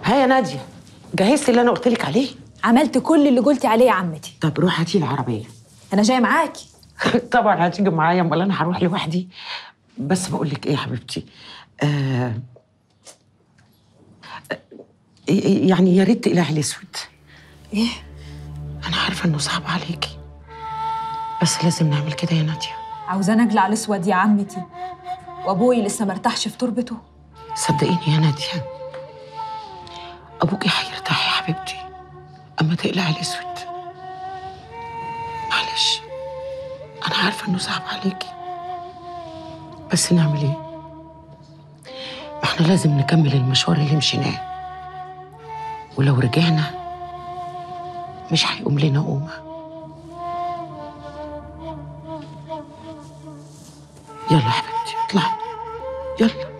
ها يا ناديه جهزتي اللي انا قلت لك عليه عملت كل اللي قلتي عليه يا عمتي طب روحي هاتي العربيه انا جايه معاكي طبعا هتيجي معايا امال انا هروح لوحدي بس بقول لك ايه يا حبيبتي آه آه، يعني يا ريت تقلعي الاسود ايه انا عارفه انه صعب عليكي بس لازم نعمل كده يا ناديه عاوزاني اقلع الاسود يا عمتي وابوي لسه مرتاحش في تربته صدقيني يا ناديه ابوكي هيرتاح يا حبيبتي اما تقلعي الاسود معلش انا عارفه انه صعب عليكي بس نعمل ايه ما احنا لازم نكمل المشوار اللي مشيناه ولو رجعنا مش هيقوم لنا قومه يلا يا حبيبتي اطلعي يلا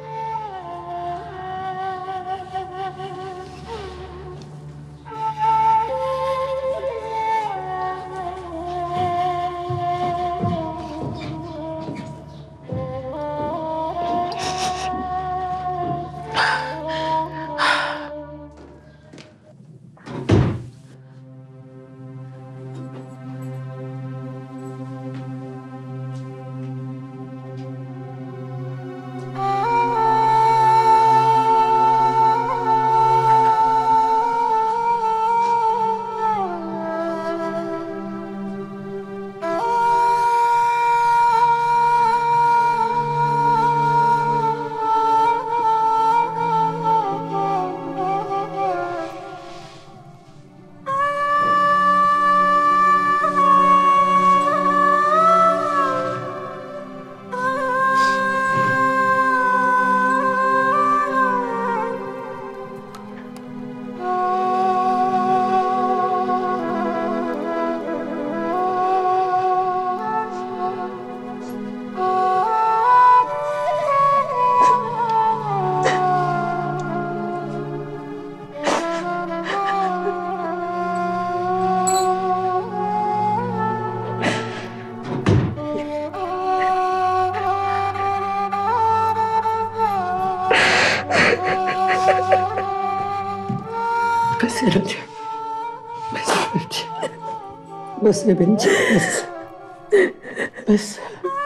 بس يا رجل بس يا حبيبتي بس يا بنتي بس بس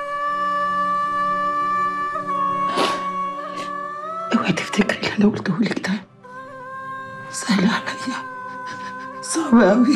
اوعي تفتكري اللي انا قلته لك ده سهل عليا صعب قوي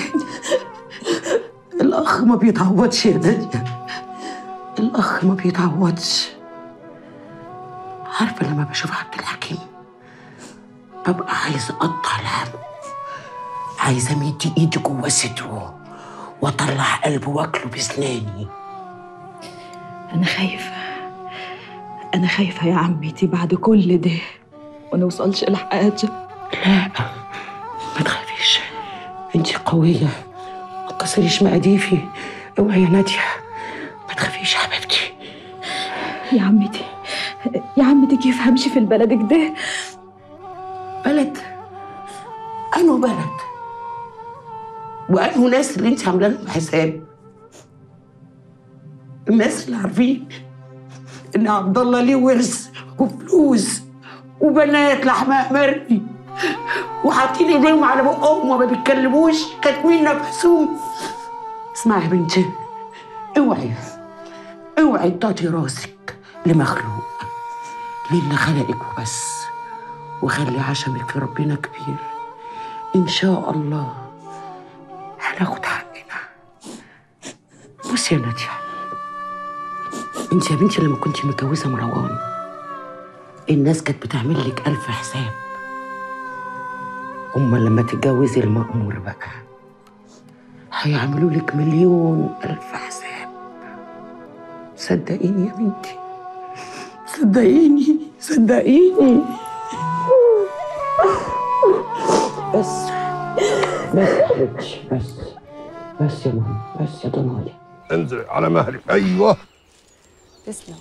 الاخ ما بيتعوضش يا ناديه الاخ ما بيتعوضش عارفه لما بشوف عبد الحكيم ببقى عايزه اقطع الهم عايزه امد ايدي جوه صدره واطلع قلبه واكله بسناني انا خايفه انا خايفه يا عمتي بعد كل ده ونوصلش لحاجه لا ما تخافيش انت قويه ما تكسريش مقاديفي اوعي يا ناديه ما تخافيش يا حبيبتي يا عمتي يا عمتي كيف همشي في البلد كده بلد انو بلد وانو ناس اللي انت عامله لهم حساب الناس اللي عارفين ان عبد الله ليه ورث وفلوس وبنات لحماء مرمي وحاطين ايديهم على بقهم وما بيتكلموش كاتمين نفسهم اسمعي يا بنتي اوعي اوعي تعطي راسك لمخلوق للي خلقك وبس وخلي عشمك في ربنا كبير ان شاء الله هناخد حقنا بصي يا ناديه انت يا بنتي لما كنت متجوزه مروان الناس كانت بتعمل لك الف حساب اما لما تتجوزي المأمور بقى هيعملوا لك مليون الف حساب صدقيني يا بنتي صدقيني صدقيني بس بس يا حبيبتي بس بس يا ماما بس يا ضنايا انزل على مهلك ايوه تسلم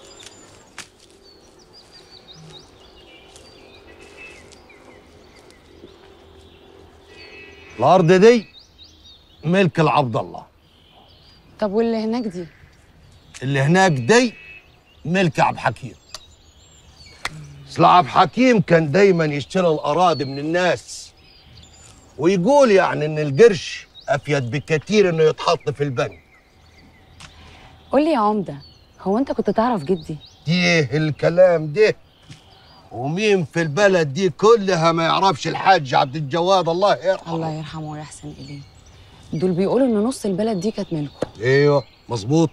الارض دي ملك العبد الله طب واللي هناك دي اللي هناك دي ملك عبد حكيم اصل عبد الحكيم كان دايما يشتري الاراضي من الناس ويقول يعني ان القرش افيد بكثير انه يتحط في البنك قول لي يا عمده هو انت كنت تعرف جدي ايه الكلام ده ومين في البلد دي كلها ما يعرفش الحاج عبد الجواد الله يرحمه الله يرحمه ويحسن اليه دول بيقولوا ان نص البلد دي كانت ملكه ايوه مظبوط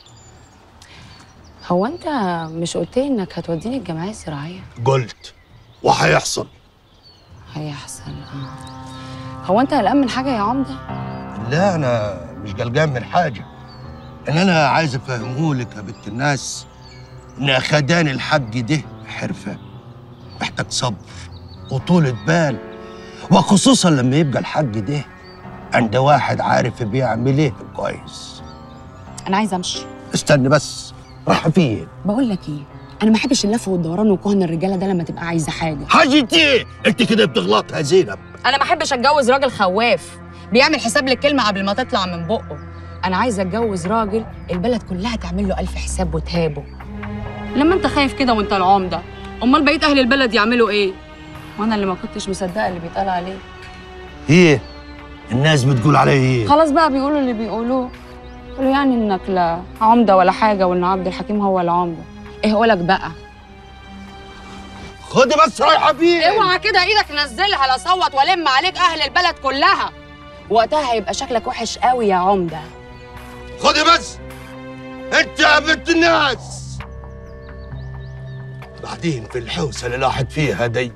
هو انت مش قلت لي انك هتوديني الجمعيه الزراعيه قلت وهيحصل هيحصل اه هو انت قلقان من حاجه يا عمده لا انا مش قلقان من حاجه ان انا عايز افهمهولك يا بنت الناس ان اخدان الحق ده حرفه محتاج صبر وطولة بال وخصوصا لما يبقى الحق ده عند واحد عارف بيعمل ايه كويس انا عايزه امشي استنى بس راح فين بقول لك ايه انا ما بحبش اللف والدوران وكهن الرجاله ده لما تبقى عايزه حاجه حاجة ايه انت كده بتغلطها زينب انا ما احبش اتجوز راجل خواف بيعمل حساب للكلمه قبل ما تطلع من بقه انا عايزه اتجوز راجل البلد كلها تعمل له الف حساب وتهابه لما انت خايف كده وانت العمده امال بقيه اهل البلد يعملوا ايه وانا اللي ما كنتش مصدقه اللي بيتقال عليه ايه الناس بتقول علي ايه خلاص بقى بيقولوا اللي بيقولوه قولوا يعني انك لا عمده ولا حاجه وان عبد الحكيم هو العمده ايه هقولك بقى خدي بس رايحه فين اوعى كده ايدك نزلها لا صوت والم عليك اهل البلد كلها وقتها هيبقى شكلك وحش قوي يا عمده خدي بس انت يا بنت الناس بعدين في الحوسه اللي لاحت فيها دي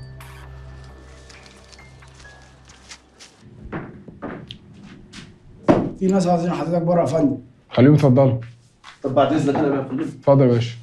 في ناس عايزين حضرتك بره يا فندم خليهم يتفضلوا طب بعد اذنك انا بقى يا فندم اتفضل يا باشا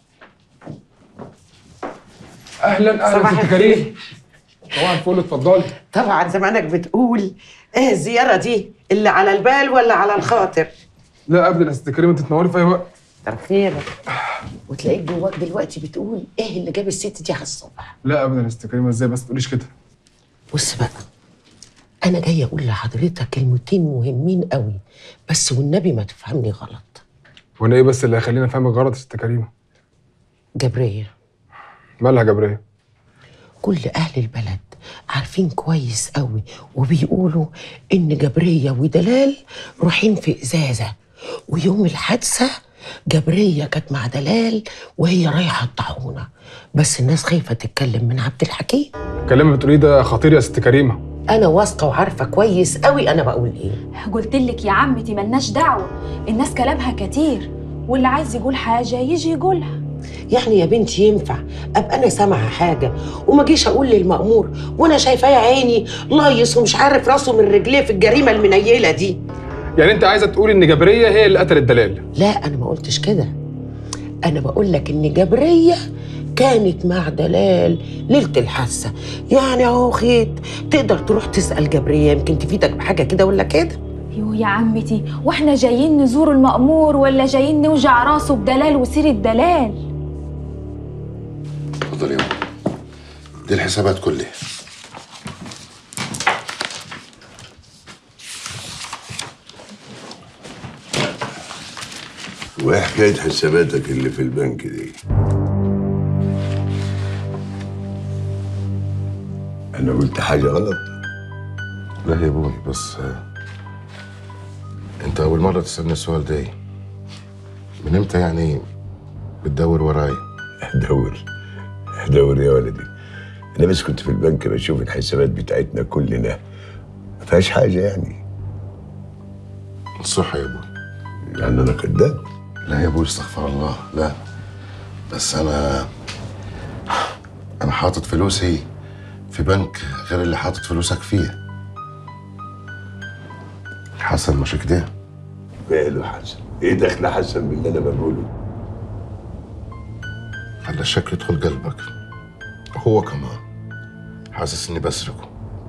اهلا اهلا صباح ست كريم طبعا فل اتفضلي طبعا زمانك بتقول ايه الزياره دي اللي على البال ولا على الخاطر لا ابدا يا ست كريم انت تنوري في اي وقت كتر خيرك وتلاقيك جواك دلوقتي بتقول ايه اللي جاب الست دي على الصبح لا ابدا يا ست كريم ازاي بس تقوليش كده بص بقى انا جايه اقول لحضرتك كلمتين مهمين قوي بس والنبي ما تفهمني غلط وانا ايه بس اللي هيخليني افهمك غلط يا ست كريم جبريه مالها جبريه كل اهل البلد عارفين كويس قوي وبيقولوا ان جبريه ودلال رايحين في ازازه ويوم الحادثه جبريه كانت مع دلال وهي رايحه الطاعونه بس الناس خايفه تتكلم من عبد الحكيم الكلام اللي بتقوليه ده خطير يا ست كريمه انا واثقه وعارفه كويس قوي انا بقول ايه قلت لك يا عمتي ملناش دعوة الناس كلامها كتير واللي عايز يقول حاجة يجي يقولها يعني يا بنتي ينفع ابقى انا سامعه حاجه وما جيش اقول للمأمور وانا شايفاه يا عيني لايص ومش عارف راسه من رجليه في الجريمه المنيله دي يعني انت عايزه تقولي ان جبريه هي اللي قتلت دلال لا انا ما قلتش كده انا بقول لك ان جبريه كانت مع دلال ليله الحادثه يعني اهو خيط تقدر تروح تسال جبريه يمكن تفيدك بحاجه كده ولا كده يو يا عمتي واحنا جايين نزور المأمور ولا جايين نوجع راسه بدلال وسيرة دلال اتفضل يا ابني دي الحسابات كلها وايه حكايه حساباتك اللي في البنك دي؟ انا قلت حاجه غلط؟ لا يا ابوي بس آه، انت اول مره تسالني السؤال ده من امتى يعني بتدور وراي ادور ادور يا ولدي انا بس كنت في البنك بشوف الحسابات بتاعتنا كلنا ما فيهاش حاجه يعني صح يا ابوي يعني انا كذاب لا يا ابوي استغفر الله لا بس انا انا حاطط فلوسي في بنك غير اللي حاطط فلوسك فيه حسن مش كده ماله حسن ايه دخل حسن باللي انا بقوله خلى الشك يدخل قلبك وهو كمان حاسس اني بسرقه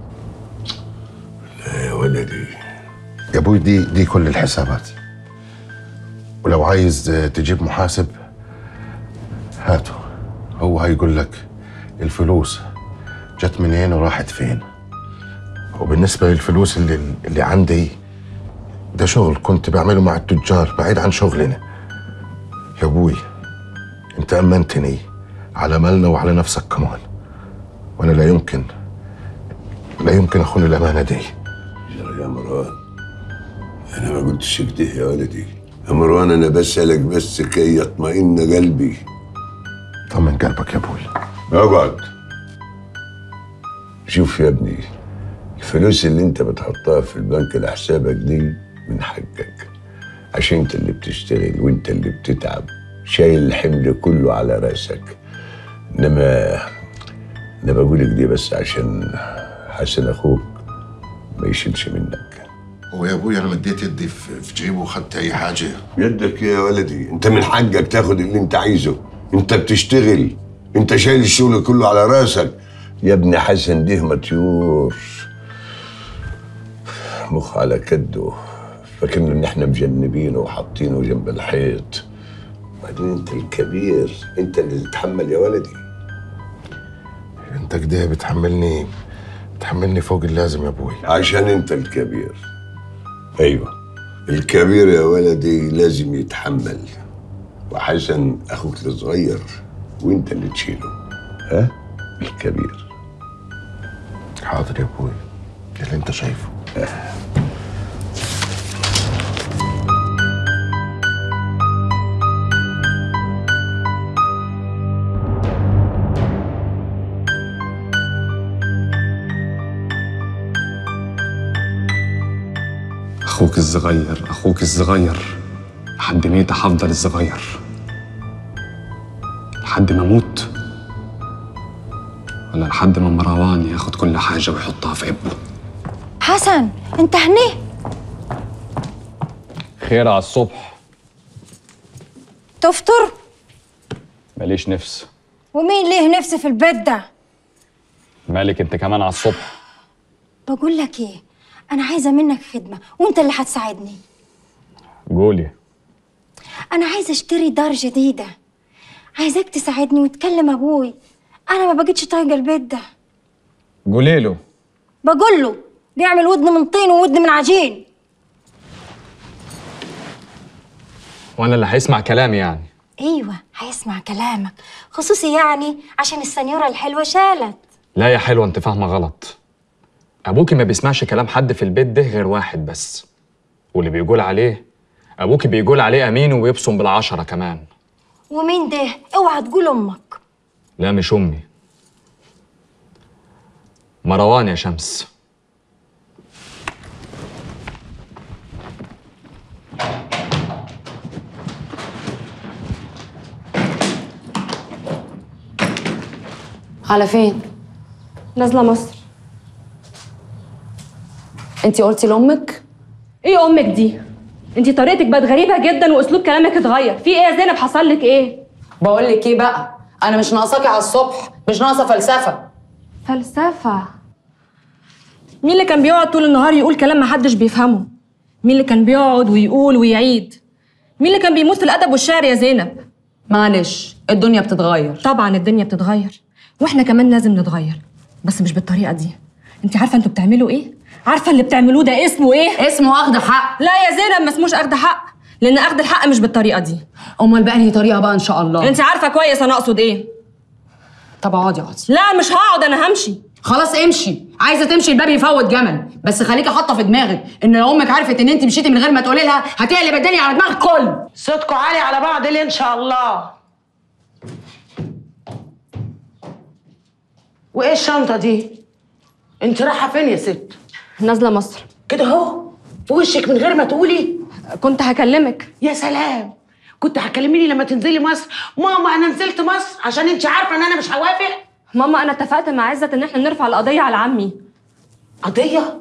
لا يا ولدي يا ابوي دي دي كل الحسابات ولو عايز تجيب محاسب هاته هو هيقول لك الفلوس جت منين وراحت فين وبالنسبة للفلوس اللي اللي عندي ده شغل كنت بعمله مع التجار بعيد عن شغلنا يا ابوي انت امنتني على مالنا وعلى نفسك كمان وانا لا يمكن لا يمكن اخون الامانه دي يا مروان انا ما قلتش كده يا ولدي يا مروان انا بسألك بس كي يطمئن قلبي طمن قلبك يا ابوي اقعد شوف يا ابني الفلوس اللي انت بتحطها في البنك لحسابك دي من حقك عشان انت اللي بتشتغل وانت اللي بتتعب شايل الحمل كله على راسك انما انا بقولك دي بس عشان حسن اخوك ما يشيلش منك هو يا ابوي انا مديت يدي في في جيبه وخدت اي حاجه يدك يا ولدي انت من حقك تاخد اللي انت عايزه انت بتشتغل انت شايل الشغل كله على راسك يا ابن حسن ده مطيور مخ على كده فاكرنا ان احنا مجنبينه وحاطينه جنب الحيط بعدين انت الكبير انت اللي تتحمل يا ولدي انت كده بتحملني بتحملني فوق اللازم يا ابوي عشان انت الكبير ايوه الكبير يا ولدي لازم يتحمل وحسن اخوك الصغير وانت اللي تشيله ها الكبير حاضر يا ابوي اللي انت شايفه أخوك الصغير أخوك الصغير لحد ميتة هفضل الصغير لحد ما أموت ولا لحد ما مروان ياخد كل حاجة ويحطها في عبه حسن انت هني خير على الصبح تفطر ماليش نفس ومين ليه نفسي في البيت ده مالك انت كمان على الصبح بقول لك ايه انا عايزه منك خدمه وانت اللي هتساعدني قولي انا عايزه اشتري دار جديده عايزاك تساعدني وتكلم ابوي انا ما بقتش طايقه البيت ده قولي له بقول له بيعمل ودن من طين وودن من عجين وانا اللي هيسمع كلامي يعني ايوه هيسمع كلامك خصوصي يعني عشان السنيوره الحلوه شالت لا يا حلوة انت فاهمة غلط ابوكي ما بيسمعش كلام حد في البيت ده غير واحد بس واللي بيقول عليه ابوكي بيقول عليه امين ويبصم بالعشرة كمان ومين ده اوعى تقول امك لا مش امي مروان يا شمس على فين؟ نازله مصر انت قلتي لامك؟ ايه امك دي انت طريقتك بقت غريبه جدا واسلوب كلامك اتغير في ايه يا زينب حصل لك ايه بقول لك ايه بقى؟ انا مش ناقصاكي على الصبح، مش ناقصه فلسفه. فلسفه مين اللي كان بيقعد طول النهار يقول كلام محدش بيفهمه مين اللي كان بيقعد ويقول ويعيد مين اللي كان بيموت في الادب والشعر يا زينب معلش الدنيا بتتغير طبعا الدنيا بتتغير واحنا كمان لازم نتغير بس مش بالطريقه دي انت عارفه انتوا بتعملوا ايه عارفه اللي بتعملوه ده اسمه ايه اسمه اخذ حق لا يا زينب ما اسموش اخذ حق لان اخذ الحق مش بالطريقه دي امال بقى انهي طريقه بقى ان شاء الله انت عارفه كويس انا اقصد ايه طب اقعدي اقعدي لا مش هقعد انا همشي خلاص امشي عايزه تمشي الباب يفوت جمل بس خليكي حاطه في دماغك ان لو امك عرفت ان انت مشيتي من غير ما تقولي لها هتقلب الدنيا على دماغ الكل صوتكم عالي على بعض ليه ان شاء الله وايه الشنطه دي انت رايحه فين يا ست نازله مصر كده اهو في وشك من غير ما تقولي كنت هكلمك يا سلام كنت هتكلميني لما تنزلي مصر ماما انا نزلت مصر عشان انت عارفه ان انا مش هوافق ماما انا اتفقت مع عزت ان احنا نرفع القضيه على عمي قضيه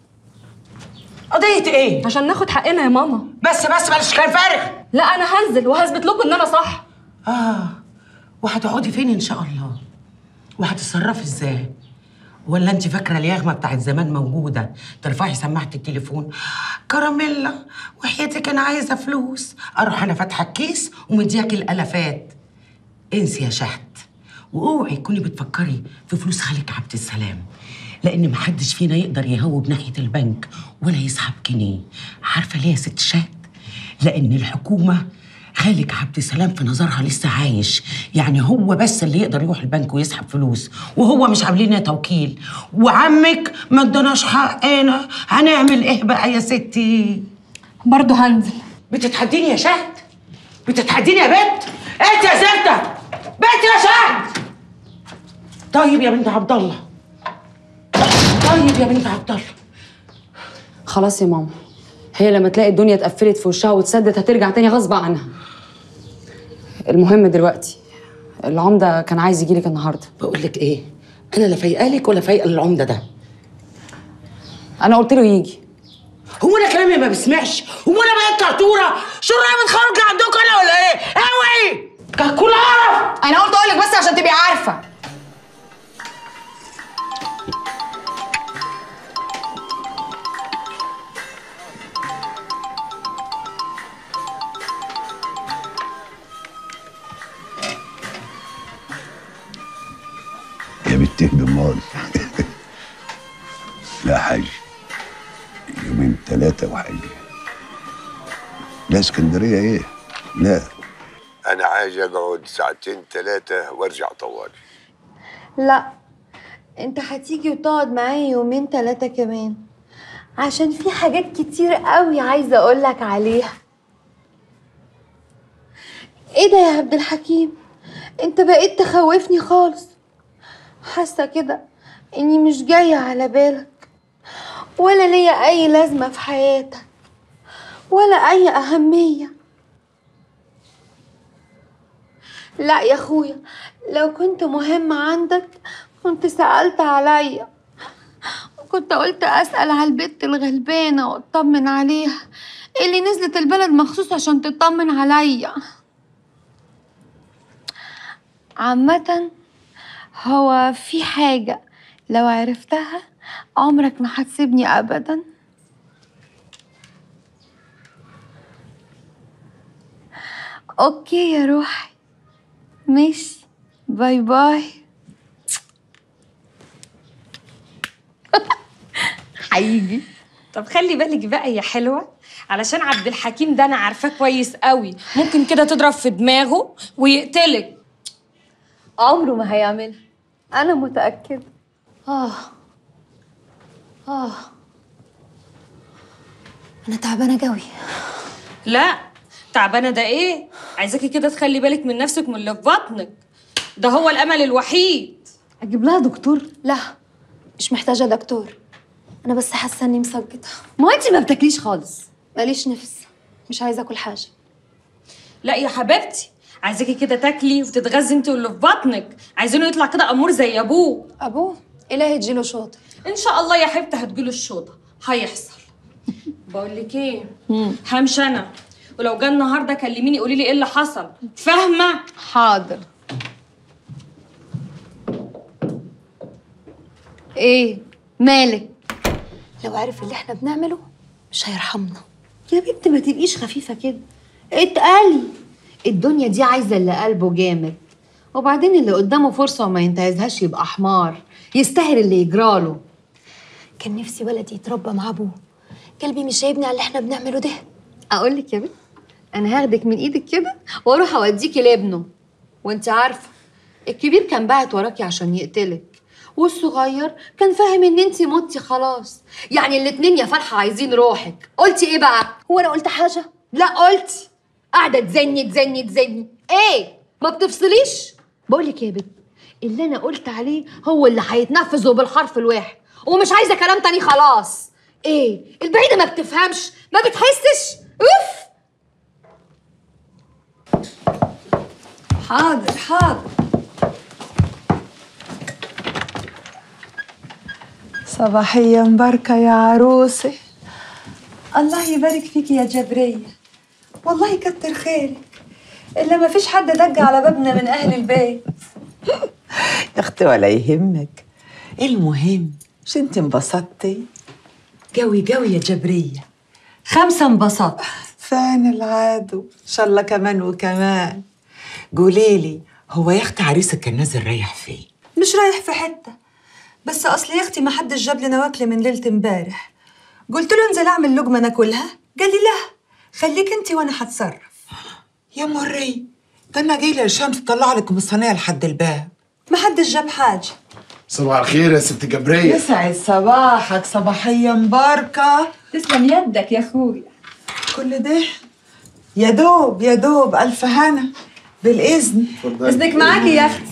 قضيه ايه عشان ناخد حقنا يا ماما بس بس بلاش كلام فارغ لا انا هنزل وهثبت لكم ان انا صح اه وهتقعدي فين ان شاء الله وهتتصرفي ازاي ولا انت فاكره اليغمه بتاعت زمان موجوده ترفعي سماعه التليفون كراميلا وحياتك انا عايزه فلوس اروح انا فاتحه الكيس ومدياك الالافات انسي يا شهد واوعي تكوني بتفكري في فلوس خالك عبد السلام لان محدش فينا يقدر يهوب ناحيه البنك ولا يسحب جنيه عارفه ليه يا ست شهد لان الحكومه خالك عبد السلام في نظرها لسه عايش يعني هو بس اللي يقدر يروح البنك ويسحب فلوس وهو مش عاملين توكيل وعمك ما اداناش حقنا هنعمل ايه بقى يا ستي برضه هنزل بتتحديني يا شهد بتتحديني يا بنت انت يا زبده بنت يا شهد طيب يا بنت عبد الله طيب يا بنت عبد الله خلاص يا ماما هي لما تلاقي الدنيا اتقفلت في وشها واتسدت هترجع تاني غصب عنها المهم دلوقتي العمدة كان عايز يجيلك النهارده بقول لك ايه انا لا فايقالك ولا فايقه للعمده ده انا قلت له يجي هو انا كلامي ما بسمعش هو انا بقيت طرطوره شو رأي خارجه عندكم انا ولا ايه اوعي كل عرف انا قلت اقول لك بس عشان تبقي عارفه يا بنت الجمال لا حاج يومين ثلاثة وحاجة لا اسكندرية ايه؟ لا أنا عايز أقعد ساعتين ثلاثة وأرجع طوالي لا انت هتيجي وتقعد معايا يومين تلاتة كمان عشان في حاجات كتير قوي عايزة اقولك عليها ايه ده يا عبد الحكيم انت بقيت تخوفني خالص حاسة كده اني مش جاية على بالك ولا ليا اي لازمة في حياتك ولا اي اهمية لا يا اخويا لو كنت مهم عندك كنت سألت عليا وكنت قلت أسأل على البت الغلبانة وأطمن عليها اللي نزلت البلد مخصوص عشان تطمن عليا عامة هو في حاجة لو عرفتها عمرك ما هتسيبني أبدا أوكي يا روحي ماشي باي باي هيجي طب خلي بالك بقى يا حلوه علشان عبد الحكيم ده انا عارفاه كويس قوي ممكن كده تضرب في دماغه ويقتلك عمره ما هيعملها أنا متأكدة آه آه أنا تعبانة قوي لا تعبانه ده ايه عايزاكي كده تخلي بالك من نفسك من اللي في بطنك ده هو الامل الوحيد أجيب لها دكتور لا مش محتاجة دكتور أنا بس حاسة إني مسقطة ما أنت ما بتاكليش خالص ماليش نفس مش عايزة أكل حاجة لا يا حبيبتي عايزاكي كده تاكلي وتتغذي انت واللي في بطنك عايزينه يطلع كده امور زي ابوه أبوه إلهي تجيله شوطة ان شاء الله يا حبيبتي هتجيله الشوطه هيحصل بقول لك ايه همشي انا ولو جه النهارده كلميني قولي لي ايه اللي حصل فاهمه حاضر إيه مالك لو عرف اللي إحنا بنعمله مش هيرحمنا يا بنت ما تبقيش خفيفة كده اتقلي الدنيا دي عايزة اللي قلبه جامد وبعدين اللي قدامه فرصة وما ينتهزهاش يبقى حمار يستاهل اللي يجراله كان نفسي ولدي يتربى مع أبوه قلبي مش جايبني على اللي إحنا بنعمله ده اقول لك يا بنت انا هاخدك من ايدك كده واروح اوديكي لابنه وانت عارفه الكبير كان باعت وراكي عشان يقتلك والصغير كان فاهم ان انت متي خلاص يعني الاتنين يا فرحه عايزين روحك قلتي ايه بقى هو أنا قلت حاجة لا قلتي قاعده تزني تزني تزني ايه ما بتفصليش بقول لك يا بنت اللي انا قلت عليه هو اللي هيتنفذ وبالحرف الواحد ومش عايزه كلام تاني خلاص ايه البعيده ما بتفهمش ما بتحسش اوف حاضر حاضر صباحية مباركة يا عروسة الله يبارك فيك يا جبرية والله كتر خيرك إلا ما فيش حد دق على بابنا من أهل البيت يا اختي ولا يهمك المهم مش انت انبسطتي قوي قوي يا جبرية خمسة انبسطت فان العادو ان شاء الله كمان وكمان قولي لي هو يا اختي عريسك كان نازل رايح فين مش رايح في حتة بس أصل يا أختي ما حدش جاب لنا واكلة من ليلة امبارح قلت له انزل أعمل لقمة ناكلها قال لي لا خليك أنت وأنا هتصرف يا مري ده انا جاي الشمس تطلع لك من الصينيه لحد الباب ما حدش جاب حاجة صباح الخير يا ست جبرية يسعد صباحك صباحية مباركة تسلم يدك يا اخويا كل ده يا دوب يا دوب ألف هنا بالإذن اذنك معاكي يا اختي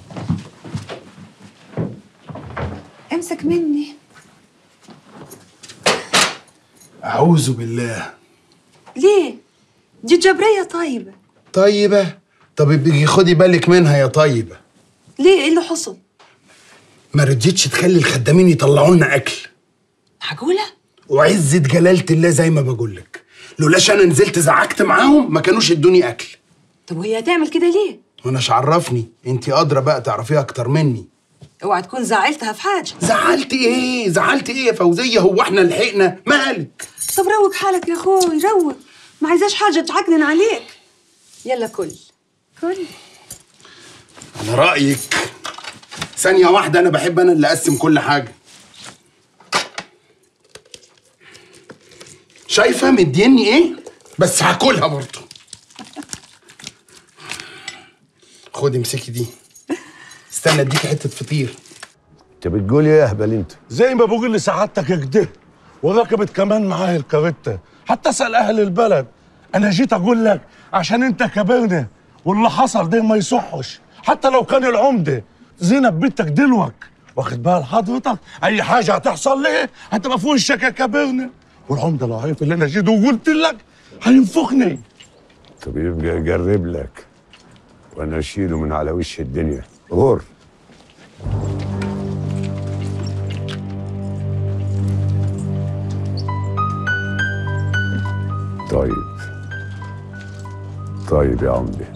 امسك مني أعوذ بالله ليه دي جبرية طيبة طيبة طب بيجي خدي بالك منها يا طيبة ليه ايه اللي حصل ما رضيتش تخلي الخدامين يطلعوا لنا أكل معقولة؟ وعزة جلالة الله زي ما بقول لك لولاش أنا نزلت زعقت معاهم ما كانوش ادوني أكل طب وهي هتعمل كده ليه وأنا عرفني أنت أدرى بقى تعرفيها أكتر مني اوعى تكون زعلتها في حاجة زعلت إيه زعلت إيه يا فوزية هو إحنا لحقنا مالك طب روق حالك يا اخوي روق ما عايزاش حاجة تعكنن عليك يلا كل كل على رأيك ثانية واحدة أنا بحب أنا اللي أقسم كل حاجة شايفة مديني إيه؟ بس هاكلها برضه خدي امسكي دي استنى اديكي حتة فطير انت بتقول ايه يا اهبل انت زي ما بقول لسعادتك كده وركبت كمان معايا الكاريتا حتى اسال اهل البلد انا جيت اقول لك عشان انت كبرنا واللي حصل ده ما يصحش حتى لو كان العمده زينب بنتك دلوك واخد بال حضرتك اي حاجه هتحصل ليه هتبقى فوق الشكا كبرنا والعمده لو عرف اللي انا جيت وقلت لك هينفخني طب يبقى اجرب لك وانا اشيله من على وش الدنيا غور طيب طيب يا عمدي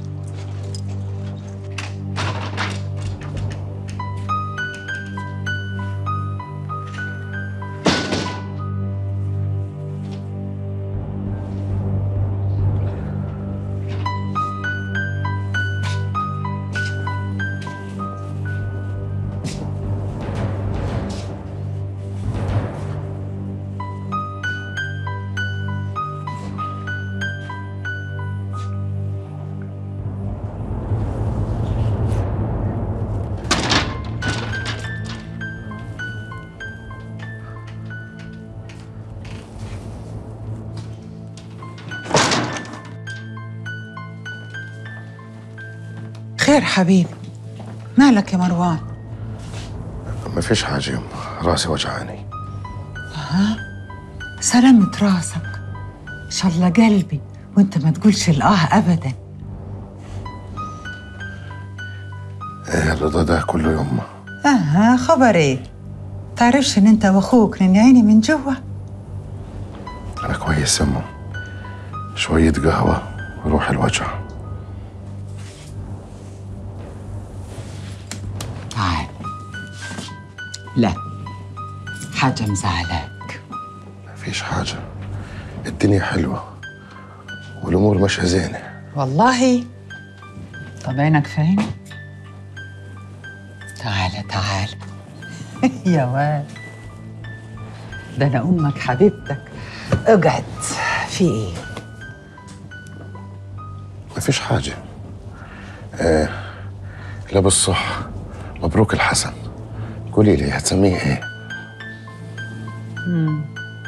خير حبيبي مالك يا مروان مفيش حاجة يما راسي وجعاني ها سلامة راسك ان شاء الله قلبي وانت ما تقولش الاه ابدا ايه الرضا ده كله يما اها خبر ايه تعرفش ان انت واخوك لان عيني من جوا انا كويس يما شوية قهوة وروح الوجع تعال لا حاجة مزعلاك مفيش حاجة الدنيا حلوة والأمور ماشية زينة والله طب عينك في عيني تعالى تعالى يا واد ده انا امك حبيبتك اقعد في ايه مفيش حاجة آه لا بالصح مبروك الحسن قولي لي هتسميه ايه؟ مم.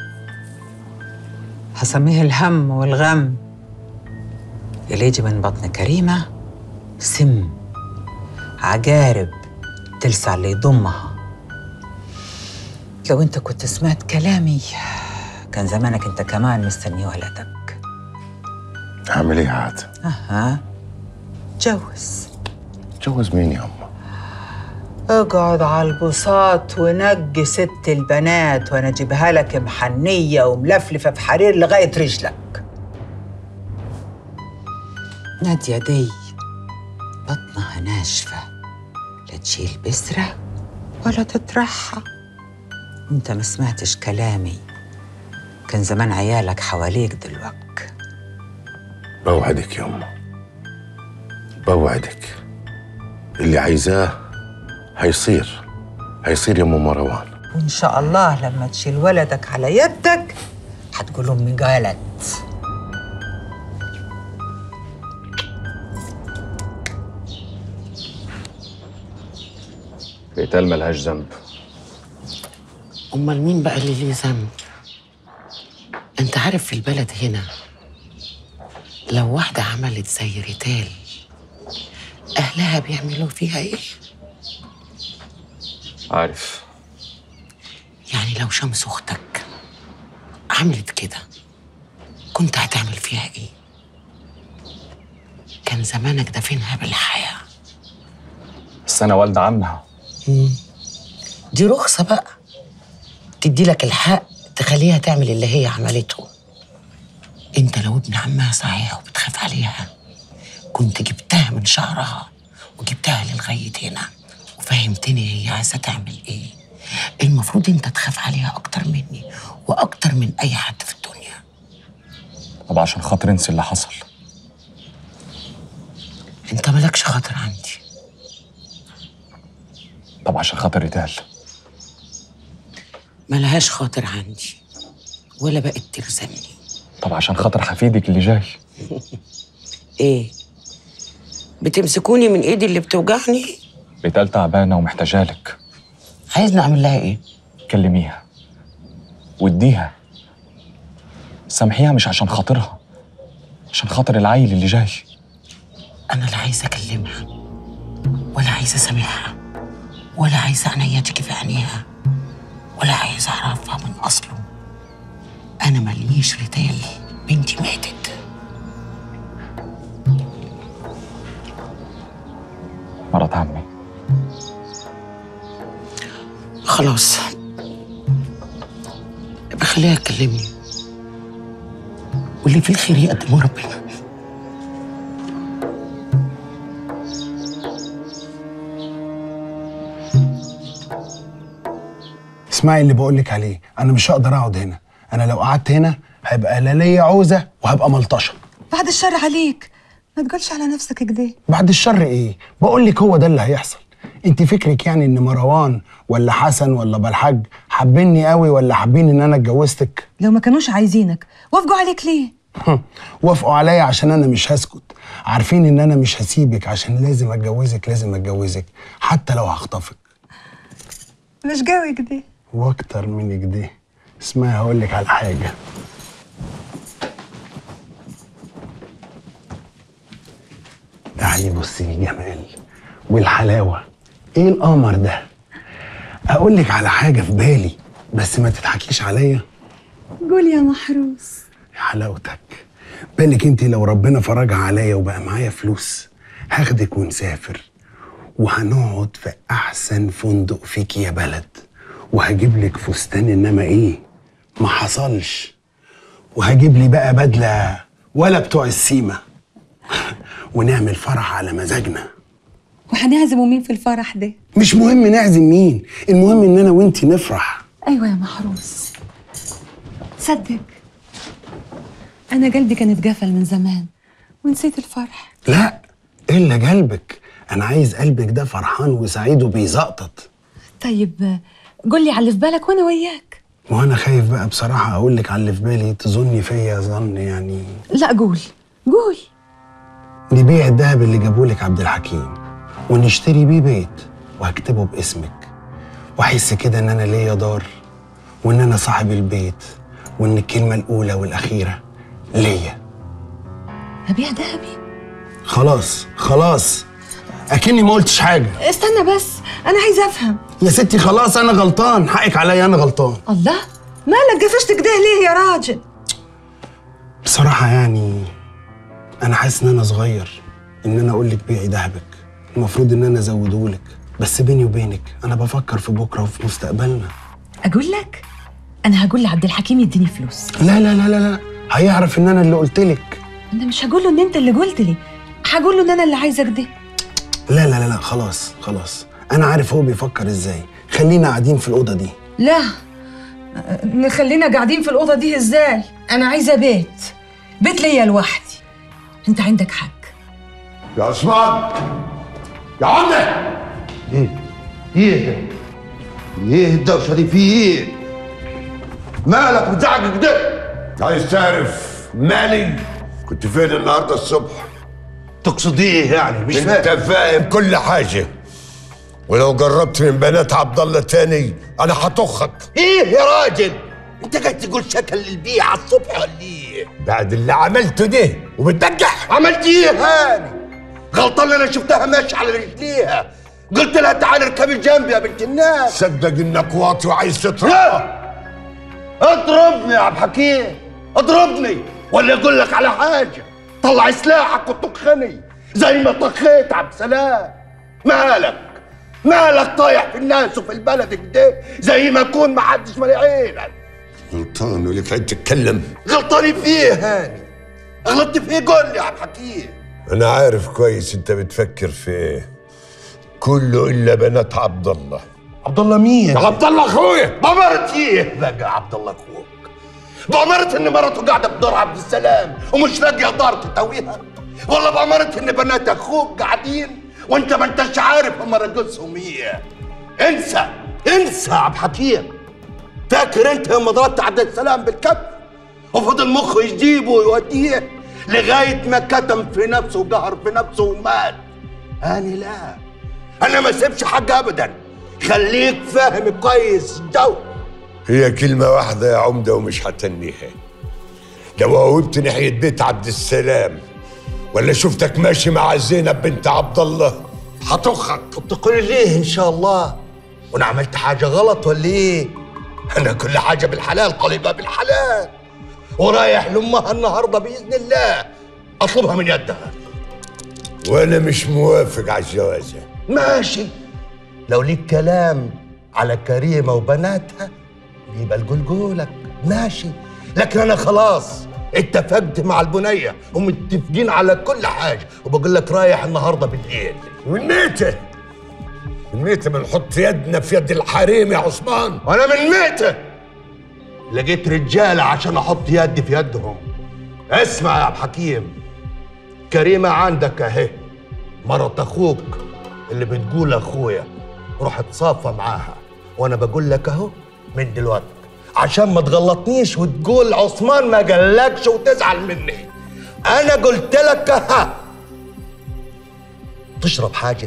هسميه الهم والغم اللي يجي من بطن كريمة سم عجارب تلسع اللي يضمها لو انت كنت سمعت كلامي كان زمانك انت كمان مستني ولدك أعمل ايه عاد؟ اها جوز جوز مين يا أم؟ اقعد على البساط ونجي ست البنات وانا اجيبها لك محنيه وملفلفه في حرير لغايه رجلك ناديه دي بطنها ناشفه لا تشيل بسره ولا تطرحها انت ما سمعتش كلامي كان زمان عيالك حواليك دلوقتي بوعدك يا أم بوعدك اللي عايزاه هيصير هيصير يا أم مروان وان شاء الله لما تشيل ولدك على يدك هتقول امي قالت بيتال ملهاش ذنب امال مين بقى اللي ليه ذنب انت عارف في البلد هنا لو واحدة عملت زي ريتال أهلها بيعملوا فيها إيه؟ عارف يعني لو شمس أختك عملت كده كنت هتعمل فيها إيه؟ كان زمانك دافنها بالحياة بس انا والد عمها مم. دي رخصة بقى تدي لك الحق تخليها تعمل اللي هي عملته انت لو ابن عمها صحيح وبتخاف عليها كنت جبتها من شعرها وجبتها للغاية هنا وفهمتني هي عايزة تعمل ايه المفروض انت تخاف عليها اكتر مني واكتر من اي حد في الدنيا طب عشان خاطر انسي اللي حصل انت مالكش خاطر عندي طب عشان خاطر ريتال ملهاش خاطر عندي ولا بقت تلزمني طب عشان خاطر حفيدك اللي جاي ايه بتمسكوني من ايدي اللي بتوجعني ريتال تعبانه ومحتاجالك عايز نعمل لها ايه كلميها واديها سامحيها مش عشان خاطرها عشان خاطر العيل اللي جاي انا لا عايزه اكلمها ولا عايزه اسامحها ولا عايزه عينيا تيجي في عينيها ولا عايزه اعرفها من اصله انا ماليش ريتال بنتي ماتت مرات عمي خلاص بخليها تكلمني واللي في الخير يقدمه ربنا اسمعي اللي بقولك عليه انا مش هقدر اقعد هنا انا لو قعدت هنا هيبقى لا ليا عوزه وهبقى ملطشه بعد الشر عليك ما تقولش على نفسك كده بعد الشر ايه بقول لك هو ده اللي هيحصل انت فكرك يعني ان مروان ولا حسن ولا بالحاج حابيني قوي ولا حابين ان انا اتجوزتك لو ما كانوش عايزينك وافقوا عليك ليه وافقوا عليا عشان انا مش هسكت عارفين ان انا مش هسيبك عشان لازم اتجوزك لازم اتجوزك حتى لو هخطفك مش قوي كده واكتر من كده اسمعي هقول لك على حاجه تعالي بصي الجمال والحلاوه ايه القمر ده اقول لك على حاجه في بالي بس ما تضحكيش عليا قول يا محروس يا حلاوتك بالك انت لو ربنا فرجها عليا وبقى معايا فلوس هاخدك ونسافر وهنقعد في احسن فندق فيك يا بلد وهجيب لك فستان انما ايه ما حصلش وهجيب لي بقى بدله ولا بتوع السيما ونعمل فرح على مزاجنا وهنعزموا مين في الفرح ده مش مهم نعزم مين المهم ان انا وانتي نفرح ايوه يا محروس صدق انا قلبي كان اتقفل من زمان ونسيت الفرح لا الا قلبك انا عايز قلبك ده فرحان وسعيد وبيزقطط طيب قول لي على اللي في بالك وانا وياك وانا خايف بقى بصراحه اقول لك على اللي في بالي تظني فيا ظن يعني لا قول قول نبيع الذهب اللي جابولك عبد الحكيم ونشتري بيه بيت وهكتبه باسمك واحس كده ان انا ليا دار وان انا صاحب البيت وان الكلمه الاولى والاخيره ليا ابيع دهبي خلاص خلاص اكني ما قلتش حاجه استنى بس انا عايزه افهم يا ستي خلاص انا غلطان حقك عليا انا غلطان الله مالك قفشت كده ليه يا راجل بصراحه يعني انا حاسس ان انا صغير ان انا اقول لك بيعي دهبك المفروض ان انا ازودهولك بس بيني وبينك انا بفكر في بكره وفي مستقبلنا اقول لك انا هقول لعبد الحكيم يديني فلوس لا لا لا لا لا هيعرف ان انا اللي قلت لك انا مش هقول له ان انت اللي قلت لي هقول له ان انا اللي عايزك ده لا لا لا لا خلاص خلاص انا عارف هو بيفكر ازاي خلينا قاعدين في الاوضه دي لا نخلينا قاعدين في الاوضه دي ازاي انا عايزه بيت بيت ليا لوحدي انت عندك حق يا عثمان يا عمي ايه ايه ده ايه الدوشه دي في ايه مالك بتزعق كده عايز تعرف مالي كنت فين النهارده الصبح تقصد ايه يعني مش انت فاهم كل حاجه ولو قربت من بنات عبد الله تاني انا هطخك ايه يا راجل انت قاعد تقول شكل للبيع على الصبح ولا ايه بعد اللي عملته ده وبتبجح عملت ايه هاني غلطان اللي انا شفتها ماشيه على رجليها قلت لها تعالي اركبي جنبي يا بنت الناس صدق انك واطي وعايز لا تطلع اضربني يا عبد الحكيم اضربني ولا اقول لك على حاجه طلع سلاحك وطخني زي ما طخيت عبد السلام مالك مالك طايح في الناس وفي البلد كده زي ما اكون محدش مالي عينك غلطان ولك عيب تتكلم غلطاني فيه هاني غلطت فيه قول لي يا عبد الحكيم انا عارف كويس انت بتفكر في ايه كله الا بنات عبد الله عبد الله مين؟ عبد الله اخويا بأمارة ايه بقى عبد الله اخوك بأمارة ان مرته قاعدة بدار عبد السلام ومش لاقية دار تتويها ولا بأمارة ان بنات اخوك قاعدين وانت ما انتش عارف هم رقصهم ايه انسى انسى يا عبد الحكيم فاكر انت لما ضربت عبد السلام بالكف وفضل مخه يجيبه ويوديه لغاية ما كتم في نفسه وقهر في نفسه ومات أنا لا أنا ما سيبش حاجة أبدا خليك فاهم كويس جو هي كلمة واحدة يا عمدة ومش هتنيها لو هوبت ناحية بيت عبد السلام ولا شفتك ماشي مع زينب بنت عبد الله هطخك تقولي ليه إن شاء الله وأنا عملت حاجة غلط ولا إيه أنا كل حاجة بالحلال قلبها بالحلال ورايح لأمها النهاردة بإذن الله أطلبها من يدها وانا مش موافق على الجوازة ماشي لو ليك كلام على كريمة وبناتها يبقى الجول جولك ماشي لكن أنا خلاص اتفقت مع البنية ومتفقين على كل حاجة وبقول لك رايح النهاردة بالليل والميتة الميتة بنحط يدنا في يد الحريم يا عثمان وأنا من ميتة لقيت رجالة عشان أحط يدي في يدهم اسمع يا عبد الحكيم كريمة عندك أهي مرات أخوك اللي بتقول أخويا روح اتصافى معاها وأنا بقول لك أهو من دلوقتي عشان ما تغلطنيش وتقول عثمان ما قالكش وتزعل مني أنا قلت لك ها تشرب حاجة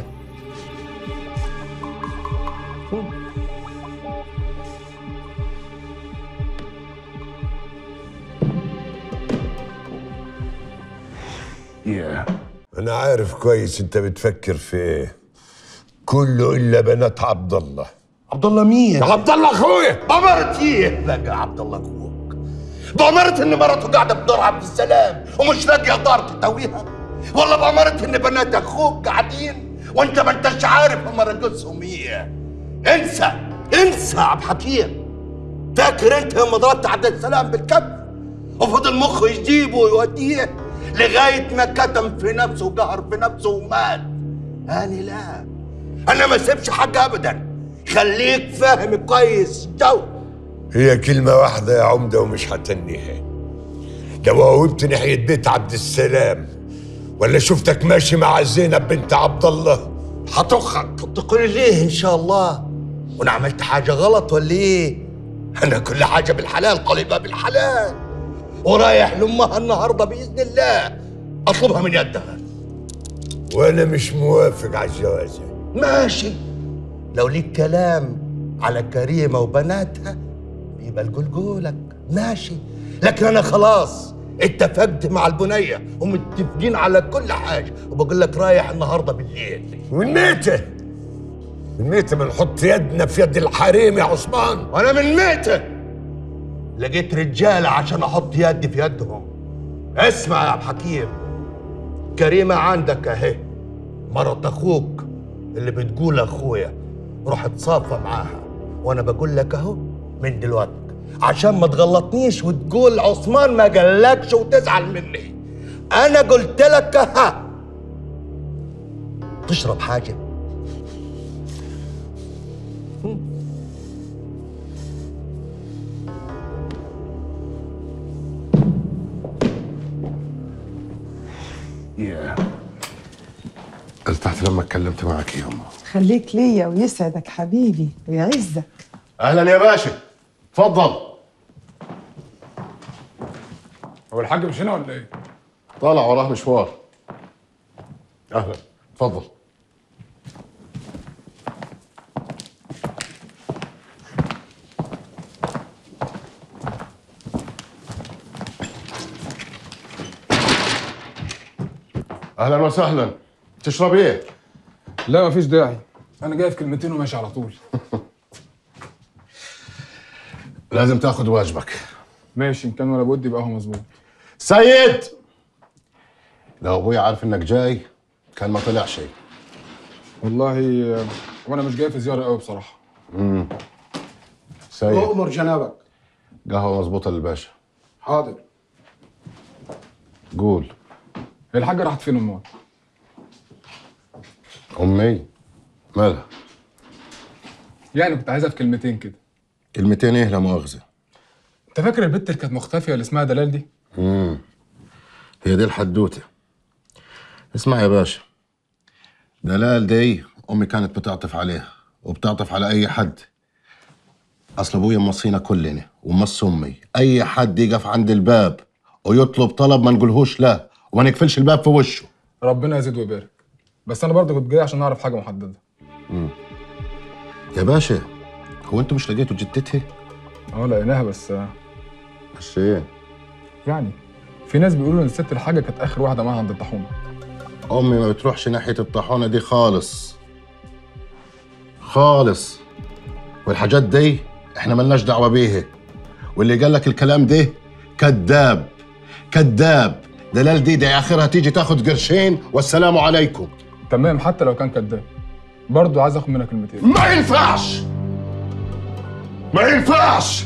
yeah. انا عارف كويس انت بتفكر في ايه كله الا بنات عبد الله عبد الله مين؟ عبد الله اخويا بأمارة ايه بقى عبد الله اخوك بأمارة ان مرته قاعدة بدار عبد السلام ومش لاقية دار تتويها ولا بأمارة ان بنات اخوك قاعدين وانت ما انتش عارف هم رقصهم ايه انسى انسى يا عبد الحكيم فاكر انت لما ضربت عبد السلام بالكف وفضل مخه يجيبه ويوديه لغاية ما كتم في نفسه وقهر في نفسه ومات أنا لا أنا ما سيبش حاجة أبدا خليك فاهم كويس جو هي كلمة واحدة يا عمدة ومش هتنيها لو هوبت ناحية بيت عبد السلام ولا شفتك ماشي مع زينب بنت عبد الله هطخك تقولي ليه إن شاء الله وأنا عملت حاجة غلط ولا إيه أنا كل حاجة بالحلال قلبها بالحلال ورايح لأمها النهاردة بإذن الله أطلبها من يدها وانا مش موافق على الجوازة ماشي لو ليك كلام على كريمة وبناتها يبقى الجول جولك ماشي لكن أنا خلاص اتفقت مع البنية ومتفقين على كل حاجة وبقول لك رايح النهاردة بالليل والميتة الميتة بنحط يدنا في يد الحريم يا عثمان وأنا من ميتة لقيت رجالة عشان أحط يدي في يدهم اسمع يا عبد الحكيم كريمة عندك أهي مرات أخوك اللي بتقول أخويا روح اتصافى معاها وأنا بقول لك أهو من دلوقتي عشان ما تغلطنيش وتقول عثمان ما قالكش وتزعل مني أنا قلت لك ها تشرب حاجة يا ارتحت لما اتكلمت معاك يا أمه خليك ليا ويسعدك حبيبي ويعزك اهلا يا باشا اتفضل هو الحاج مش هنا ولا ايه؟ طالع وراه مشوار اهلا اتفضل اهلا وسهلا تشرب ايه؟ لا مفيش داعي انا جاي في كلمتين وماشي على طول لازم تاخد واجبك ماشي ان كان ولا بد يبقى هو مظبوط سيد لو ابويا عارف انك جاي كان ما طلع شيء والله آه، وانا مش جاي في زياره قوي بصراحه امم سيد أؤمر جنابك قهوه مظبوطه للباشا حاضر قول هي الحاجه راحت فين امال امي مالها يعني كنت عايزها في كلمتين كده كلمتين ايه لا مؤاخذه انت فاكر البت اللي كانت مختفيه اللي اسمها دلال دي امم هي دي الحدوته اسمع يا باشا دلال دي امي كانت بتعطف عليها وبتعطف على اي حد اصل ابويا موصينا كلنا ومص امي اي حد يقف عند الباب ويطلب طلب ما نقولهوش لا وما نقفلش الباب في وشه ربنا يزيد ويبارك بس انا برضه كنت جاي عشان اعرف حاجه محدده مم. يا باشا هو انتوا مش لقيتوا جدتها اه لقيناها بس آه، بس ايه يعني في ناس بيقولوا ان الست الحاجه كانت اخر واحده معاها عند الطاحونه امي ما بتروحش ناحيه الطاحونه دي خالص خالص والحاجات دي احنا ملناش دعوه بيها واللي قال لك الكلام ده كذاب كذاب دلال دي دي اخرها تيجي تاخد قرشين والسلام عليكم تمام حتى لو كان كذاب برضه عايز اخد منك كلمتين ما ينفعش ما ينفعش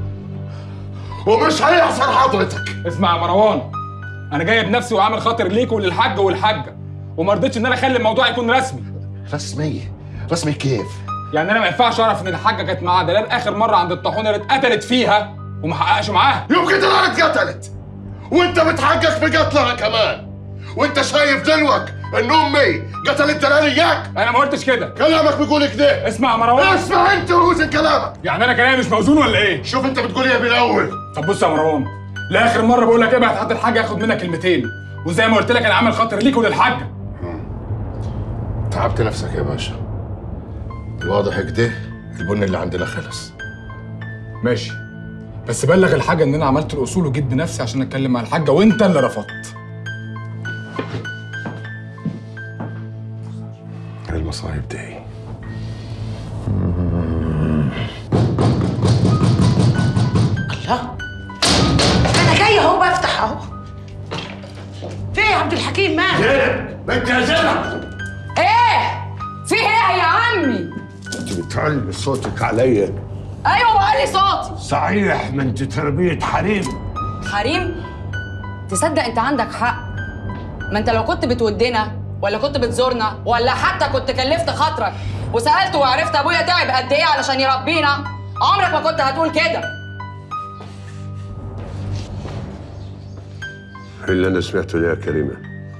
ومش هيحصل حضرتك اسمع يا مروان انا جاي بنفسي وعامل خاطر ليك وللحاج والحاجه وما رضيتش ان انا اخلي الموضوع يكون رسمي رسمي رسمي كيف يعني انا ما ينفعش اعرف ان الحاجه كانت مع دلال اخر مره عند الطاحونه اللي اتقتلت فيها وما حققش معاها يمكن دلال اتقتلت وانت بتحقق بقتلها كمان وانت شايف دلوك ان امي قتلت دلال اياك انا ما قلتش كده كلامك بيقول كده اسمع يا مروان اسمع انت ووزن كلامك يعني انا كلامي مش موزون ولا ايه شوف انت بتقول ايه بالاول طب بص يا مروان لاخر مره بقول لك ابعت حد الحاجه ياخد منك كلمتين وزي ما قلت لك انا عامل خاطر ليك وللحاجه تعبت نفسك يا باشا الواضح كده البن اللي عندنا خلص ماشي بس بلغ الحاجه ان انا عملت الاصول وجيت بنفسي عشان اتكلم مع الحاجه وانت اللي رفضت ايه المصايب دي الله انا جايه اهو بفتح اهو في ايه يا عبد الحكيم مالك زينب بنت يا زينب ايه في ايه يا عمي انت بتعلي صوتك عليا ايوه وقال لي صوتي صحيح ما انت تربيه حريم حريم تصدق انت عندك حق ما انت لو كنت بتودنا ولا كنت بتزورنا ولا حتى كنت كلفت خاطرك وسالت وعرفت ابويا تعب قد ايه علشان يربينا عمرك ما كنت هتقول كده اللي انا سمعته ده يا كريمه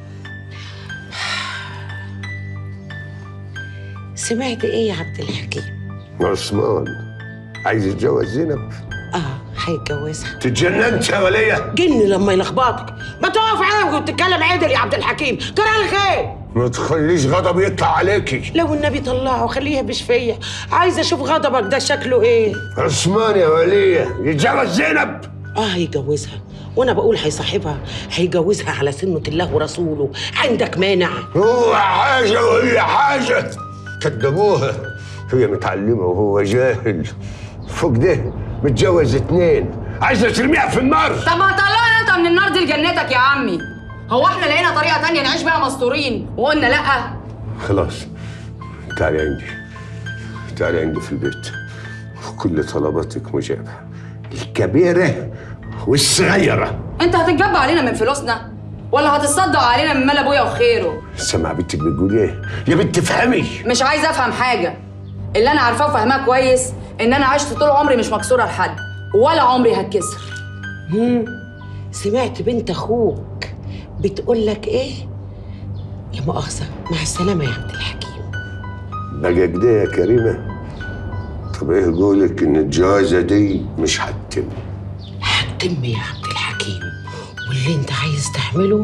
سمعت ايه يا عبد الحكيم عثمان عايز يتجوز زينب اه هيتجوزها تتجننت يا وليه جن لما يلخبطك ما تقف عادي وتتكلم عدل يا عبد الحكيم ترى الخير ما تخليش غضب يطلع عليكي لو النبي طلعه خليه بشفيه عايزه اشوف غضبك ده شكله ايه عثمان يا وليه يتجوز زينب اه هيجوزها وانا بقول هيصاحبها هيجوزها على سنة الله ورسوله عندك مانع هو حاجه وهي حاجه كدبوها هي متعلمه وهو جاهل فوق ده متجوز اتنين عايزه ترميها في النار طب ما طلعنا انت من النار دي لجنتك يا عمي هو احنا لقينا طريقه تانية نعيش بيها مستورين وقلنا لا خلاص تعالي عندي تعالي عندي في البيت وكل طلباتك مجابة الكبيرة والصغيرة انت هتتجب علينا من فلوسنا ولا هتصدق علينا من مال ابويا وخيره سمع بنتك بتقول ايه يا بنت افهمي مش عايزه افهم حاجه اللي انا عارفاه وفاهماه كويس ان انا عشت طول عمري مش مكسوره لحد ولا عمري هتكسر مم. سمعت بنت اخوك بتقول لك ايه لا مؤاخذه مع السلامه يا عبد الحكيم بقى كده يا كريمة طب ايه قولك ان الجوازة دي مش هتتم هتتم يا عبد الحكيم واللي انت عايز تعمله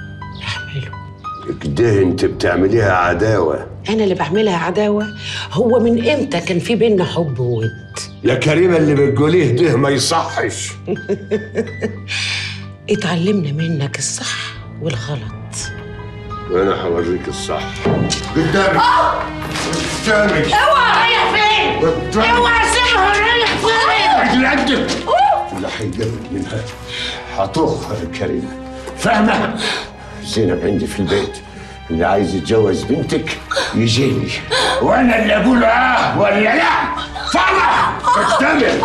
كده انت بتعمليها عداوة انا اللي بعملها عداوه هو من امتى كان في بينا حب وود يا كريمة اللي بتقوليه ده ما يصحش اتعلمنا منك الصح والغلط وانا هوريك الصح قدامك قدامك اوعى رايح فين؟ اوعى سيبها رايح فين؟ رجل اللي هيقرب منها هطخها في كريمه فاهمه؟ زينب عندي في البيت اللي عايز يتجوز بنتك يجيني وانا اللي اقول اه ولا لا فاهمه؟ قدامك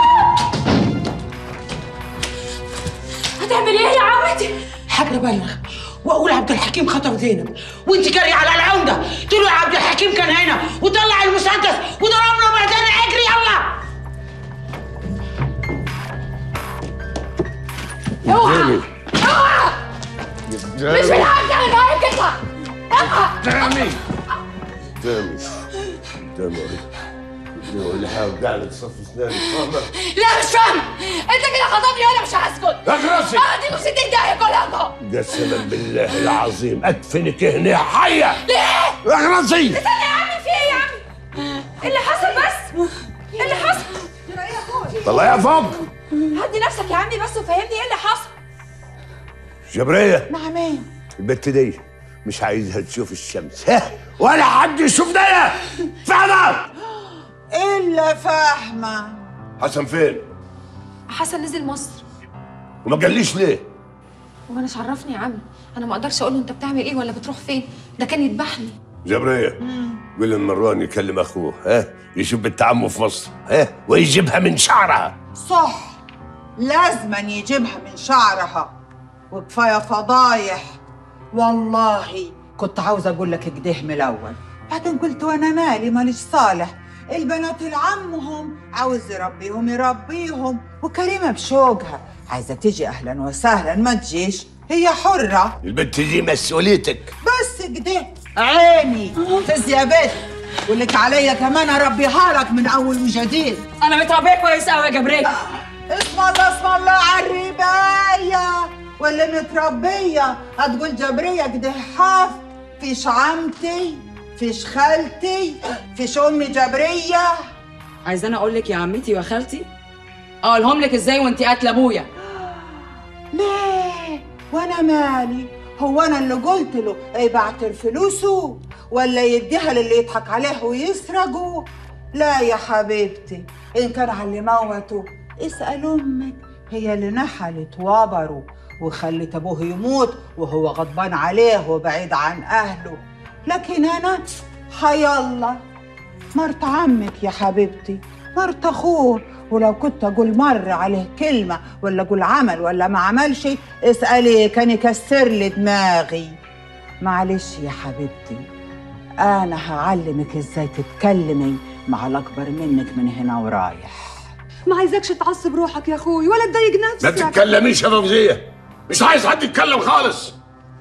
هتعمل ايه يا عمتي؟ حاجة ابلغ واقول عبد الحكيم خطف زينب وانت جري على العمده تقولوا يا عبد الحكيم كان هنا وطلع المسدس وضربنا بعدين اجري يلا قدامي مش بالعافيه انا هاي كده قدامي قدامي قدامي اللي حاول قاعد تصف اسناني فاهمه؟ لا مش فاهم انت كده خطفني وانا مش هسكت اخرسي. هديكوا 60 دقيقه كلكم قسما بالله العظيم ادفنك هنا حيه ليه؟ اخرسي استنى يا عمي في ايه يا عمي؟ إيه اللي حصل بس؟ إيه اللي حصل؟ طلعيها فوق هدي نفسك يا عمي بس وفهمني ايه اللي حصل جبريه نعمين البت دي مش عايزها تشوف الشمس ها ولا حد يشوف ديا فاهمه الا فاهمه حسن فين حسن نزل مصر وما قاليش ليه وانا مش عرفني يا عم انا ما اقدرش اقول له انت بتعمل ايه ولا بتروح فين ده كان يذبحني جبريه قول المران يكلم اخوه ها يشوف بنت عمه في مصر ها ويجيبها من شعرها صح لازما يجيبها من شعرها وكفايه فضايح والله كنت عاوزه اقول لك كده من الاول بعدين قلت وانا مالي ماليش صالح البنات العمهم عاوز يربيهم يربيهم وكريمه بشوقها عايزه تيجي اهلا وسهلا ما تجيش هي حره البنت دي مسؤوليتك بس كده عيني فز يا بنت ولك عليا كمان اربيها لك من اول وجديد انا متربيه كويس قوي يا جبريل اسم الله اسم الله على الرباية واللي متربية هتقول جبرية كده حاف فيش عمتي فيش خالتي فيش أمي جبرية عايزاني اقول لك يا عمتي وخالتي اقولهم لك ازاي وانت قاتله ابويا ليه وأنا مالي هو أنا اللي قلت له ابعت فلوسه ولا يديها للي يضحك عليه ويسرقه لا يا حبيبتي إن كان على اللي موته اسأل أمك هي اللي نحلت وبره وخلت أبوه يموت وهو غضبان عليه وبعيد عن أهله لكن أنا حيالله مرت عمك يا حبيبتي مرت أخوه ولو كنت أقول مر عليه كلمة ولا أقول عمل ولا ما عملش اسألي كان يكسر لي دماغي معلش يا حبيبتي أنا هعلمك إزاي تتكلمي مع الأكبر منك من هنا ورايح ما عايزكش تعصب روحك يا اخوي ولا تضايق ما نفسك تتكلميش يا فوزيه مش عايز حد يتكلم خالص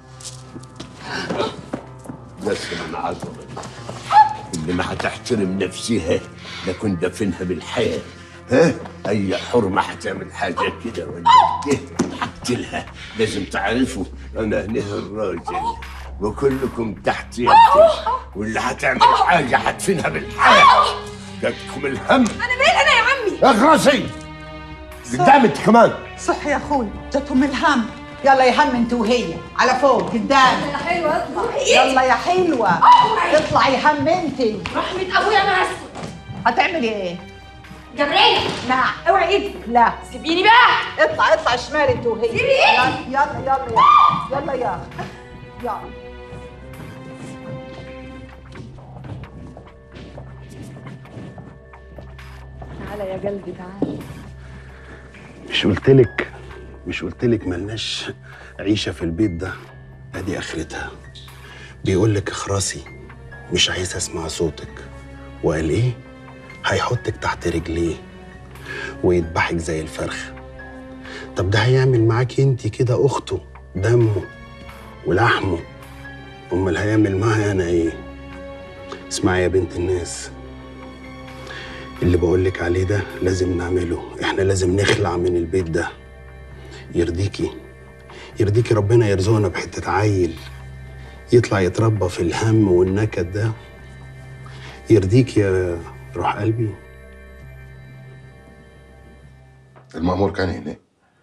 بس من عظمة اللي ما هتحترم نفسها لكن دفنها بالحياة ها أي حرمة هتعمل حاجة كده ولا كده هقتلها لازم تعرفوا أنا هنا الراجل وكلكم تحت يدي واللي هتعمل حاجة هدفنها بالحياة جاتكم الهم انا مين انا يا عمي اخرسي قدام انت كمان صح يا أخوي جاتهم الهم يلا يا هم انت وهي على فوق قدام يا حلوه اطلع يلا يا حلوة اطلعي هم انت رحمة ابويا انا هسكت هتعملي ايه؟ جبرية نعم اوعي ايدك لا سيبيني بقى اطلع اطلع شمال انت وهي سيبي ايدي. يلا يلا يلا يلا يا يلا تعالى يا قلبي تعالى مش قلتلك مش قلتلك ملناش عيشة في البيت ده ادي اخرتها بيقولك اخرسي مش عايز اسمع صوتك وقال ايه هيحطك تحت رجليه ويذبحك زي الفرخ طب ده هيعمل معاكي انت كده اخته دمه ولحمه امال هيعمل معايا انا ايه اسمعي يا بنت الناس اللي بقولك عليه ده لازم نعمله احنا لازم نخلع من البيت ده يرضيكي يرضيكي ربنا يرزقنا بحتة عيل يطلع يتربى في الهم والنكد ده يرضيك يا روح قلبي المأمور كان هنا عايز ايه هو الاخر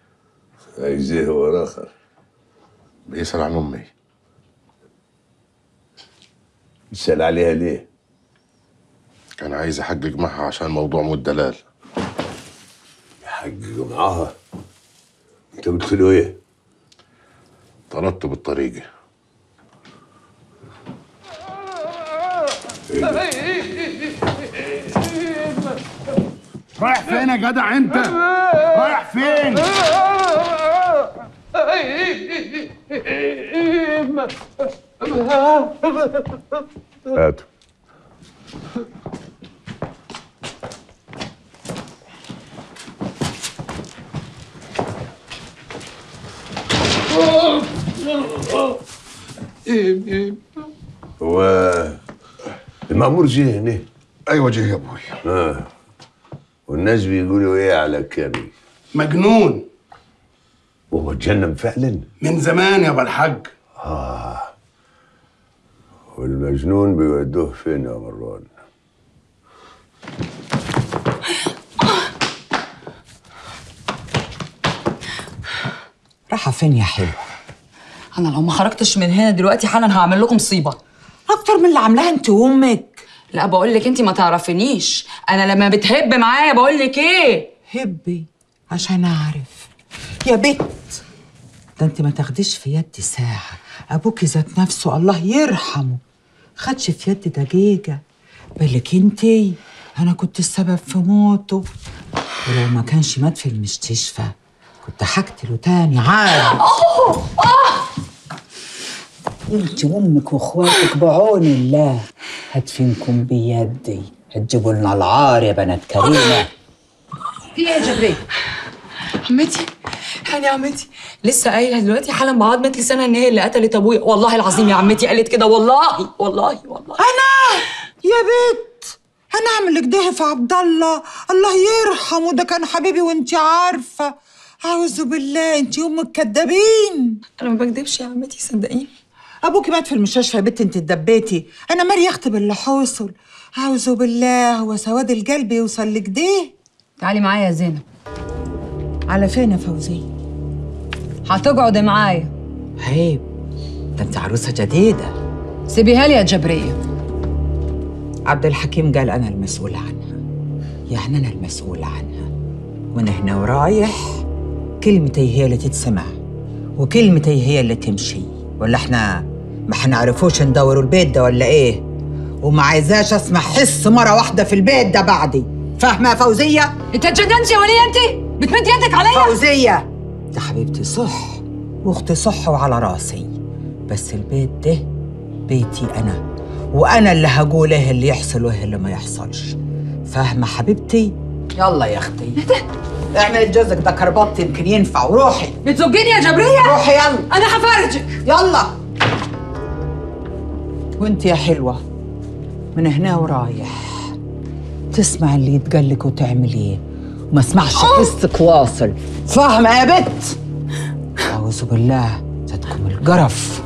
بيسأل عن أمي بتسأل عليها ليه؟ كان عايز احجج معها عشان موضوع مو الدلال يحجج معاها انت قلت له ايه؟ طردته بالطريقة رايح فين يا جدع انت؟ رايح فين؟ هاتوا هو المأمور جه هنا ايوه جه يا ابوي اه والناس بيقولوا ايه على كامل مجنون وهو اتجنن فعلا من زمان يا ابو الحاج اه والمجنون بيودوه فين يا مروان رايحة فين يا حلوة؟ انا لو ما خرجتش من هنا دلوقتي حالا هعمل لكم مصيبه أكتر من اللي عاملاها أنت وأمك لا بقول لك انت ما تعرفينيش انا لما بتهب معايا بقول لك ايه هبي عشان أعرف يا بت ده أنت ما تاخديش في يدي ساعة أبوكي ذات نفسه الله يرحمه خدش في يدي دقيقة بالك انتي أنا كنت السبب في موته ولو ما كانش مات في المستشفى كنت هقتله تاني عادي انت وامك واخواتك بعون الله هدفنكم بيدي هتجيبوا لنا العار يا بنات كريمه في ايه يا جبريل عمتي يعني يا عمتي لسه قايله دلوقتي حالا بعضمه لسانها ان هي اللي قتلت ابويا والله العظيم يا عمتي قالت كده والله والله والله انا يا بت انا اعمل كده في عبد الله الله يرحمه ده كان حبيبي وانت عارفه اعوذ بالله انت امك كدابين انا ما بكدبش يا عمتي صدقيني ابوكي مات في المستشفى يا بت انت اتدبيتي انا ماري اختي باللي حاصل اعوذ بالله هو سواد القلب يوصل لكده تعالي معايا يا زينب على فين يا فوزيه هتقعدي معايا عيب ده انت عروسه جديده سيبيها لي يا جبريه عبد الحكيم قال انا المسؤول عنها يعني انا المسؤول عنها وانا هنا ورايح كلمتي هي اللي تتسمع وكلمتي هي اللي تمشي ولا احنا ما حنعرفوش ندوروا البيت ده ولا ايه وما عايزاش اسمع حس مره واحده في البيت ده بعدي فاهمه يا فوزيه انت اتجننتي يا وليه انت بتمد يدك عليا فوزيه ده حبيبتي صح واختي صح وعلى راسي بس البيت ده بيتي انا وانا اللي هقول ايه اللي يحصل وايه اللي ما يحصلش فاهمه حبيبتي يلا يا اختي اعملي جوزك ده كربط يمكن ينفع وروحي بتزجيني يا جبريه روحي يلا انا هفرجك يلا وانت يا حلوه من هنا ورايح تسمع اللي يتقلك وتعمليه وما اسمعش حسك واصل فاهمه يا بت اعوذ بالله زادكم القرف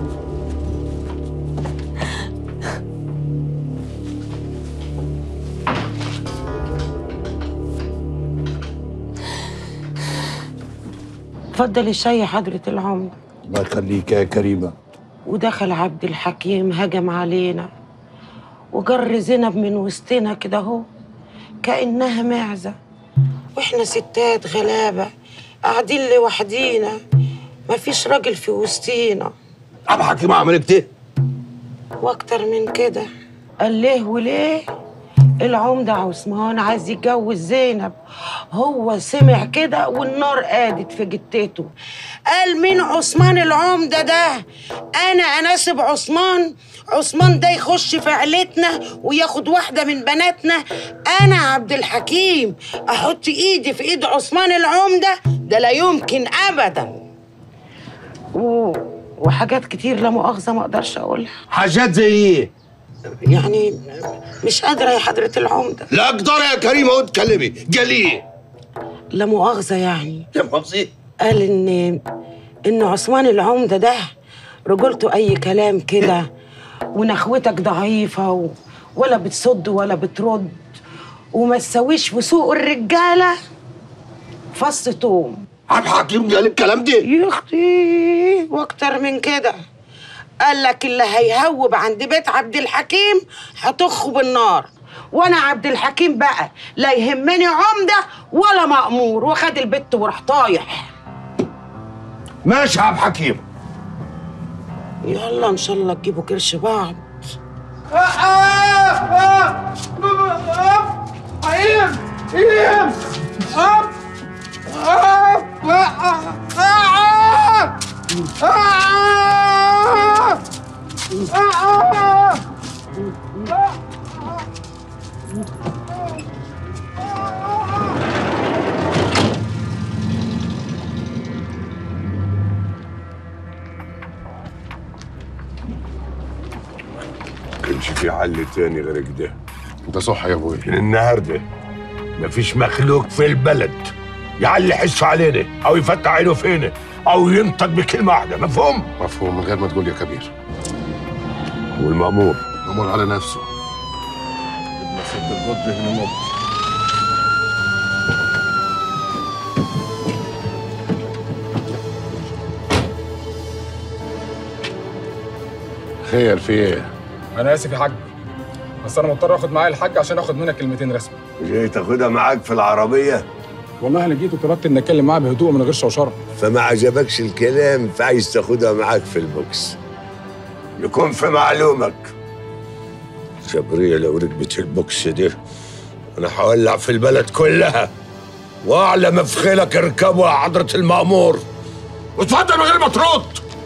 اتفضلي الشاي يا حضرة العمر الله يخليك يا كريمه ودخل عبد الحكيم هجم علينا وجر زينب من وسطنا كده اهو كأنها معزة واحنا ستات غلابة قاعدين لوحدينا مفيش راجل في وسطينا عبد الحكيم عمل كده واكتر من كده قال ليه وليه العمدة عثمان عايز يتجوز زينب هو سمع كده والنار قادت في جتته قال مين عثمان العمدة ده أنا أناسب عثمان عثمان ده يخش في عيلتنا وياخد واحدة من بناتنا أنا عبد الحكيم أحط إيدي في إيد عثمان العمدة ده لا يمكن أبدا و... وحاجات كتير لا مؤاخذة ما أقدرش أقولها حاجات زي ايه؟ يعني مش قادرة يا حضرة العمدة لا اقدر يا كريمه وتكلمي قال ايه؟ لا مؤاخذة يعني لا مؤاخذة قال إن إن عثمان العمدة ده رجولته أي كلام كده ونخوتك ضعيفة و... ولا بتصد ولا بترد وما تسويش في سوق الرجالة فص توم عبد الحكيم قال الكلام ده يا اختي واكتر من كده قال لك اللي هيهوب عند بيت عبد الحكيم هتخه بالنار وانا عبد الحكيم بقى لا يهمني عمده ولا مأمور وخد البت وراح طايح ماشي يا عبد الحكيم يلا ان شاء الله تجيبوا كرش بعض عيم عيم أب أب كانش في حل تاني غير كده انت صح يا ابوي من النهارده مفيش مخلوق في البلد يعلي حسه علينا او يفتح عينه فينا او ينطق بكلمه واحده مفهوم؟ مفهوم من غير ما تقول يا كبير والمأمور مأمور على نفسه ابن ست القط هنا مب خير في ايه؟ انا اسف يا حاج بس انا مضطر اخد معايا الحاج عشان اخد منك كلمتين رسمي جاي تاخدها معاك في العربيه والله انا جيت وطلبت اني اتكلم معاه بهدوء من غير شوشره فما عجبكش الكلام فعايز تاخدها معاك في البوكس يكون في معلومك جبرية لو ركبت البوكس دي انا هولع في البلد كلها واعلى مفخلك اركبوا يا حضرة المأمور واتفضل من غير ما ترد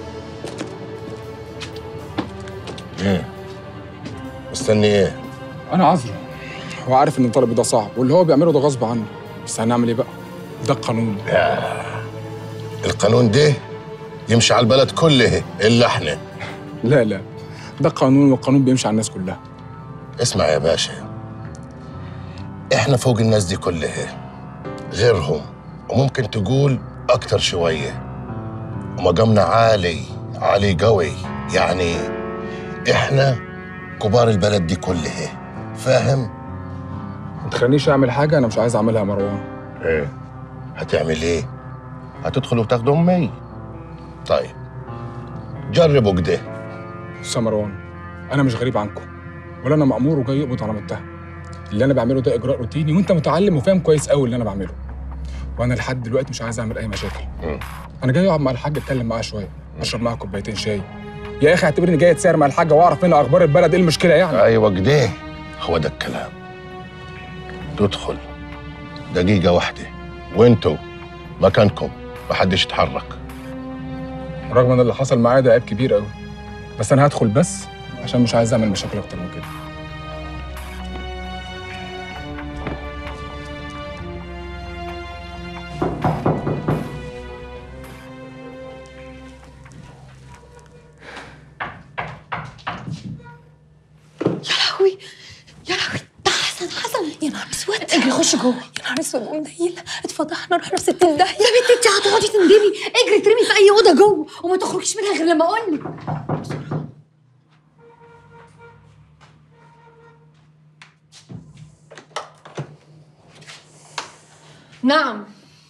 ايه؟ مستني ايه؟ انا عذره هو عارف ان طلبي ده صعب واللي هو بيعمله ده غصب عنه بس هنعمل ايه بقى ده القانون القانون ده يمشي على البلد كله الا احنا لا لا ده قانون والقانون بيمشي على الناس كلها اسمع يا باشا احنا فوق الناس دي كلها غيرهم وممكن تقول اكتر شويه ومقامنا عالي عالي قوي يعني احنا كبار البلد دي كلها فاهم ما تخلينيش اعمل حاجه انا مش عايز اعملها يا مروان ايه هتعمل ايه هتدخل وتاخد امي طيب جربوا كده بص يا مروان انا مش غريب عنكم ولا انا مأمور وجاي يقبض على متهم اللي انا بعمله ده اجراء روتيني وانت متعلم وفاهم كويس قوي اللي انا بعمله وانا لحد دلوقتي مش عايز اعمل اي مشاكل انا جاي اقعد مع الحاج اتكلم معاه شويه اشرب معاه كوبايتين شاي يا اخي اعتبرني جاي اتساير مع الحاجه واعرف منها اخبار البلد ايه المشكله يعني ايوه كده هو ده الكلام تدخل دقيقة واحدة وانتوا مكانكم محدش يتحرك رغم ان اللي حصل معايا ده عيب كبير قوي بس انا هدخل بس عشان مش عايز اعمل مشاكل اكتر من كده يا لهوي يا لهوي ده حسن حسن يا نهار اسود اجري خش جوه يا نهار اسود ومنيل اتفضحنا رحنا في 60 داهيه يا بنتي انت هتقعدي تندمي اجري ترمي في اي اوضه جوه وما تخرجيش منها غير لما اقول لك نعم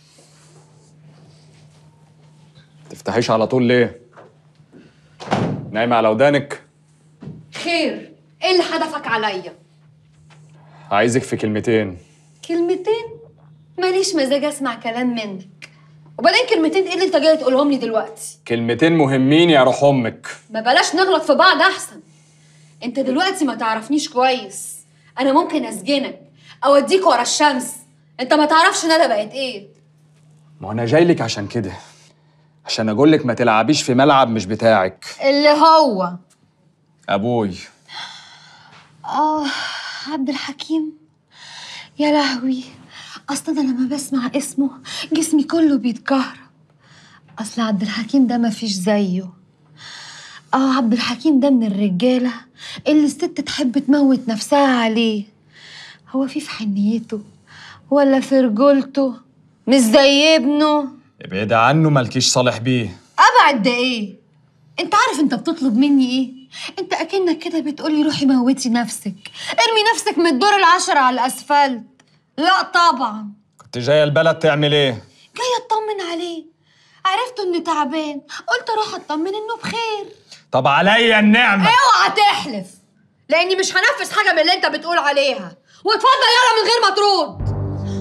تفتحيش على طول ليه؟ نايمة على ودانك خير ايه اللي حدفك عليا عايزك في كلمتين كلمتين ماليش مزاج اسمع كلام منك وبعدين كلمتين ايه اللي انت جاي تقولهم لي دلوقتي كلمتين مهمين يا روح امك ما بلاش نغلط في بعض احسن انت دلوقتي ما تعرفنيش كويس انا ممكن اسجنك اوديك ورا الشمس انت ما تعرفش ندى بقت ايه ما انا جاي لك عشان كده عشان اقول لك ما تلعبيش في ملعب مش بتاعك اللي هو ابوي اه عبد الحكيم يا لهوي اصلا انا لما بسمع اسمه جسمي كله بيتكهرب اصل عبد الحكيم ده مفيش زيه اه عبد الحكيم ده من الرجاله اللي الست تحب تموت نفسها عليه هو في في حنيته ولا في رجولته مش زي ابنه ابعد عنه مالكيش صالح بيه ابعد ده ايه انت عارف انت بتطلب مني ايه انت اكنك كده بتقولي روحي موتي نفسك ارمي نفسك من الدور العشرة على الاسفلت لا طبعا كنت جايه البلد تعمل ايه جايه اطمن عليه عرفت انه تعبان قلت اروح اطمن انه بخير طب عليا النعمه اوعى تحلف لاني مش هنفذ حاجه من اللي انت بتقول عليها واتفضل يلا من غير ما ترد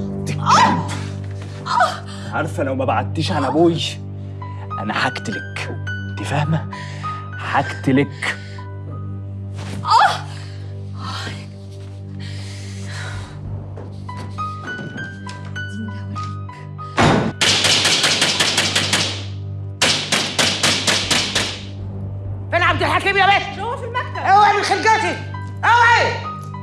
عارفه لو ما بعدتيش عن ابوي انا هقتلك انت فاهمه هقتلك اه فين عبد الحكيم يا بنت؟ هو في المكتب اوعي من خلقتي اوعي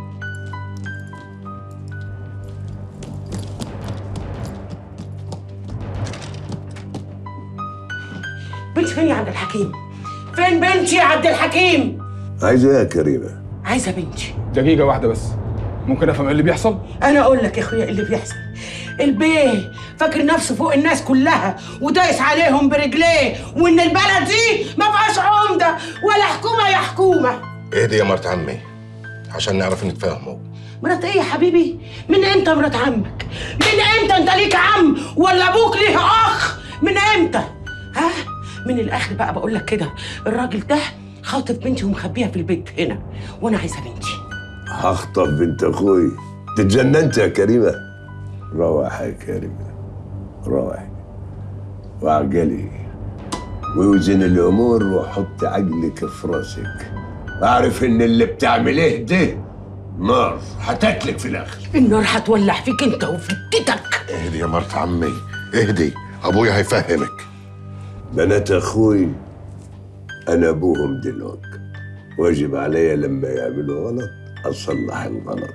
بنتي فين يا عبد الحكيم؟ فين بنتي يا عبد الحكيم؟ عايزة ايه يا كريمة؟ عايزه بنتي دقيقه واحده بس ممكن افهم ايه اللي بيحصل انا اقول لك يا اخويا اللي بيحصل البيه فاكر نفسه فوق الناس كلها ودايس عليهم برجليه وان البلد دي ما فيهاش عمده ولا حكومه يا حكومه اهدي يا مرت عمي عشان نعرف نتفاهموا مرات ايه يا حبيبي من امتى مرات عمك من امتى انت ليك عم ولا ابوك ليه اخ من امتى ها من الاخر بقى بقول لك كده الراجل ده خاطف بنتي ومخبيها في البيت هنا وانا عايزه بنتي هخطف بنت اخوي تتجننت يا كريمة روح يا كريمة روح وعقلي ووزن الامور وحط عقلك في راسك اعرف ان اللي بتعمليه ده نار هتاكلك في الاخر النار هتولع فيك انت وفي جدتك اهدي يا مرت عمي اهدي ابويا هيفهمك بنات اخوي انا ابوهم دلوك واجب عليا لما يعملوا غلط اصلح الغلط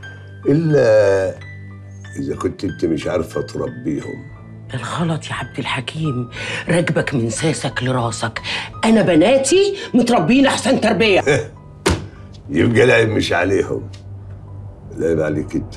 الا اذا كنت انت مش عارفه تربيهم الغلط يا عبد الحكيم راكبك من ساسك لراسك انا بناتي متربيين احسن تربيه يبقى العيب مش عليهم العيب عليك انت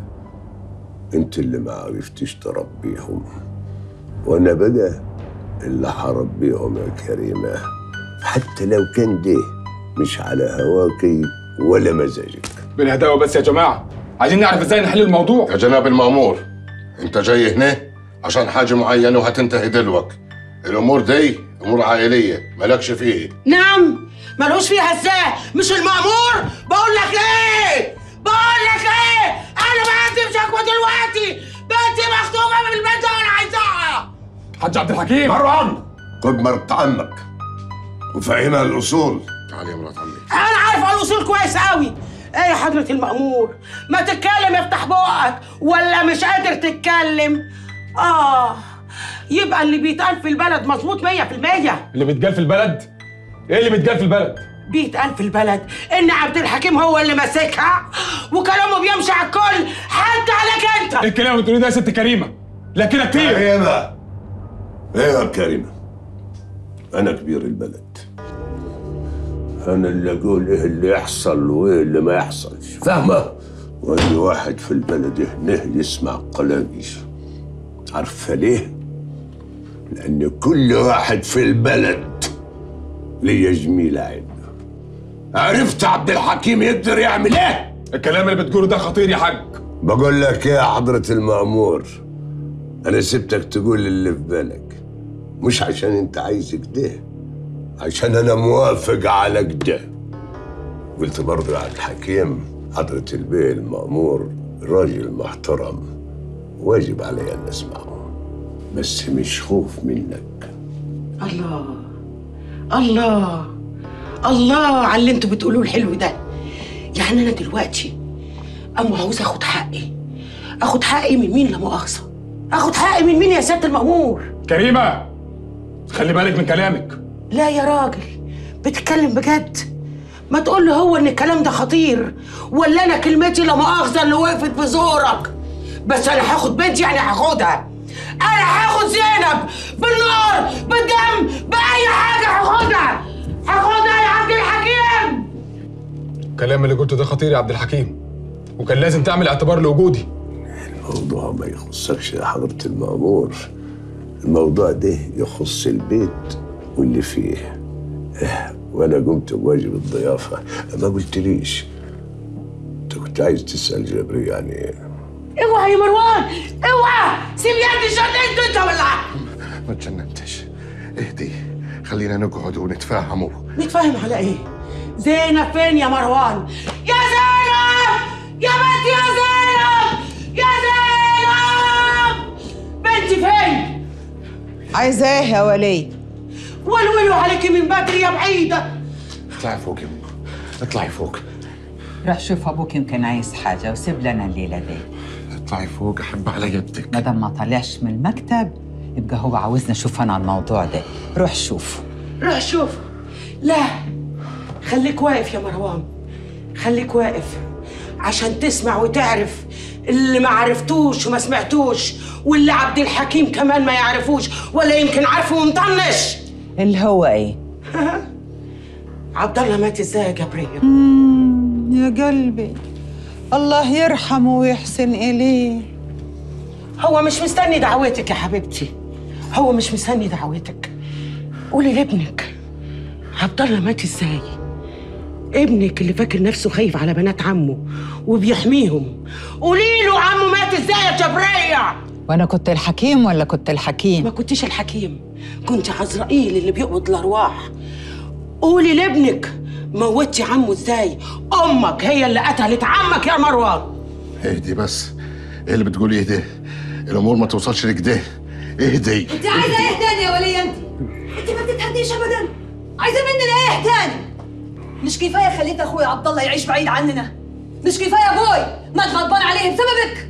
انت اللي ما عرفتش تربيهم وانا بقى اللي هربيهم يا كريمه حتى لو كان ده مش على هواكي ولا مزاجك بالهداوه بس يا جماعه عايزين نعرف ازاي نحل الموضوع يا جناب المأمور انت جاي هنا عشان حاجة معينة وهتنتهي دلوك الأمور دي أمور عائلية مالكش فيه نعم ملوش فيها ازاي مش المأمور بقول لك ايه بقول لك ايه انا بعتب شكوى دلوقتي بنتي مخطوبه من البيت وانا عايزاها حاج عبد الحكيم مروان خد مرت عمك وفهمها الاصول تعالي يا مرات عمي انا عارفه الاصول كويس قوي ايه يا حضرة المأمور ما تتكلم افتح بقك ولا مش قادر تتكلم اه يبقى اللي بيتقال في البلد مظبوط 100% اللي بيتقال في البلد ايه اللي بيتقال في البلد بيتقال في البلد ان عبد الحكيم هو اللي ماسكها وكلامه بيمشي على الكل حتى عليك انت ايه الكلام اللي بتقوليه ده يا ست كريمه لا كده كتير كريمه ايوه يا كريمه انا كبير البلد انا اللي اقول ايه اللي يحصل وايه اللي ما يحصلش فاهمه واي واحد في البلد هنا يسمع كلامي عارفه ليه لان كل واحد في البلد ليه جميله عنده عرفت عبد الحكيم يقدر يعمل ايه الكلام اللي بتقوله ده خطير يا حاج بقول لك ايه يا حضرة المأمور أنا سبتك تقول اللي في بالك مش عشان أنت عايز كده عشان أنا موافق على كده قلت برضه يا عبد الحكيم حضرة البيه المأمور راجل محترم واجب علي أن أسمعه بس مش خوف منك الله الله الله على اللي انتوا بتقولوه الحلو ده يعني انا دلوقتي اما عاوز اخد حقي اخد حقي من مين لا مؤاخذه اخد حقي من مين يا سياده المأمور كريمه خلي بالك من كلامك لا يا راجل بتتكلم بجد ما تقول له هو ان الكلام ده خطير ولا انا كلمتي لا مؤاخذه اللي وقفت في زورك بس انا هاخد بنتي يعني هاخدها انا هاخد زينب بالنار بالدم باي حاجه هاخدها هاخدها يا عبد الحكيم الكلام اللي قلته ده خطير يا عبد الحكيم وكان لازم تعمل اعتبار لوجودي الموضوع ما يخصكش يا حضرة المأمور الموضوع ده يخص البيت واللي فيه إيه، وانا قمت بواجب الضيافة ما قلتليش انت كنت عايز تسأل جبري يعني ايه اوعى يا مروان اوعى سيب يدي شديد انت ولا ما تجننتش اهدي خلينا نقعد ونتفاهموا نتفاهم على ايه؟ زينب فين يا مروان؟ يا زينب! يا بنتي يا زينب! يا زينب! بنتي فين؟ عايزاه يا ولي ولولوا عليكي من بدري يا بعيدة اطلعي فوق يا أم. اطلعي فوق روح شوف ابوك يمكن عايز حاجه وسيب لنا الليله دي اطلعي فوق احب على يدك ما دام ما طلعش من المكتب يبقى هو عاوزنا نشوف انا الموضوع ده روح شوف روح شوف لا خليك واقف يا مروان خليك واقف عشان تسمع وتعرف اللي ما عرفتوش وما سمعتوش واللي عبد الحكيم كمان ما يعرفوش ولا يمكن عارفه ومطنش اللي هو ايه عبد الله مات ازاي يا جبريه مم، يا قلبي الله يرحمه ويحسن إليه هو مش مستني دعوتك يا حبيبتي هو مش مستني دعوتك قولي لابنك عبد الله مات ازاي ابنك اللي فاكر نفسه خايف على بنات عمه وبيحميهم قولي له عمه مات ازاي يا جبريه وانا كنت الحكيم ولا كنت الحكيم ما كنتيش الحكيم كنت عزرائيل اللي بيقبض الارواح قولي لابنك موتي عمه ازاي امك هي اللي قتلت عمك يا مروان اهدي بس ايه اللي بتقولي ايه ده الامور ما توصلش لكده اهدي انت عايزه ايه تاني يا وليه انت؟ انت ما بتتهديش ابدا عايزه مننا ايه تاني؟ مش كفايه خليت اخويا عبد الله يعيش بعيد عننا مش كفايه ابوي ما غضبان عليه بسببك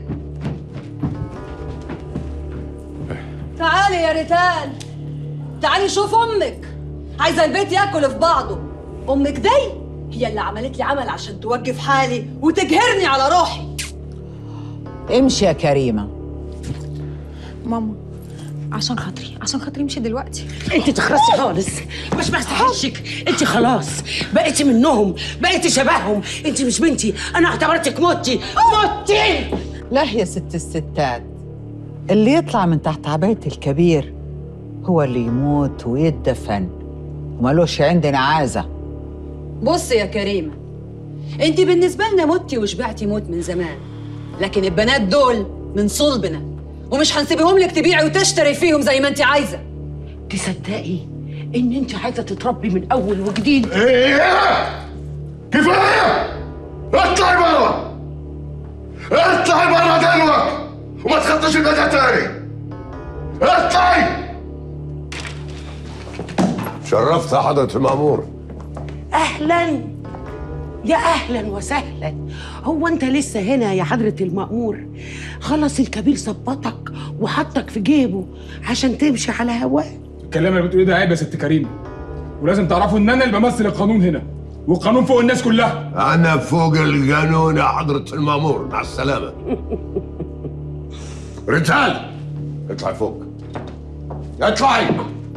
تعالي يا ريتال تعالي شوف امك عايزه البيت ياكل في بعضه امك دي هي اللي عملت لي عمل عشان توقف حالي وتجهرني على روحي امشي يا كريمه ماما عشان خاطري عشان خاطري امشي دلوقتي انت تخرسي خالص مش بستحشك انت خلاص بقيتي منهم بقيتي شبههم انت مش بنتي انا اعتبرتك متي متي لا يا ست الستات اللي يطلع من تحت عباية الكبير هو اللي يموت ويدفن ومالوش عندنا عازة بصي يا كريمة انت بالنسبة لنا متي وشبعتي موت من زمان لكن البنات دول من صلبنا ومش هنسيبهم لك تبيعي وتشتري فيهم زي ما انت عايزة تصدقي ان انت عايزه تتربي من اول وجديد ايه كفايه اطلعي برا اطلعي برا دلوقتي وما تخطش البيت تاني اطلعي شرفت حضرة المأمور اهلا يا اهلا وسهلا هو انت لسه هنا يا حضره المأمور خلص الكبير ظبطك وحطك في جيبه عشان تمشي على هواه الكلام اللي بتقوليه ده عيب يا ست كريمه ولازم تعرفوا ان انا اللي بمثل القانون هنا والقانون فوق الناس كلها أنا فوق القانون يا حضرة المأمور مع السلامة رجال اطلعي فوق اطلعي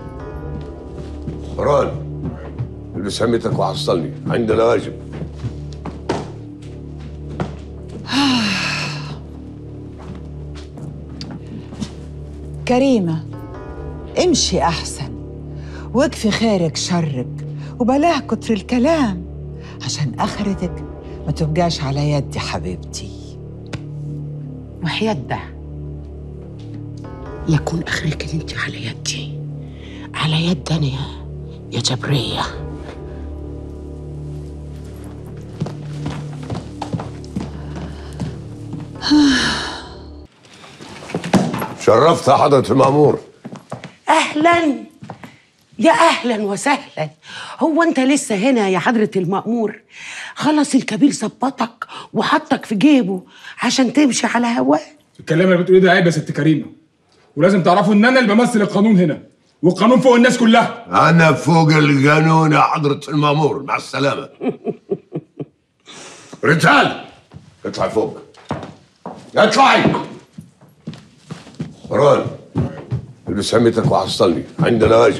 ران البس همتك وحصلني عندنا واجب كريمة امشي أحسن واكفي خيرك شرك وبلاه كتر الكلام عشان آخرتك ما تبقاش على يدي حبيبتي وحياة ده يكون اخرك ان انت على يدي على يد انا يا- يا جبريه شرفت حضرة المأمور اهلا يا اهلا وسهلا هو انت لسه هنا يا حضره المأمور خلص الكبير ظبطك وحطك في جيبه عشان تمشي على هواه الكلام اللي بتقوليه ده عيب يا ست كريمه ولازم تعرفوا ان انا اللي بمثل القانون هنا والقانون فوق الناس كلها أنا فوق القانون يا حضرة المأمور مع السلامة رجال اطلعي فوق اطلعي ران البس همتك وحصلني عندنا واجب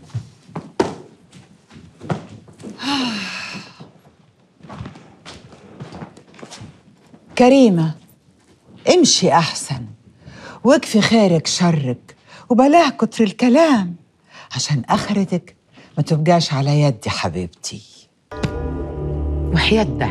كريمة امشي أحسن واكفي خيرك شرك وبلاه كتر الكلام عشان آخرتك ما تبقاش على يدي حبيبتي وحياة ده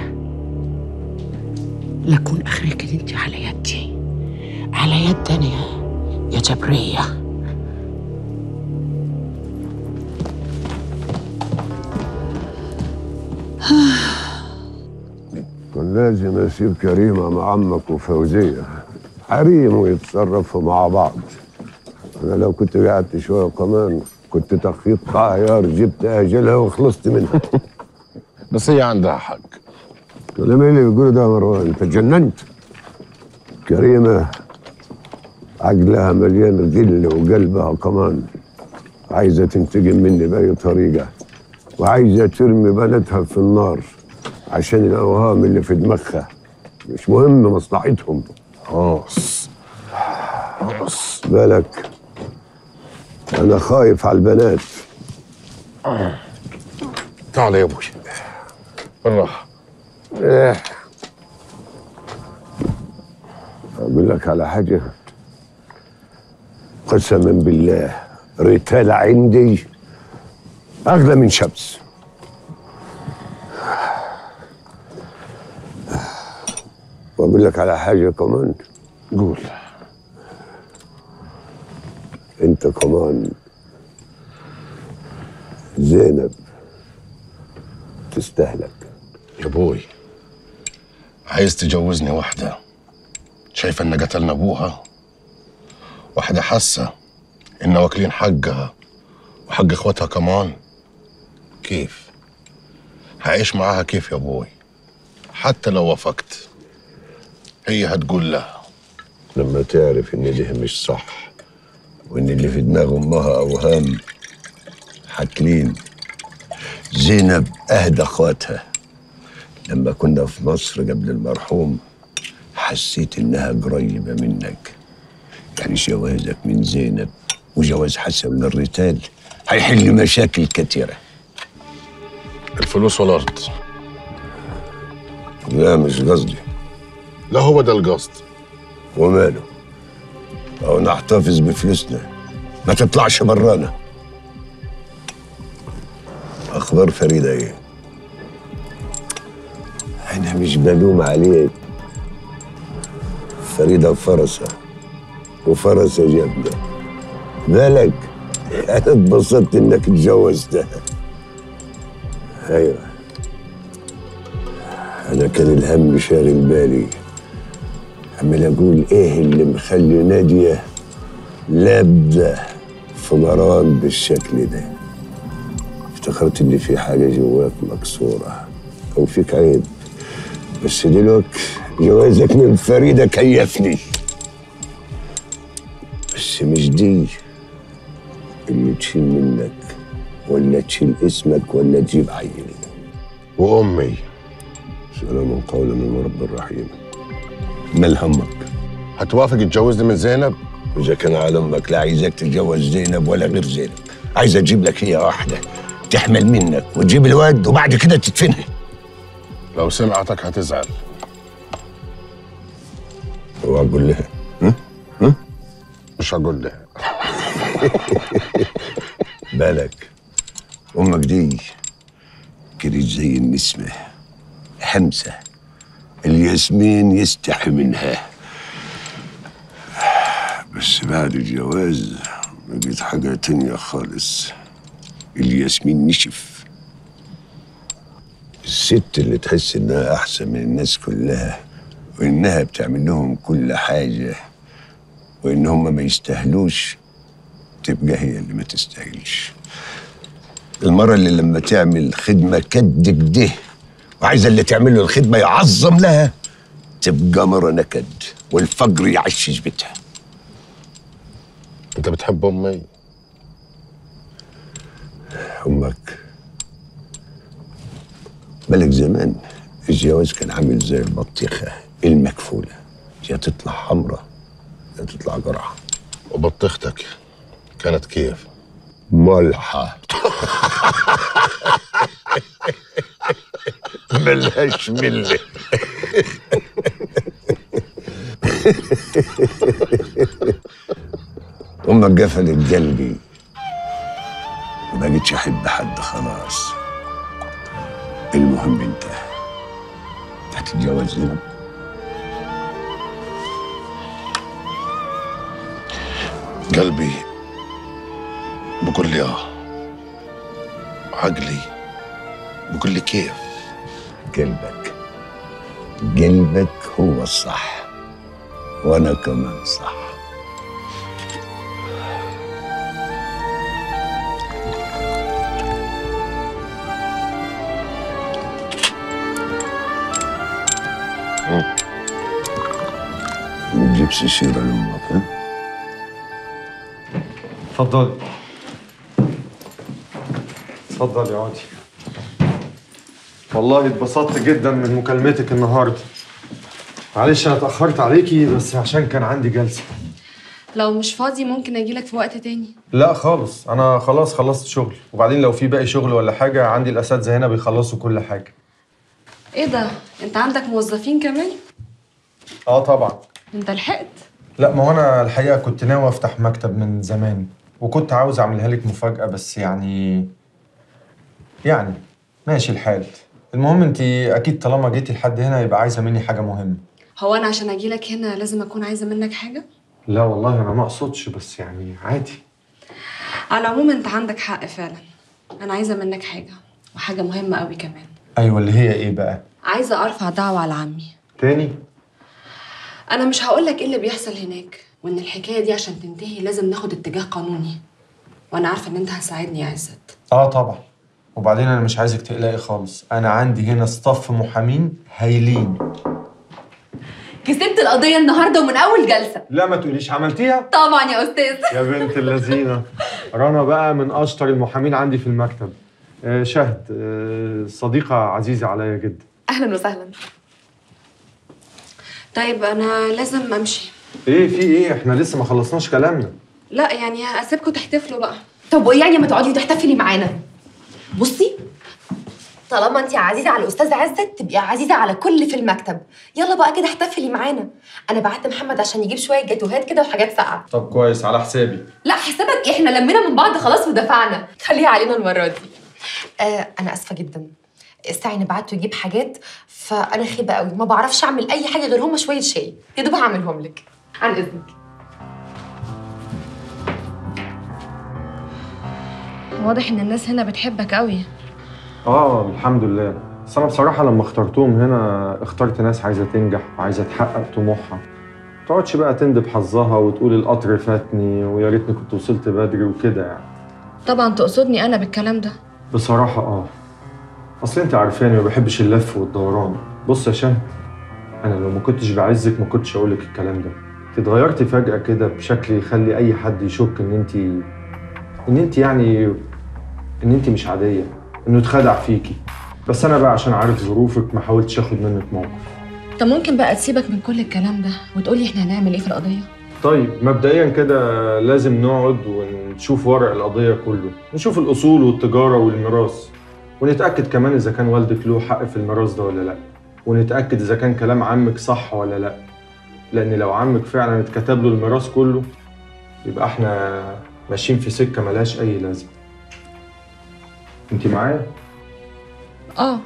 لكون اخرك ان انت على يدي على يد انا يا- يا جبريه لازم اسيب كريمه مع عمك وفوزيه حريم ويتصرفوا مع بعض انا لو كنت قعدت شويه كمان كنت تخيط عيار جبت اجلها وخلصت منها بس هي عندها حق كلام ايه اللي بيقوله ده يا مروان انت اتجننت كريمه عقلها مليان غل وقلبها كمان عايزه تنتقم مني باي طريقه وعايزه ترمي بناتها في النار عشان الاوهام اللي في دماغها مش مهم مصلحتهم خلاص خلاص بالك انا خايف على البنات تعال يا ابوي بالراحه ايه اقول لك على حاجه قسما بالله ريتال عندي اغلى من شمس واقول لك على حاجه كمان قول انت كمان زينب تستهلك يا ابوي عايز تجوزني واحدة شايفة ان قتلنا ابوها واحدة حاسة ان واكلين حقها وحق اخواتها كمان كيف هعيش معاها كيف يا ابوي حتى لو وافقت هي هتقول لا لما تعرف ان ده مش صح وان اللي في دماغ امها اوهام حاكلين زينب اهدى اخواتها لما كنا في مصر قبل المرحوم حسيت انها قريبه منك يعني جوازك من زينب وجواز حسن من الريتال هيحل مشاكل كثيره الفلوس والارض لا مش قصدي لا هو ده القصد وماله او نحتفظ بفلوسنا ما تطلعش برانا اخبار فريده ايه انا مش بلوم عليك فريده فرسه وفرسه جامده بالك انا اتبسطت انك اتجوزتها ايوه انا كان الهم شاغل بالي عمال اقول ايه اللي مخلي ناديه لابده في مران بالشكل ده افتكرت ان في حاجه جواك مكسوره او فيك عيب بس دلوقتي جوازك من فريده كيفني بس مش دي اللي تشيل منك ولا تشيل اسمك ولا تجيب عيل وامي سلام قولا من رب الرحيم مال همك هتوافق تجوزني من زينب اذا كان على امك لا عايزك تتجوز زينب ولا غير زينب عايز اجيب لك هي واحده تحمل منك وتجيب الواد وبعد كده تدفنها لو سمعتك هتزعل واقول لها مش هقول لها بالك امك دي كانت زي النسمه حمسه الياسمين يستحي منها بس بعد الجواز لقيت حاجة تانية خالص الياسمين نشف الست اللي تحس انها احسن من الناس كلها وانها بتعمل لهم كل حاجة وان هم ما يستاهلوش تبقى هي اللي ما تستاهلش المرة اللي لما تعمل خدمة كد كده وعايزة اللي تعمل له الخدمة يعظم لها تبقى مرة نكد والفقر يعشش بيتها انت بتحب امي امك بالك زمان الجواز كان عامل زي البطيخة المكفولة يا تطلع حمرا يا تطلع قرعة وبطيختك كانت كيف ملحة ملهاش ملة امك قفلت قلبي ما بقتش احب حد خلاص المهم انت هتتجوز زينب قلبي بقول لي اه عقلي بقول لي كيف قلبك قلبك هو الصح وانا كمان صح ما تجيبش سيرة لأمك ها؟ اتفضلي اتفضلي اقعدي والله اتبسطت جدا من مكالمتك النهارده معلش انا اتاخرت عليكي بس عشان كان عندي جلسه لو مش فاضي ممكن اجيلك في وقت تاني لا خالص انا خلاص خلصت شغل وبعدين لو في باقي شغل ولا حاجه عندي الاساتذه هنا بيخلصوا كل حاجه ايه ده انت عندك موظفين كمان اه طبعا انت لحقت لا ما هو انا الحقيقه كنت ناوي افتح مكتب من زمان وكنت عاوز اعملها لك مفاجاه بس يعني يعني ماشي الحال المهم انت اكيد طالما جيتي لحد هنا يبقى عايزه مني حاجه مهمه هو انا عشان اجيلك هنا لازم اكون عايزه منك حاجه لا والله انا ما اقصدش بس يعني عادي على العموم انت عندك حق فعلا انا عايزه منك حاجه وحاجه مهمه قوي كمان ايوه اللي هي ايه بقى عايزه ارفع دعوه على عمي تاني انا مش هقولك ايه اللي بيحصل هناك وان الحكايه دي عشان تنتهي لازم ناخد اتجاه قانوني وانا عارفه ان انت هتساعدني يا عزت اه طبعا وبعدين انا مش عايزك تقلقي خالص انا عندي هنا صف محامين هايلين كسبت القضيه النهارده ومن اول جلسه لا ما تقوليش عملتيها طبعا يا استاذ يا بنت اللذينه رنا بقى من اشطر المحامين عندي في المكتب آه شهد آه صديقه عزيزه عليا جدا اهلا وسهلا طيب انا لازم امشي ايه في ايه احنا لسه ما خلصناش كلامنا لا يعني هسيبكم تحتفلوا بقى طب وايه يعني ما تقعدي وتحتفلي معانا بصي طالما انت عزيزه على الاستاذ عزت تبقي عزيزه على كل في المكتب يلا بقى كده احتفلي معانا انا بعت محمد عشان يجيب شويه جاتوهات كده وحاجات ساقعه طب كويس على حسابي لا حسابك إيه؟ احنا لمينا من بعض خلاص ودفعنا خليها علينا المره دي آه انا اسفه جدا الساعي انا بعته يجيب حاجات فانا خيبه قوي ما بعرفش اعمل اي حاجه غير هما شويه شاي يا دوب هعملهم لك عن اذنك واضح ان الناس هنا بتحبك قوي اه الحمد لله بس انا بصراحه لما اخترتهم هنا اخترت ناس عايزه تنجح وعايزه تحقق طموحها ما تقعدش بقى تندب حظها وتقول القطر فاتني ويا ريتني كنت وصلت بدري وكده يعني طبعا تقصدني انا بالكلام ده بصراحه اه اصل انت عارفاني ما بحبش اللف والدوران بص يا شهد انا لو ما كنتش بعزك ما كنتش اقول لك الكلام ده انت اتغيرتي فجاه كده بشكل يخلي اي حد يشك ان انت ان انت يعني ان انت مش عاديه انه اتخدع فيكي بس انا بقى عشان عارف ظروفك ما حاولتش اخد منك موقف طب ممكن بقى تسيبك من كل الكلام ده وتقولي احنا هنعمل ايه في القضيه طيب مبدئيا كده لازم نقعد ونشوف ورق القضيه كله نشوف الاصول والتجاره والميراث ونتاكد كمان اذا كان والدك له حق في الميراث ده ولا لا ونتاكد اذا كان كلام عمك صح ولا لا لان لو عمك فعلا اتكتب له الميراث كله يبقى احنا ماشيين في سكه ملهاش اي لازمه انت معايا اه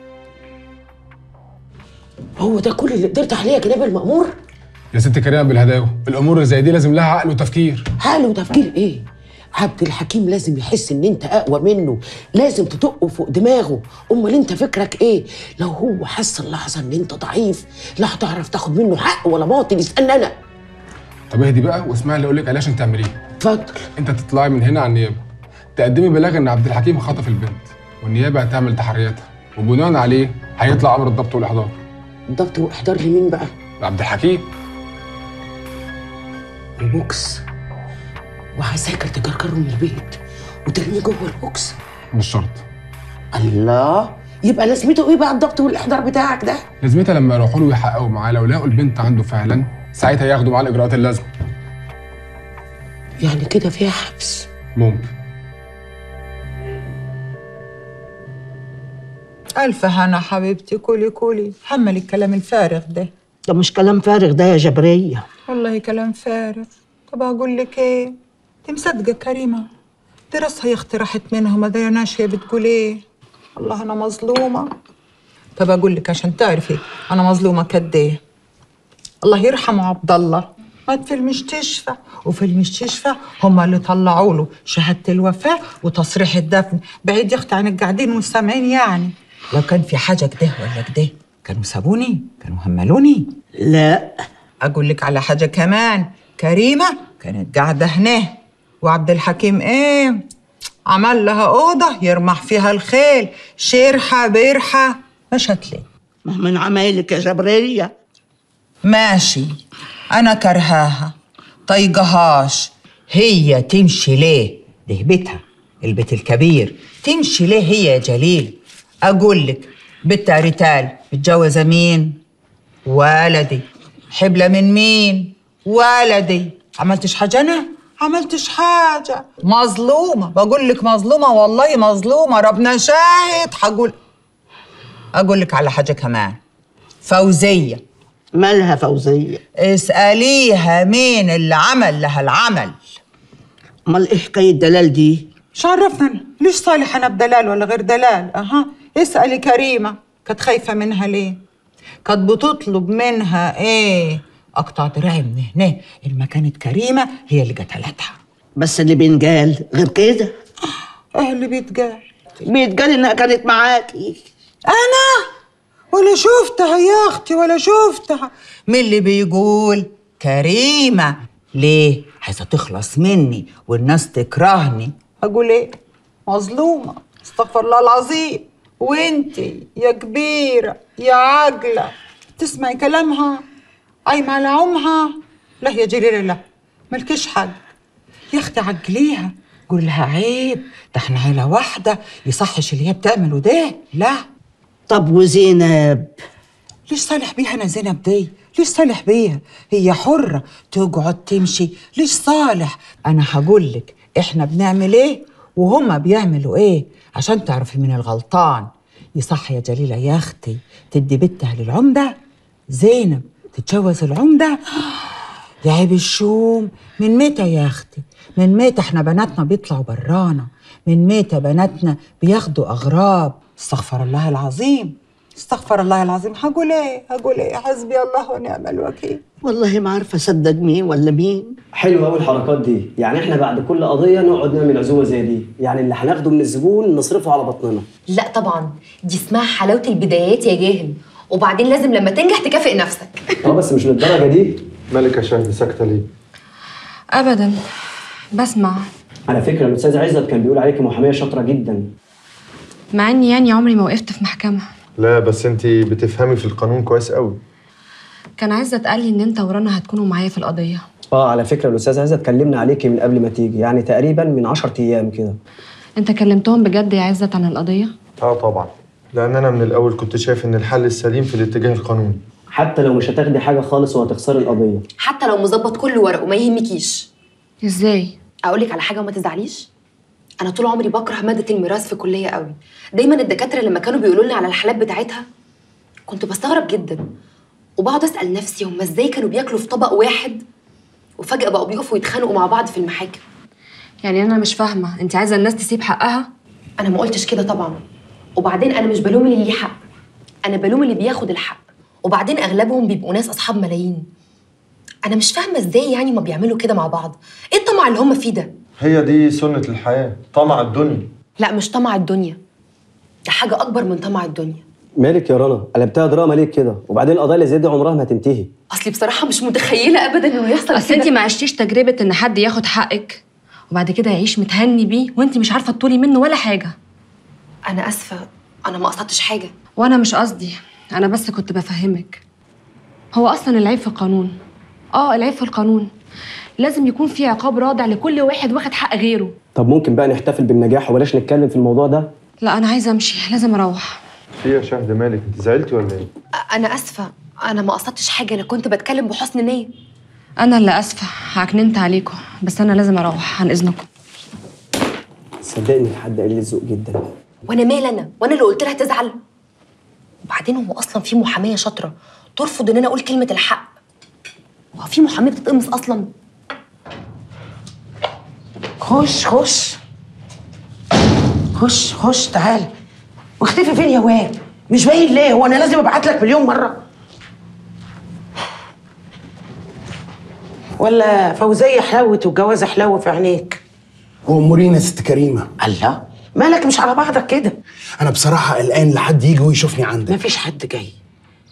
هو ده كل اللي قدرت عليه يا جناب المأمور يا ست كريمه بالهداوه الامور اللي زي دي لازم لها عقل وتفكير عقل وتفكير ايه عبد الحكيم لازم يحس ان انت اقوى منه لازم تطقه فوق دماغه امال انت فكرك ايه لو هو حس اللحظه ان انت ضعيف لا هتعرف تاخد منه حق ولا باطل اسالني انا طب اهدي بقى واسمعي اللي اقول لك عليه عشان تعمليه اتفضل انت تطلعي من هنا على النيابه تقدمي بلاغ ان عبد الحكيم خطف البنت والنيابه هتعمل تحرياتها وبناء عليه هيطلع امر الضبط والاحضار الضبط والاحضار لمين بقى عبد الحكيم البوكس وعساكر تجرجره من البيت وترميه جوه البوكس مش شرط الله يبقى لازمته ايه بقى الضبط والاحضار بتاعك ده لازمتها لما يروحوا له يحققوا معاه لو لقوا البنت عنده فعلا ساعتها ياخدوا معاه الاجراءات اللازمه يعني كده فيها حبس ممكن ألف هنا حبيبتي كولي كولي حمل الكلام الفارغ ده ده مش كلام فارغ ده يا جبرية والله كلام فارغ طب أقول لك إيه دي مصدقة كريمة دي راسها يا أختي راحت منها ما دريناش هي بتقول إيه والله أنا مظلومة طب أقول لك عشان تعرفي أنا مظلومة قد إيه الله يرحمه عبد الله مات في المستشفى وفي المستشفى هم اللي طلعوا له شهادة الوفاة وتصريح الدفن بعيد يا أختي عن القاعدين والسامعين يعني لو كان في حاجة كده ولا كده كانوا سابوني كانوا هملوني لا اقول لك على حاجه كمان كريمه كانت قاعده هنا وعبد الحكيم ايه عمل لها اوضه يرمح فيها الخيل شرحه برحه مشت لي من عمايلك يا جبرية ماشي انا كرهاها طيقهاش هي تمشي ليه ده بيتها البيت الكبير تمشي ليه هي يا جليل اقول لك بنت ريتال متجوزه مين ولدي حبلة من مين ولدي عملتش حاجه انا عملتش حاجه مظلومه بقول لك مظلومه والله مظلومه ربنا شاهد هقول اقول لك على حاجه كمان فوزيه مالها فوزيه اساليها مين اللي عمل لها العمل امال ايه حكايه دلال دي مش عرفنا أنا. ليش صالح انا بدلال ولا غير دلال اها اسالي كريمه كانت خايفه منها ليه كانت بتطلب منها ايه اقطع دراعي من هنا اللي كانت كريمه هي اللي قتلتها بس اللي بينقال غير كده ايه اللي بيتقال بيتقال انها كانت معاكي انا ولا شفتها يا اختي ولا شفتها مين اللي بيقول كريمه ليه عايزه تخلص مني والناس تكرهني اقول ايه مظلومه استغفر الله العظيم وانتي يا كبيره يا عاقله تسمعي كلامها قايمه على عمها لا يا جليله لا ملكيش حد يا اختي عجليها قول لها عيب ده احنا عيله واحده يصحش اللي هي بتعمله ده لا طب وزينب ليش صالح بيها انا زينب دي ليش صالح بيها هي حره تقعد تمشي ليش صالح انا هقول لك احنا بنعمل ايه وهما بيعملوا ايه عشان تعرفي من الغلطان يصح يا جليله يا اختي تدي بنتها للعمده زينب تتجوز العمده يا عيب الشوم من متى يا اختي من متى احنا بناتنا بيطلعوا برانا من متى بناتنا بياخدوا اغراب استغفر الله العظيم استغفر الله العظيم هقول ايه هقول ايه حسبي الله ونعم الوكيل والله ما عارفه اصدق مين ولا مين حلوه قوي الحركات دي يعني احنا بعد كل قضيه نقعد نعمل عزومه زي دي يعني اللي هناخده من الزبون نصرفه على بطننا لا طبعا دي اسمها حلاوه البدايات يا جاهل وبعدين لازم لما تنجح تكافئ نفسك اه بس مش للدرجه دي مالك يا شهد ساكته ليه ابدا بسمع على فكره الاستاذ عزت كان بيقول عليكي محاميه شاطره جدا مع اني يعني عمري ما وقفت في محكمه لا بس انت بتفهمي في القانون كويس قوي كان عزت قال لي ان انت ورنا هتكونوا معايا في القضيه اه على فكره الاستاذ عزت كلمنا عليكي من قبل ما تيجي يعني تقريبا من 10 ايام كده انت كلمتهم بجد يا عزت عن القضيه اه طبعا لان انا من الاول كنت شايف ان الحل السليم في الاتجاه القانوني حتى لو مش هتاخدي حاجه خالص وهتخسري القضيه حتى لو مظبط كل ورق وما يهمكيش ازاي اقول لك على حاجه وما تزعليش انا طول عمري بكره ماده الميراث في الكليه قوي دايما الدكاتره لما كانوا بيقولوا لنا على الحالات بتاعتها كنت بستغرب جدا وبقعد اسال نفسي هم ازاي كانوا بياكلوا في طبق واحد وفجاه بقوا بيقفوا يتخانقوا مع بعض في المحاكم يعني انا مش فاهمه انت عايزه الناس تسيب حقها انا ما قلتش كده طبعا وبعدين انا مش بلوم اللي ليه حق انا بلوم اللي بياخد الحق وبعدين اغلبهم بيبقوا ناس اصحاب ملايين انا مش فاهمه ازاي يعني ما بيعملوا كده مع بعض ايه الطمع اللي هم فيه ده هي دي سنه الحياه طمع الدنيا لا مش طمع الدنيا ده حاجه اكبر من طمع الدنيا مالك يا رنا قلبتها دراما ليه كده وبعدين القضايا اللي زي دي عمرها ما هتنتهي اصلي بصراحه مش متخيله ابدا انه يحصل اصل انت ما عشتيش تجربه ان حد ياخد حقك وبعد كده يعيش متهني بيه وانت مش عارفه تطولي منه ولا حاجه انا اسفه انا ما قصدتش حاجه وانا مش قصدي انا بس كنت بفهمك هو اصلا العيب في القانون اه العيب في القانون لازم يكون في عقاب رادع لكل واحد واخد حق غيره طب ممكن بقى نحتفل بالنجاح وبلاش نتكلم في الموضوع ده لا انا عايزه امشي لازم اروح في يا شهد مالك انت زعلتي ولا ايه انا اسفه انا ما قصدتش حاجه انا كنت بتكلم بحسن نيه انا اللي اسفه عكننت عليكم بس انا لازم اروح عن اذنكم صدقني حد قليل الذوق جدا وانا مال انا وانا اللي قلت لها تزعل وبعدين هو اصلا في محاميه شاطره ترفض ان انا اقول كلمه الحق هو في محاميه بتتقمص اصلا خش خش خش خش تعال واختفي فين يا واد مش باين ليه هو انا لازم ابعت لك مليون مره ولا فوزيه حلوت والجوازه حلوه في عينيك وامورينا يا ست كريمه الله مالك مش على بعضك كده انا بصراحه قلقان لحد يجي ويشوفني عندك مفيش حد جاي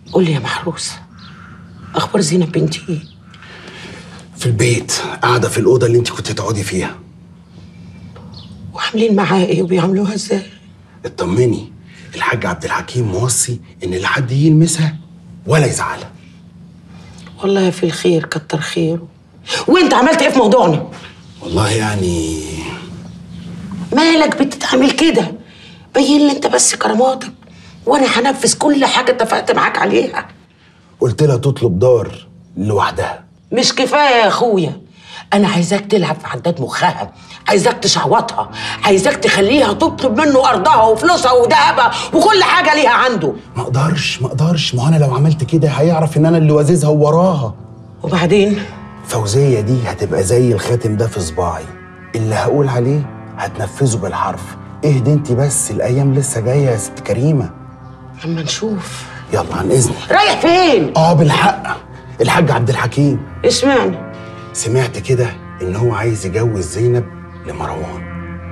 قول لي يا محروس اخبار زينب بنتي ايه في البيت قاعده في الاوضه اللي انت كنت تقعدي فيها وعاملين معاها ايه وبيعملوها ازاي اطمني الحاج عبد الحكيم موصي ان لا حد يلمسها ولا يزعلها والله في الخير كتر خيره وانت عملت ايه في موضوعنا والله يعني مالك بتتعمل كده بين لي انت بس كراماتك وانا هنفذ كل حاجه اتفقت معاك عليها قلت لها تطلب دار لوحدها مش كفايه يا اخويا انا عايزاك تلعب في عداد مخها عايزاك تشعوطها عايزاك تخليها تطلب منه ارضها وفلوسها وذهبها وكل حاجه ليها عنده ما اقدرش ما اقدرش ما انا لو عملت كده هيعرف ان انا اللي وازيزها ووراها وبعدين فوزيه دي هتبقى زي الخاتم ده في صباعي اللي هقول عليه هتنفذه بالحرف اهدي انت بس الايام لسه جايه يا ست كريمه اما نشوف يلا عن اذنك رايح فين اه بالحق الحاج عبد الحكيم اشمعنى سمعت كده ان هو عايز يجوز زينب لمروان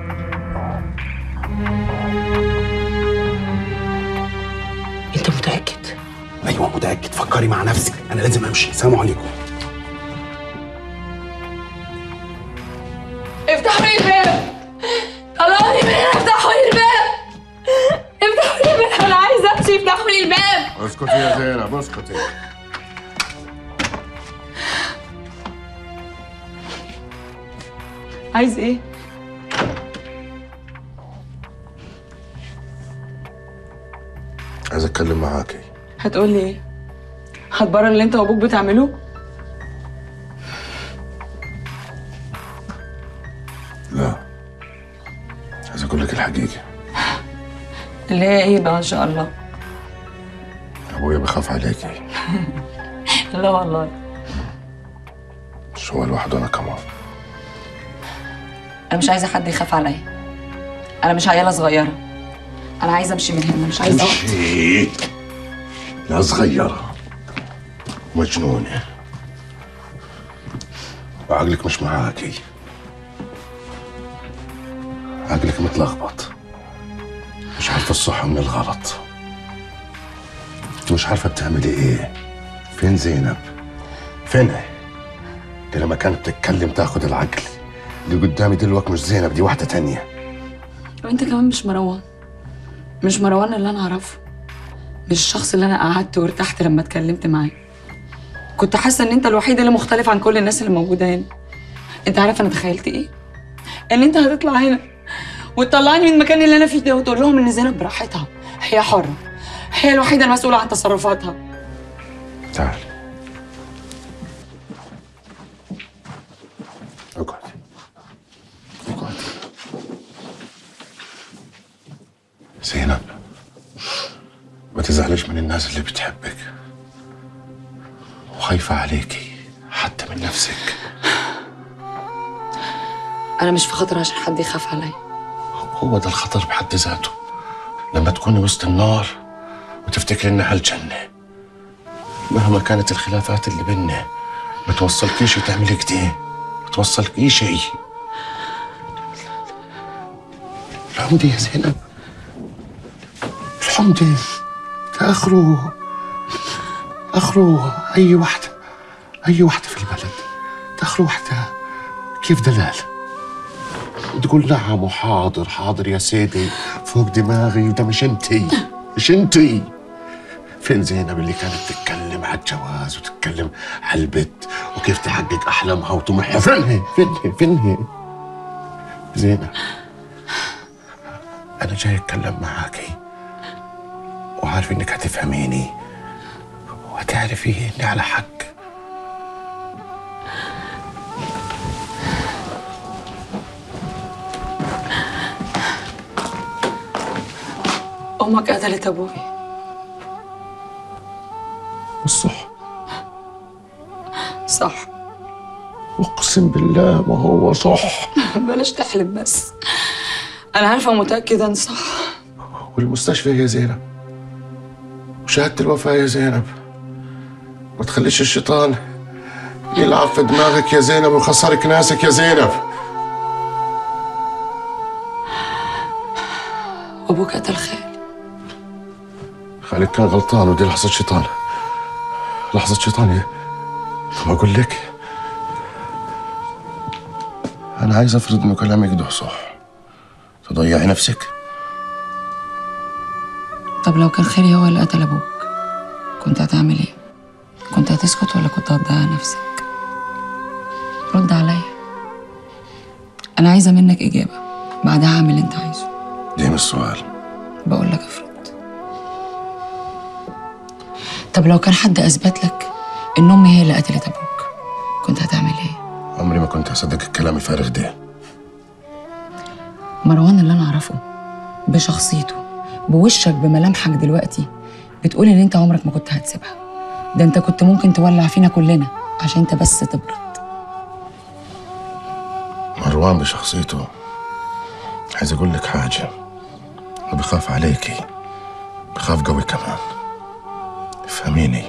انت متاكد ايوه متاكد فكري مع نفسك انا لازم امشي سلام عليكم افتحوا لي الباب طلعوني من هنا افتحوا لي الباب افتحوا لي الباب انا عايزه امشي افتحوا لي الباب اسكتي يا زينب اسكتي عايز ايه؟ عايز اتكلم معاكي هتقول لي ايه؟ هتبرر اللي انت وابوك بتعملوه؟ لا عايز اقول لك الحقيقه اللي هي ايه بقى ان شاء الله؟ ابويا بخاف عليكي لا والله مش هو لوحده انا كمان انا مش عايزه حد يخاف عليا انا مش عيله صغيره انا عايزه امشي من هنا مش عايزه أقعد. امشي لا صغيرة مجنونة وعقلك مش معاكي عقلك متلخبط مش عارفة الصح من الغلط مش عارفة بتعملي ايه فين زينب فينها دي لما كانت بتتكلم تاخد العقل اللي قدامي دلوقتي مش زينب دي واحدة تانية وانت كمان مش مروان مش مروان اللي انا اعرفه مش الشخص اللي انا قعدت وارتحت لما اتكلمت معاه كنت حاسه ان انت الوحيد اللي مختلف عن كل الناس اللي موجوده هنا انت عارف انا تخيلت ايه ان انت هتطلع هنا وتطلعني من المكان اللي انا فيه ده وتقول لهم ان زينب براحتها هي حره هي الوحيده المسؤوله عن تصرفاتها تعال اقعد اقعد زينب ما تزعليش من الناس اللي بتحبك وخايفة عليكي حتى من نفسك انا مش في خطر عشان حد يخاف عليا هو ده الخطر بحد ذاته لما تكوني وسط النار وتفتكري انها الجنة مهما كانت الخلافات اللي بينا ما توصلكيش تعملي كده ما توصلكيش شيء الحمد يا زينب الحمد ده اخره اخره اي واحدة اي واحدة في البلد ده اخره واحدة كيف دلال تقول نعم وحاضر حاضر يا سيدي فوق دماغي وده مش انتي مش انتي فين زينب اللي كانت تتكلم على الجواز وتتكلم على البت وكيف تحقق احلامها وطموحها فينها فينها فينها زينب انا جاي اتكلم معاكي وعارف انك هتفهميني وهتعرفي اني على حق امك قتلت ابوي الصح صح اقسم بالله ما هو صح بلاش تحلم بس انا عارفه ومتاكده ان صح والمستشفى يا زينب وشهادة الوفاة يا زينب ما تخليش الشيطان يلعب في دماغك يا زينب ويخسرك ناسك يا زينب وابوك قتل خالي خالد كان غلطان ودي لحظة شيطان لحظة شيطانية طب أقول لك أنا عايز أفرض إنه كلامك ده صح تضيعي نفسك طب لو كان خيري هو اللي قتل ابوك كنت هتعمل ايه كنت هتسكت ولا كنت هتضيع نفسك رد عليا انا عايزه منك اجابه بعدها اعمل اللي انت عايزه دي مش سؤال بقول لك افرض طب لو كان حد اثبت لك ان امي هي اللي قتلت ابوك كنت هتعمل ايه عمري ما كنت هصدق الكلام الفارغ ده مروان اللي انا اعرفه بشخصيته بوشك بملامحك دلوقتي بتقول ان انت عمرك ما كنت هتسيبها ده انت كنت ممكن تولع فينا كلنا عشان انت بس تبرد مروان بشخصيته عايز أقول لك حاجة هو بخاف عليكي بخاف قوي كمان فهميني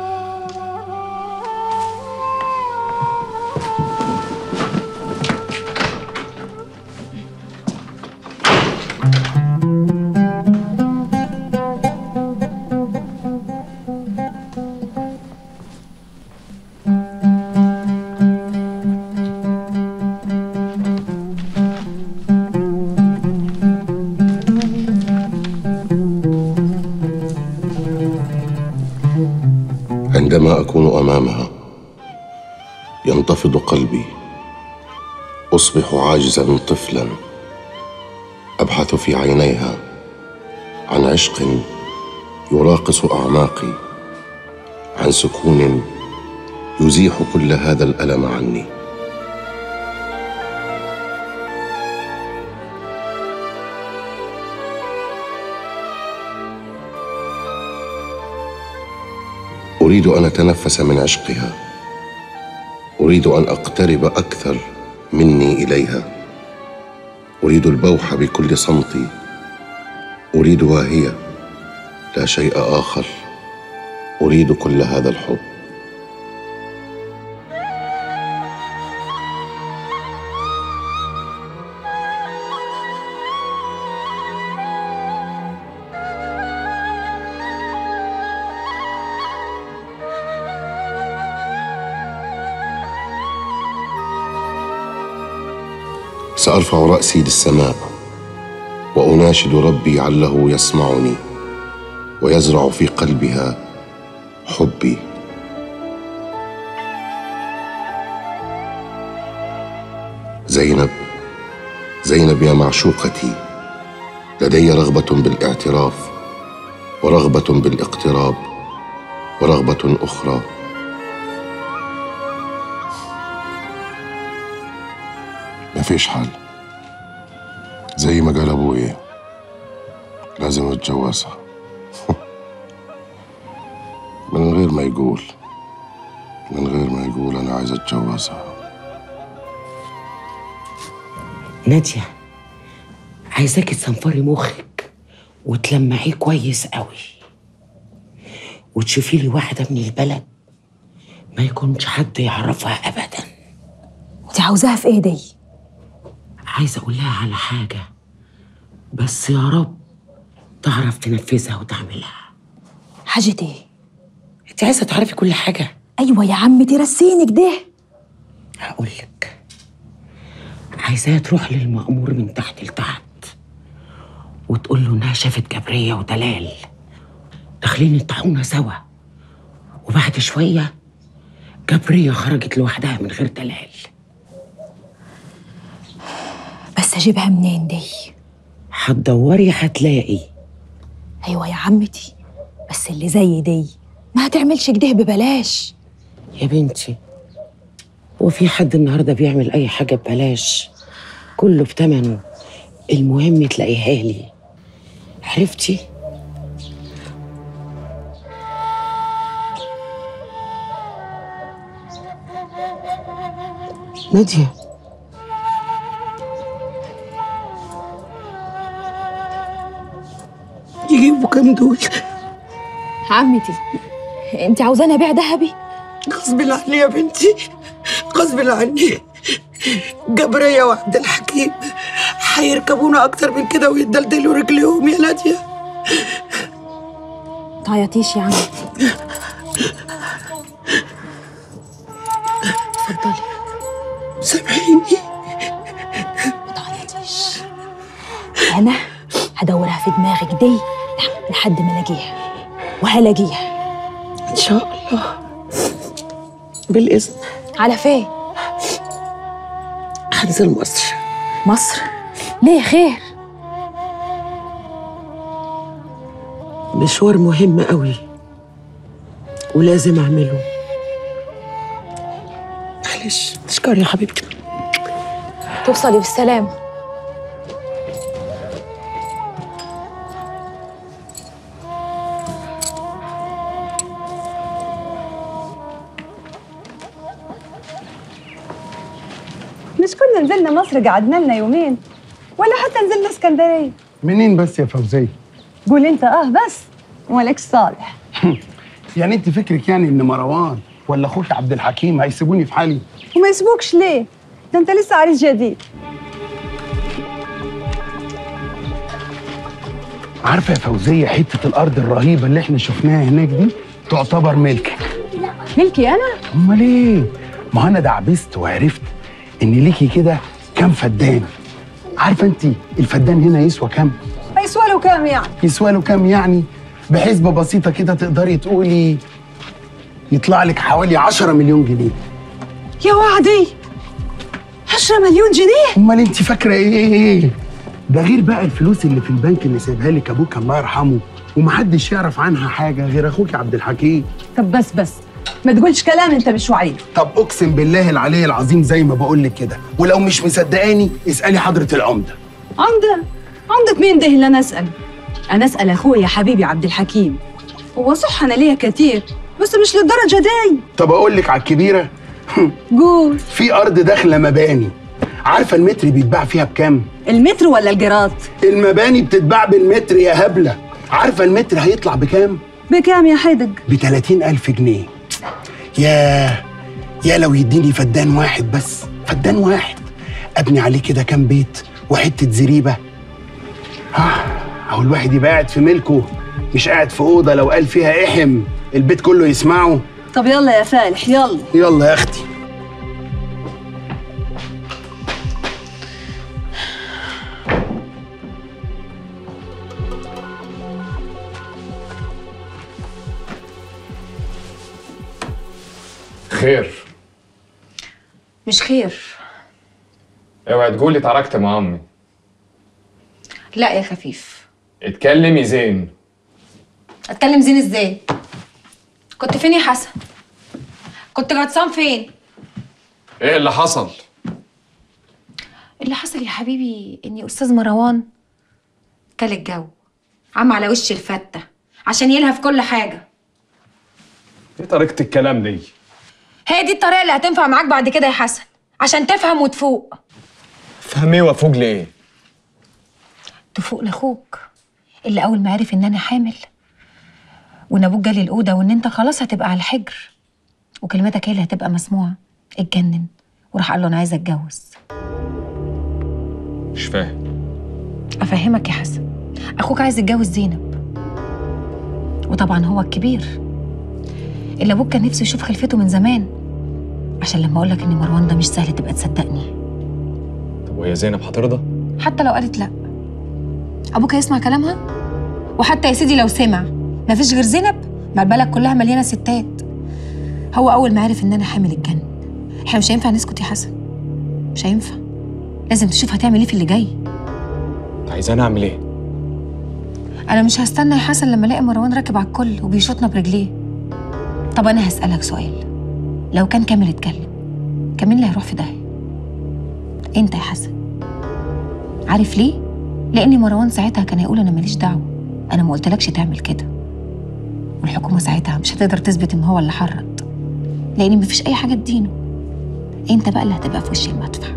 عندما أكون أمامها ينتفض قلبي أصبح عاجزا طفلا أبحث في عينيها عن عشق يراقص أعماقي عن سكون يزيح كل هذا الألم عني أريد أن أتنفس من عشقها أريد أن أقترب أكثر مني إليها أريد البوح بكل صمتي أريدها هي لا شيء آخر أريد كل هذا الحب سأرفع رأسي للسماء وأناشد ربي عله يسمعني ويزرع في قلبها حبي زينب زينب يا معشوقتي لدي رغبة بالاعتراف ورغبة بالاقتراب ورغبة أخرى مفيش حل زي ما قال أبوي لازم أتجوزها من غير ما يقول من غير ما يقول أنا عايز أتجوزها نادية عايزاكي تصنفري مخك وتلمعيه كويس قوي وتشوفي لي واحدة من البلد ما يكونش حد يعرفها أبدا انت عاوزاها في ايه دي عايزة أقول لها على حاجة بس يا رب تعرف تنفذها وتعملها حاجة ايه انت عايزة تعرفي كل حاجة ايوه يا عم ترسيني كده هقول لك عايزاها تروح للمأمور من تحت لتحت وتقول له انها شافت جبرية ودلال داخلين الطاحونة سوا وبعد شوية جبرية خرجت لوحدها من غير دلال بس اجيبها منين دي هتدوري هتلاقي ايوه يا عمتي بس اللي زي دي ما هتعملش كده ببلاش يا بنتي هو في حد النهارده بيعمل اي حاجه ببلاش كله بتمنه المهم تلاقيها لي عرفتي ناديه يجيبوا كام دول عمتي انت عاوزاني ابيع ذهبي غصب عني يا بنتي غصب عني جبرية وعبد الحكيم هيركبونا أكتر من كده ويدلدلوا رجليهم يا نادية تعيطيش يا عمتي اتفضلي سامحيني ما تعيطيش انا هدورها في دماغك دي لحد ما الاقيها وهلاقيها ان شاء الله بالاذن على فين هنزل مصر مصر ليه خير مشوار مهم قوي ولازم اعمله معلش تشكري يا حبيبتي توصلي بالسلامه مش كنا نزلنا مصر قعدنا لنا يومين ولا حتى نزلنا اسكندريه منين بس يا فوزيه قول انت اه بس ولكش صالح يعني انت فكرك يعني ان مروان ولا اخوك عبد الحكيم هيسيبوني في حالي وما يسبوكش ليه ده انت لسه عريس جديد عارفه يا فوزيه حته الارض الرهيبه اللي احنا شفناها هناك دي تعتبر ملكك ملكي انا امال ايه ما انا دعبست وعرفت ان ليكي كده كام فدان عارفه انت الفدان هنا يسوى كام هيسوى له كام يعني يسوى له كام يعني بحسبه بسيطه كده تقدري تقولي يطلع لك حوالي 10 مليون جنيه يا وعدي 10 مليون جنيه امال انت فاكره ايه ايه ده غير بقى الفلوس اللي في البنك اللي سايبها لك ابوك الله يرحمه ومحدش يعرف عنها حاجه غير اخوك عبد الحكيم طب بس بس ما تقولش كلام انت مش وعيه طب اقسم بالله العلي العظيم زي ما بقول لك كده ولو مش مصدقاني اسالي حضره العمده عمدة عمدة مين ده اللي انا اسال انا اسال اخويا حبيبي عبد الحكيم هو صح انا ليا كتير بس مش للدرجه دي طب اقول لك على الكبيره قول في ارض داخله مباني عارفه المتر بيتباع فيها بكام المتر ولا الجرات المباني بتتباع بالمتر يا هبله عارفه المتر هيطلع بكام بكام يا حدق ب 30000 جنيه ياه يا لو يديني فدان واحد بس فدان واحد ابني عليه كده كام بيت وحته زريبه ها اهو الواحد يبقى قاعد في ملكه مش قاعد في اوضه لو قال فيها احم البيت كله يسمعه طب يلا يا فالح يلا يلا يا اختي خير مش خير اوعي تقولي تركت مع امي لا يا خفيف اتكلمي زين اتكلم زين ازاي كنت فين يا حسن كنت غطسان فين ايه اللي حصل اللي حصل يا حبيبي اني استاذ مروان كل الجو عم على وش الفتة عشان يلهى في كل حاجة ايه طريقه الكلام دي هي دي الطريقة اللي هتنفع معاك بعد كده يا حسن عشان تفهم وتفوق فهمي وافوق ليه تفوق لاخوك اللي اول ما عرف ان انا حامل وان ابوك جالي الاوضه وان انت خلاص هتبقى على الحجر وكلمتك هي اللي هتبقى مسموعه اتجنن وراح قال له انا عايزه اتجوز مش فاهم افهمك يا حسن اخوك عايز يتجوز زينب وطبعا هو الكبير اللي ابوك كان نفسه يشوف خلفته من زمان عشان لما اقول لك ان مروان ده مش سهل تبقى تصدقني طب وهي زينب هترضى حتى لو قالت لا ابوك هيسمع كلامها وحتى يا سيدي لو سمع مفيش غير زينب ما البلد كلها مليانه ستات هو اول ما عرف ان انا حامل الجن احنا مش هينفع نسكت يا حسن مش هينفع لازم تشوف هتعمل ايه في اللي جاي انت عايزاني اعمل ايه انا مش هستنى يا حسن لما الاقي مروان راكب على الكل وبيشوطنا برجليه طب انا هسالك سؤال لو كان كامل اتكلم كان مين اللي هيروح في داهيه انت يا حسن عارف ليه لان مروان ساعتها كان هيقول انا ماليش دعوه انا ما قلتلكش تعمل كده والحكومه ساعتها مش هتقدر تثبت ان هو اللي حرض لان مفيش اي حاجه تدينه انت بقى اللي هتبقى في وش المدفع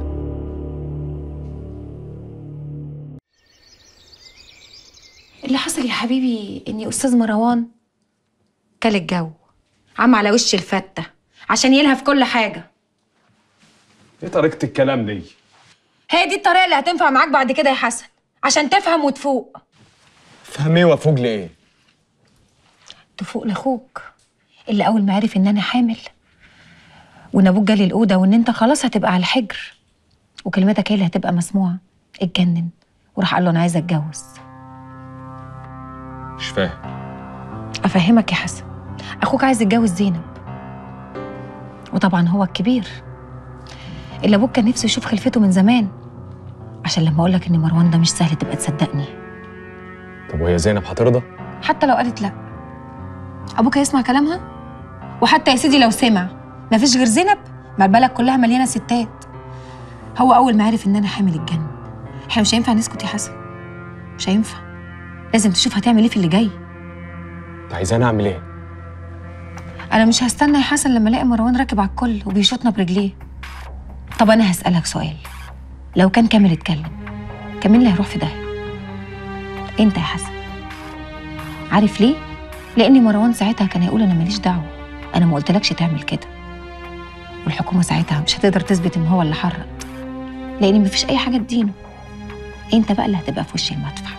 اللي حصل يا حبيبي اني استاذ مروان كل الجو عم على وش الفتة عشان يلهى في كل حاجة ايه طريقه الكلام دي هي دي الطريقة اللي هتنفع معاك بعد كده يا حسن عشان تفهم وتفوق فهمي وافوق ليه تفوق لاخوك اللي اول ما عرف ان انا حامل وان ابوك جالي الاوضه وان انت خلاص هتبقى على الحجر وكلمتك هي اللي هتبقى مسموعه اتجنن وراح قال له انا عايزه اتجوز مش فاهم افهمك يا حسن اخوك عايز يتجوز زينب وطبعا هو الكبير اللي ابوك كان نفسه يشوف خلفته من زمان عشان لما اقول لك ان مروان ده مش سهل تبقى تصدقني طب وهي زينب هترضى حتى لو قالت لا ابوك هيسمع كلامها وحتى يا سيدي لو سمع مفيش غير زينب ما البلد كلها مليانه ستات هو اول ما عرف ان انا حامل الجن احنا مش هينفع نسكت يا حسن مش هينفع لازم تشوف هتعمل ايه في اللي جاي انت عايزاني اعمل ايه انا مش هستنى يا حسن لما الاقي مروان راكب على الكل وبيشوطنا برجليه طب انا هسالك سؤال لو كان كامل اتكلم كان مين اللي هيروح في داهيه انت يا حسن عارف ليه لان مروان ساعتها كان هيقول انا ماليش دعوه انا ما قلتلكش تعمل كده والحكومه ساعتها مش هتقدر تثبت ان هو اللي حرض لان مفيش اي حاجه تدينه انت بقى اللي هتبقى في وش المدفع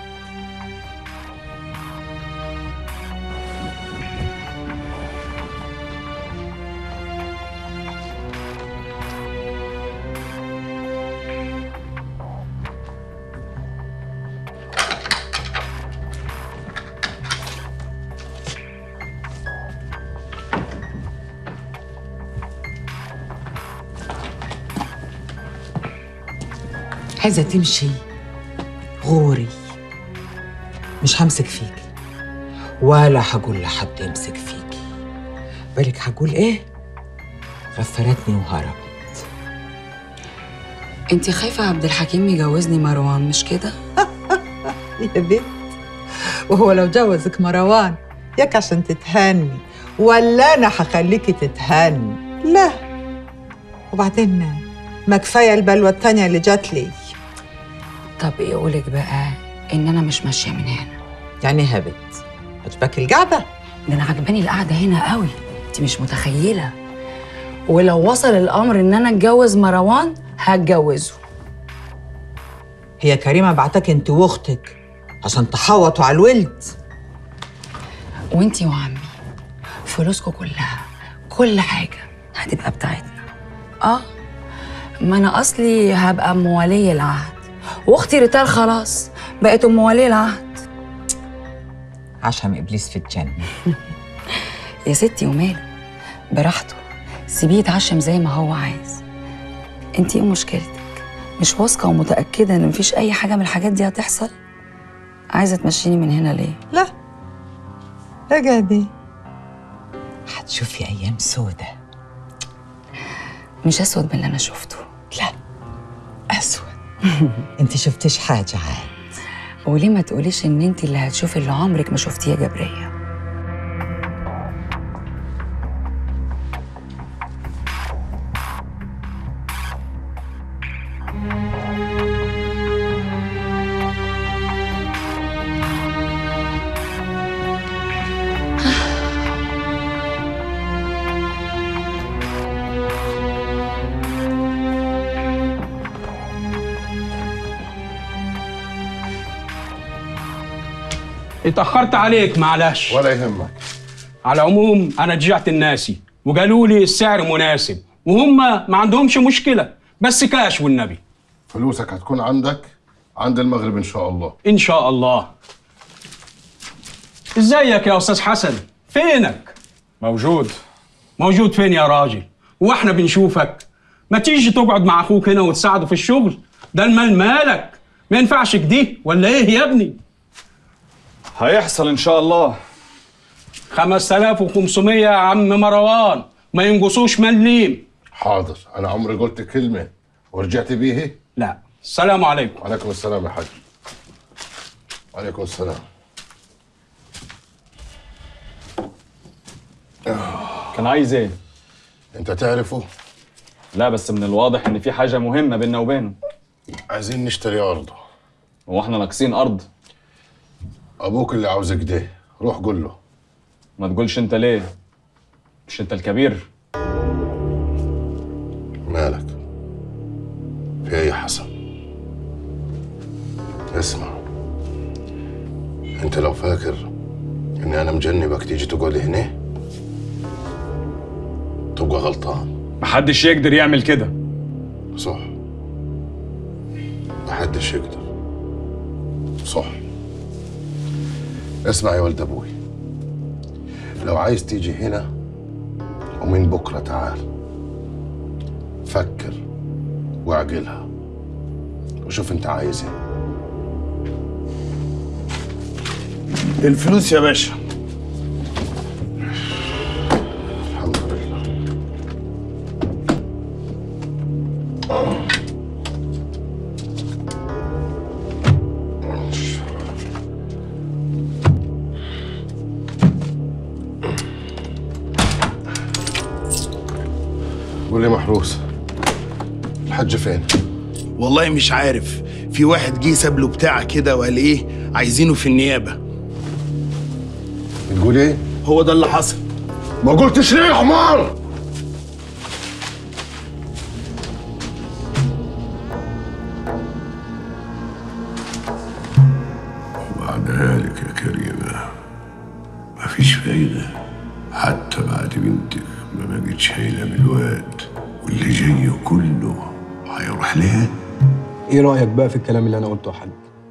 عايزة تمشي غوري مش همسك فيكي ولا هقول لحد يمسك فيكي بالك هقول ايه غفلتني وهربت انت خايفه عبد الحكيم يجوزني مروان مش كده يا بنت وهو لو جوزك مروان ياك عشان تتهني ولا انا هخليكي تتهني لا وبعدين ما كفايه البلوه التانية اللي جات لي طب ايه يقولك بقى ان انا مش ماشيه من هنا يعني إيه يا بنت عجبك القعده ده انا عجباني القعده هنا قوي انت مش متخيله ولو وصل الامر ان انا اتجوز مروان هتجوزه هي كريمه بعتك انت واختك عشان تحوطوا على الولد وانتي وعمي فلوسكم كلها كل حاجه هتبقى بتاعتنا اه ما انا اصلي هبقى ام ولي العهد واختي ريتال خلاص بقت ام ولي العهد عشم ابليس في الجنه يا ستي وماله براحته سيبيه يتعشم زي ما هو عايز انتي ايه مشكلتك مش واثقه ومتاكده ان مفيش اي حاجه من الحاجات دي هتحصل عايزه تمشيني من هنا ليه لا اقعدي هتشوفي ايام سودة مش اسود من اللي انا شفته لا اسود انت شفتيش حاجه عاد وليه ما تقوليش ان انت اللي هتشوفي اللي عمرك ما شفتيه يا جبريه اتأخرت عليك معلش ولا يهمك على العموم أنا رجعت الناسي وقالوا لي السعر مناسب وهم ما عندهمش مشكلة بس كاش والنبي فلوسك هتكون عندك عند المغرب ان شاء الله إن شاء الله ازيك يا أستاذ حسن فينك؟ موجود موجود فين يا راجل؟ واحنا بنشوفك ما تيجي تقعد مع أخوك هنا وتساعده في الشغل ده المال مالك ما ينفعش كده ولا إيه يا ابني؟ هيحصل ان شاء الله 5500 يا عم مروان ما ينقصوش مليم حاضر انا عمري قلت كلمه ورجعت بيه لا السلام عليكم وعليكم السلام يا حاج وعليكم السلام كان عايز ايه انت تعرفه لا بس من الواضح ان في حاجه مهمه بيننا وبينه عايزين نشتري ارضه هو احنا ناقصين ارض ابوك اللي عاوزك ده روح قول له ما تقولش انت ليه مش انت الكبير مالك في ايه يا حسن اسمع انت لو فاكر اني انا مجنبك تيجي تقعد هنا تبقى غلطان محدش يقدر يعمل كده صح محدش يقدر صح اسمع يا ولد ابوي لو عايز تيجي هنا ومن بكره تعال فكر واعجلها وشوف انت عايز ايه الفلوس يا باشا الحمد لله قول لي محروس الحج فين؟ والله مش عارف في واحد جه ساب له بتاع كده وقال ايه عايزينه في النيابه بتقول ايه؟ هو ده اللي حصل ما قلتش ليه يا حمار؟ وبعدها لك يا كريمة مفيش فايدة حتى بعد بنتك ما بقتش هايلة من الواد واللي جاي كله هيروح لها ايه رايك بقى في الكلام اللي انا قلته يا حاج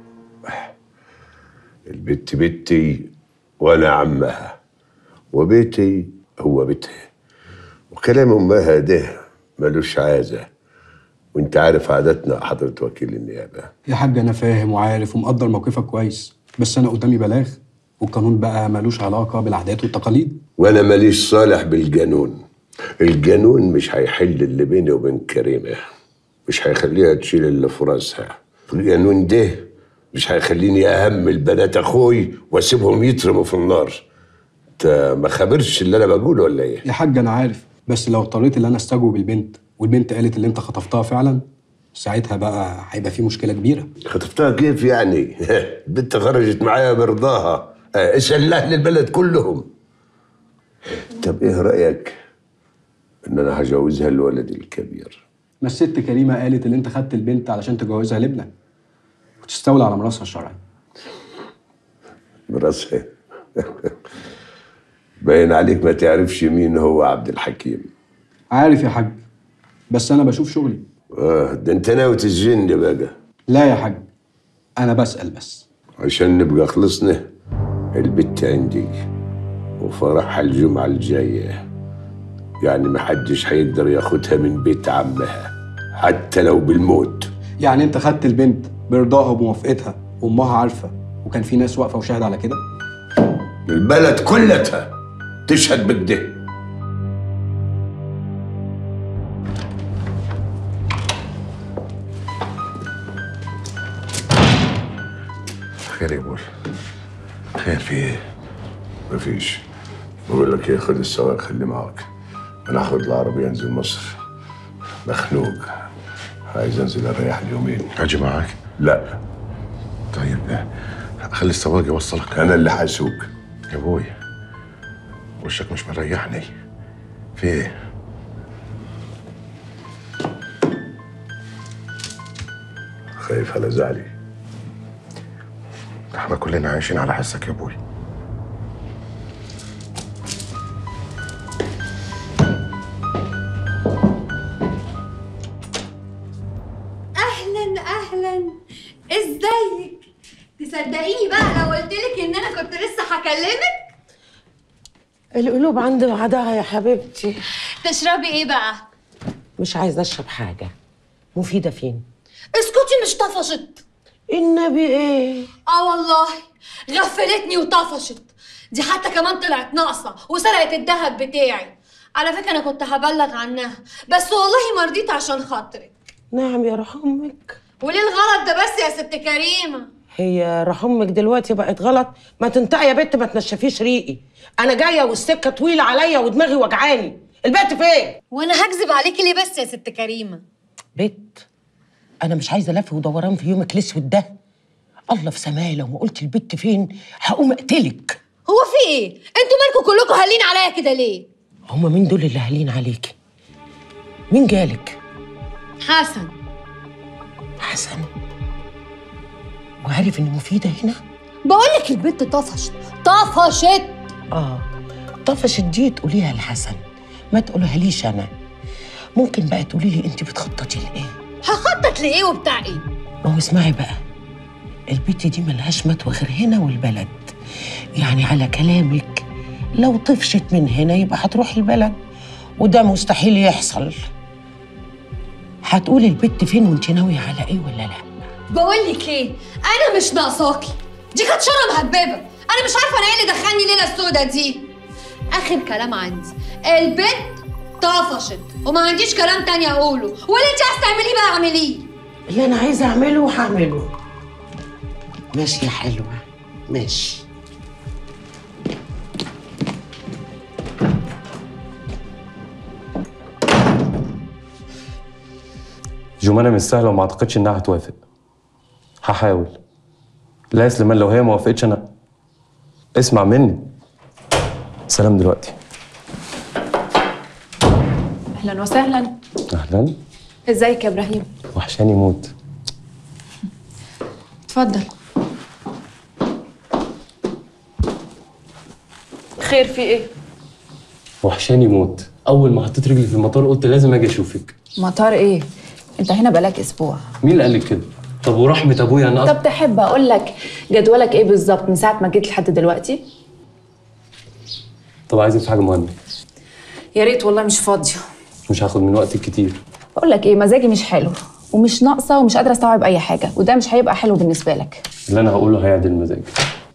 البت بنتي وانا عمها وبيتي هو بيتها وكلام امها ده ملوش عازه وانت عارف عاداتنا حضرة وكيل النيابه يا حاج انا فاهم وعارف ومقدر موقفك كويس بس انا قدامي بلاغ والقانون بقى ملوش علاقه بالعادات والتقاليد وانا ماليش صالح بالجنون الجنون مش هيحل اللي بيني وبين كريمه مش هيخليها تشيل اللي في راسها الجنون ده مش هيخليني اهمل بنات اخوي واسيبهم يترموا في النار انت ما خبرش اللي انا بقوله ولا ايه يا حاج انا عارف بس لو اضطريت ان انا استجوب البنت والبنت قالت اللي انت خطفتها فعلا ساعتها بقى هيبقى في مشكله كبيره خطفتها كيف يعني البنت خرجت معايا برضاها آه، اسال اهل البلد كلهم طب ايه رايك ان انا هجوزها الولد الكبير ما الست كريمه قالت اللي انت خدت البنت علشان تجوزها لابنك وتستولى على مراسها الشرعي براسها باين عليك ما تعرفش مين هو عبد الحكيم عارف يا حاج بس انا بشوف شغلي اه ده انت ناوي تسجني بقى لا يا حاج انا بسال بس عشان نبقى خلصنا البت عندي وفرحها الجمعة الجاية يعني محدش هيقدر ياخدها من بيت عمها حتى لو بالموت يعني انت خدت البنت برضاها وبموافقتها وامها عارفه وكان في ناس واقفه وشاهد على كده البلد كلتها تشهد بكده خير يا ابوي خير في ايه؟ مفيش بقول لك ايه خد السواق خليه معاك انا هاخد العربية انزل مصر مخنوق عايز انزل اريح لي يومين اجي معاك؟ لا طيب خلي السواق يوصلك انا اللي هسوق يا ابوي وشك مش مريحني في ايه؟ خايف على زعلي احنا كلنا عايشين على حسك يا ابوي اهلا اهلا ازيك تصدقيني بقى لو قلت لك ان انا كنت لسه هكلمك القلوب عند بعضها يا حبيبتي تشربي ايه بقى مش عايزه اشرب حاجه مفيده فين اسكتي مش طفشت النبي ايه اه والله غفلتني وطفشت دي حتى كمان طلعت ناقصه وسرقت الذهب بتاعي على فكره انا كنت هبلغ عنها بس والله ما رضيت عشان خاطرك نعم يا روح امك وليه الغلط ده بس يا ست كريمه هي روح امك دلوقتي بقت غلط ما تنطقي يا بنت ما تنشفيش ريقي انا جايه والسكه طويله عليا ودماغي وجعاني البنت فين وانا هكذب عليكي ليه بس يا ست كريمه بنت انا مش عايزه لف ودوران في يومك الاسود ده الله في سماية لو ما قلت البت فين هقوم اقتلك هو في ايه انتوا مالكوا كلكم هالين عليا كده ليه هما مين دول اللي هالين عليكي مين جالك حسن حسن وعارف ان مفيده هنا بقول لك البت طفشت طفشت اه طفشت دي تقوليها لحسن ما تقولها ليش انا ممكن بقى تقولي لي انت بتخططي لايه هخطط لايه وبتاع ايه ما هو اسمعي بقى البت دي ملهاش متوى غير هنا والبلد يعني على كلامك لو طفشت من هنا يبقى هتروح البلد وده مستحيل يحصل هتقولي البت فين وانت ناوية على ايه ولا لا بقول لك ايه انا مش ناقصاكي دي كانت شره مهببه انا مش عارفه انا ايه اللي دخلني الليله السوداء دي اخر كلام عندي البنت طفشت وما عنديش كلام تاني اقوله واللي انت عايزه تعمليه بقى اعمليه اللي انا عايزة اعمله هعمله ماشي يا حلوة ماشي جمانة مش سهلة وما اعتقدش انها هتوافق هحاول لا يا سليمان لو هي ما وافقتش انا اسمع مني سلام دلوقتي اهلا وسهلا اهلا ازيك يا ابراهيم وحشاني موت اتفضل خير في ايه وحشاني موت اول ما حطيت رجلي في المطار قلت لازم اجي اشوفك مطار ايه انت هنا بقالك اسبوع مين اللي قال لك كده طب ورحمه ابويا انا طب تحب اقول لك جدولك ايه بالظبط من ساعه ما جيت لحد دلوقتي طب عايزك في حاجه مهمه يا ريت والله مش فاضيه مش هاخد من وقتك كتير بقول لك ايه مزاجي مش حلو ومش ناقصه ومش قادره استوعب اي حاجه وده مش هيبقى حلو بالنسبه لك اللي انا هقوله هيعدل المزاج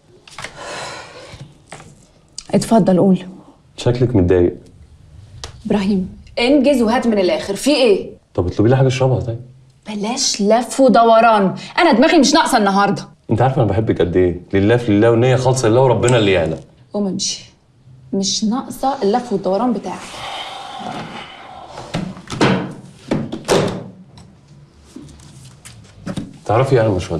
اتفضل قول شكلك متضايق ابراهيم انجز وهات من الاخر في ايه طب اطلبي لي حاجه اشربها طيب بلاش لف ودوران انا دماغي مش ناقصه النهارده انت عارف انا بحبك قد ايه لله في لله والنيه خالصه لله وربنا اللي يعلم قوم امشي مش ناقصه اللف والدوران بتاعك تعرفي انا مش ولا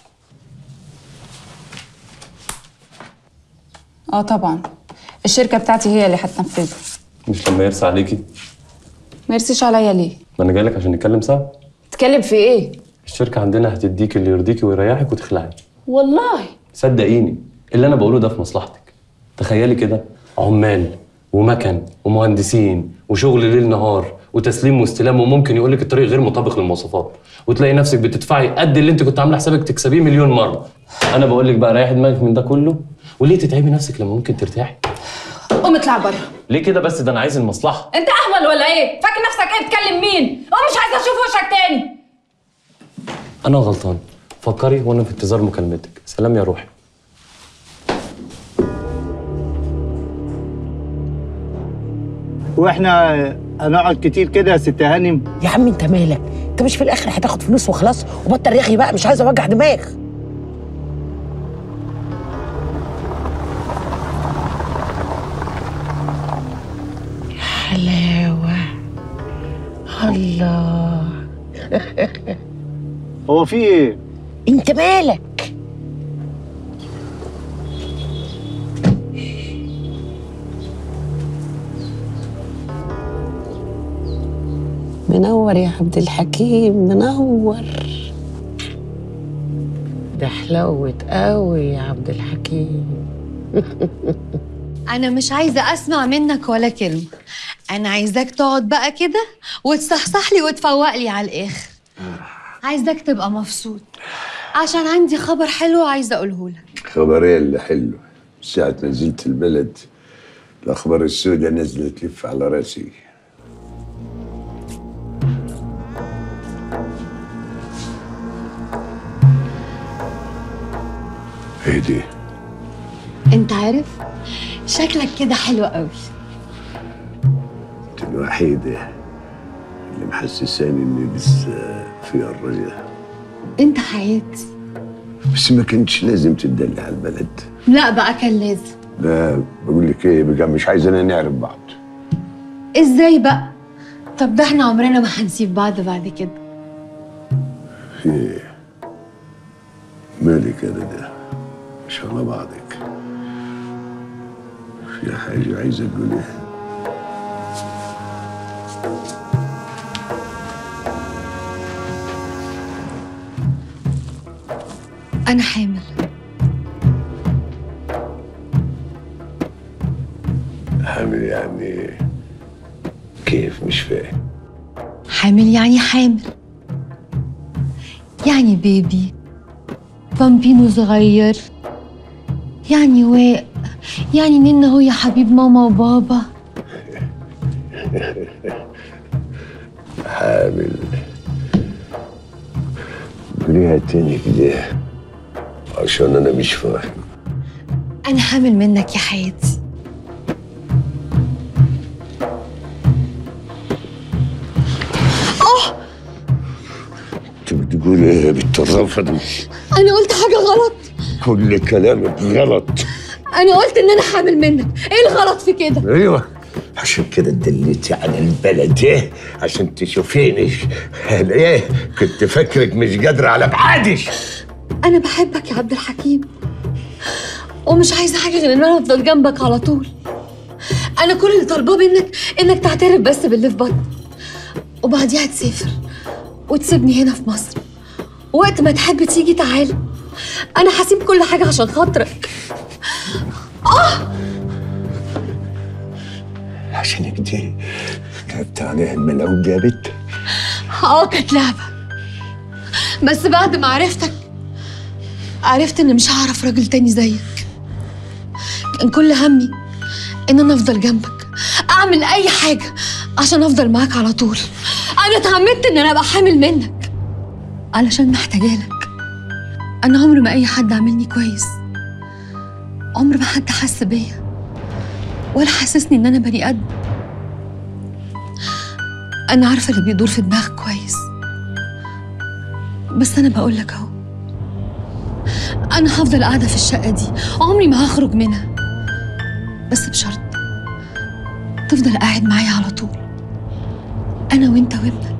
اه طبعا الشركه بتاعتي هي اللي هتنفذه مش لما يرسى عليكي ما يرسيش عليا ليه ما انا جاي لك عشان نتكلم سوا تتكلم في ايه الشركه عندنا هتديك اللي يرضيكي ويريحك وتخلعي والله صدقيني اللي انا بقوله ده في مصلحتك تخيلي كده عمال ومكن ومهندسين وشغل ليل نهار وتسليم واستلام وممكن يقول لك الطريق غير مطابق للمواصفات وتلاقي نفسك بتدفعي قد اللي انت كنت عامله حسابك تكسبيه مليون مره انا بقول لك بقى ريحي دماغك من ده كله وليه تتعبي نفسك لما ممكن ترتاحي قوم اطلع بره ليه كده بس ده انا عايز المصلحه انت اهبل ولا ايه فاكر نفسك ايه بتكلم مين قوم مش عايزه اشوف وشك تاني انا غلطان فكري وانا في انتظار مكالمتك سلام يا روحي واحنا هنقعد كتير كده يا ست هانم يا عم انت مالك انت مش في الاخر هتاخد فلوس وخلاص وبطل رغي بقى مش عايزه اوجع دماغ حلاوه الله هو في ايه انت مالك منور يا عبد الحكيم منور ده حلوت قوي يا عبد الحكيم انا مش عايزه اسمع منك ولا كلمه انا عايزاك تقعد بقى كده وتصحصح لي وتفوق لي على الاخر عايزاك تبقى مبسوط عشان عندي خبر حلو عايزه اقوله لك خبرية اللي حلو ساعة ما نزلت البلد الأخبار السوداء نزلت تلف على راسي ايه دي؟ انت عارف شكلك كده حلو قوي انت الوحيدة اللي محسساني اني لسه في الرجاء انت حياتي بس ما كنتش لازم تدلي على البلد لا بقى كان لازم لا بقول لك ايه بقى مش عايزنا نعرف بعض ازاي بقى طب ده احنا عمرنا ما هنسيب بعض بعد كده في ايه؟ مالك انا ده مش على بعضك في حاجة عايزة تقوليها انا حامل حامل يعني كيف مش فاهم حامل يعني حامل يعني بيبي بامبينو صغير يعني واق يعني نينا هو يا حبيب ماما وبابا حامل قوليها تاني كده عشان انا مش فاهم انا حامل منك يا حياتي اه انت بتقول ايه يا بنت الرفض انا قلت حاجه غلط كل كلامك غلط انا قلت ان انا حامل منك ايه الغلط في كده ايوه عشان كده دليتي على البلد ايه عشان تشوفيني أنا ايه كنت فاكرك مش قادره على بعادش انا بحبك يا عبد الحكيم ومش عايزه حاجه غير ان انا افضل جنبك على طول انا كل اللي طالباه منك انك تعترف بس باللي في بطني وبعديها تسافر وتسيبني هنا في مصر وقت ما تحب تيجي تعالى انا هسيب كل حاجه عشان خاطرك اه عشان كده لعبت عليها الملعوب دي يا بت اه كانت لعبه بس بعد ما عرفتك عرفت ان مش هعرف راجل تاني زيك كان كل همي ان انا افضل جنبك اعمل اي حاجه عشان افضل معاك على طول انا اتعمدت ان انا ابقى حامل منك علشان محتاجه لك انا عمر ما اي حد عاملني كويس عمر ما حد حس بيا ولا حسسني ان انا بني ادم انا عارفه اللي بيدور في دماغك كويس بس انا بقول لك اهو انا هفضل قاعده في الشقه دي عمري ما هخرج منها بس بشرط تفضل قاعد معايا على طول انا وانت وابنك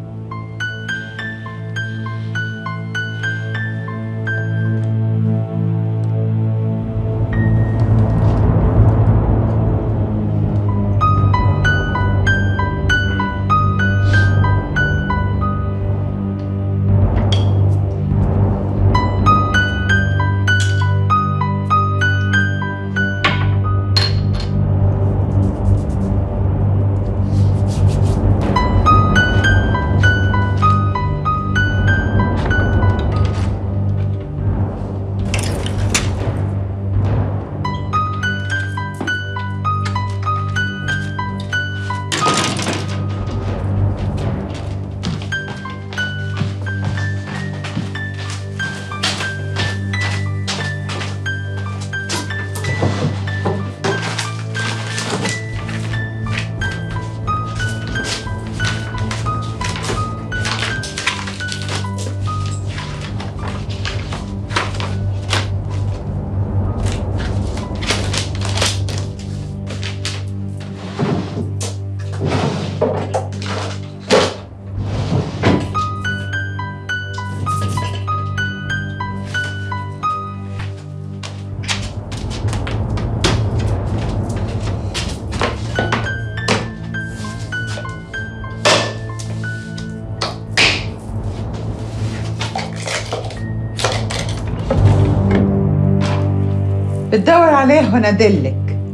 بتدور عليه وانا ادلك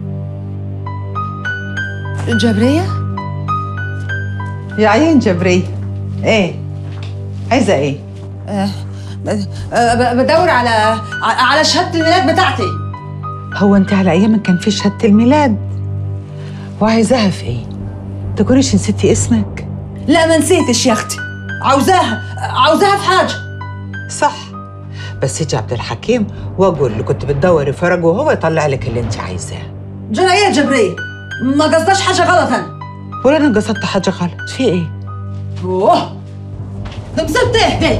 جبريه يا عيون جبرية ايه عايزة ايه؟ آه ب- بدور على ع- على شهادة الميلاد بتاعتي هو انت على ايامك كان في شهادة الميلاد وعايزاها في ايه؟ تكونيش نسيتي اسمك؟ لا ما نسيتش يا اختي عاوزاها عاوزاها في حاجة صح بس يجي عبد الحكيم واقول اللي كنت بتدوري فرج وهو يطلع لك اللي انت عايزاه جرى ايه يا جبرية ما قصداش حاجة غلط انا ولا انا قصدت حاجة غلط في ايه؟ اوه ده مسبت ايه دي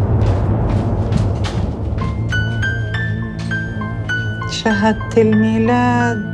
شهادة الميلاد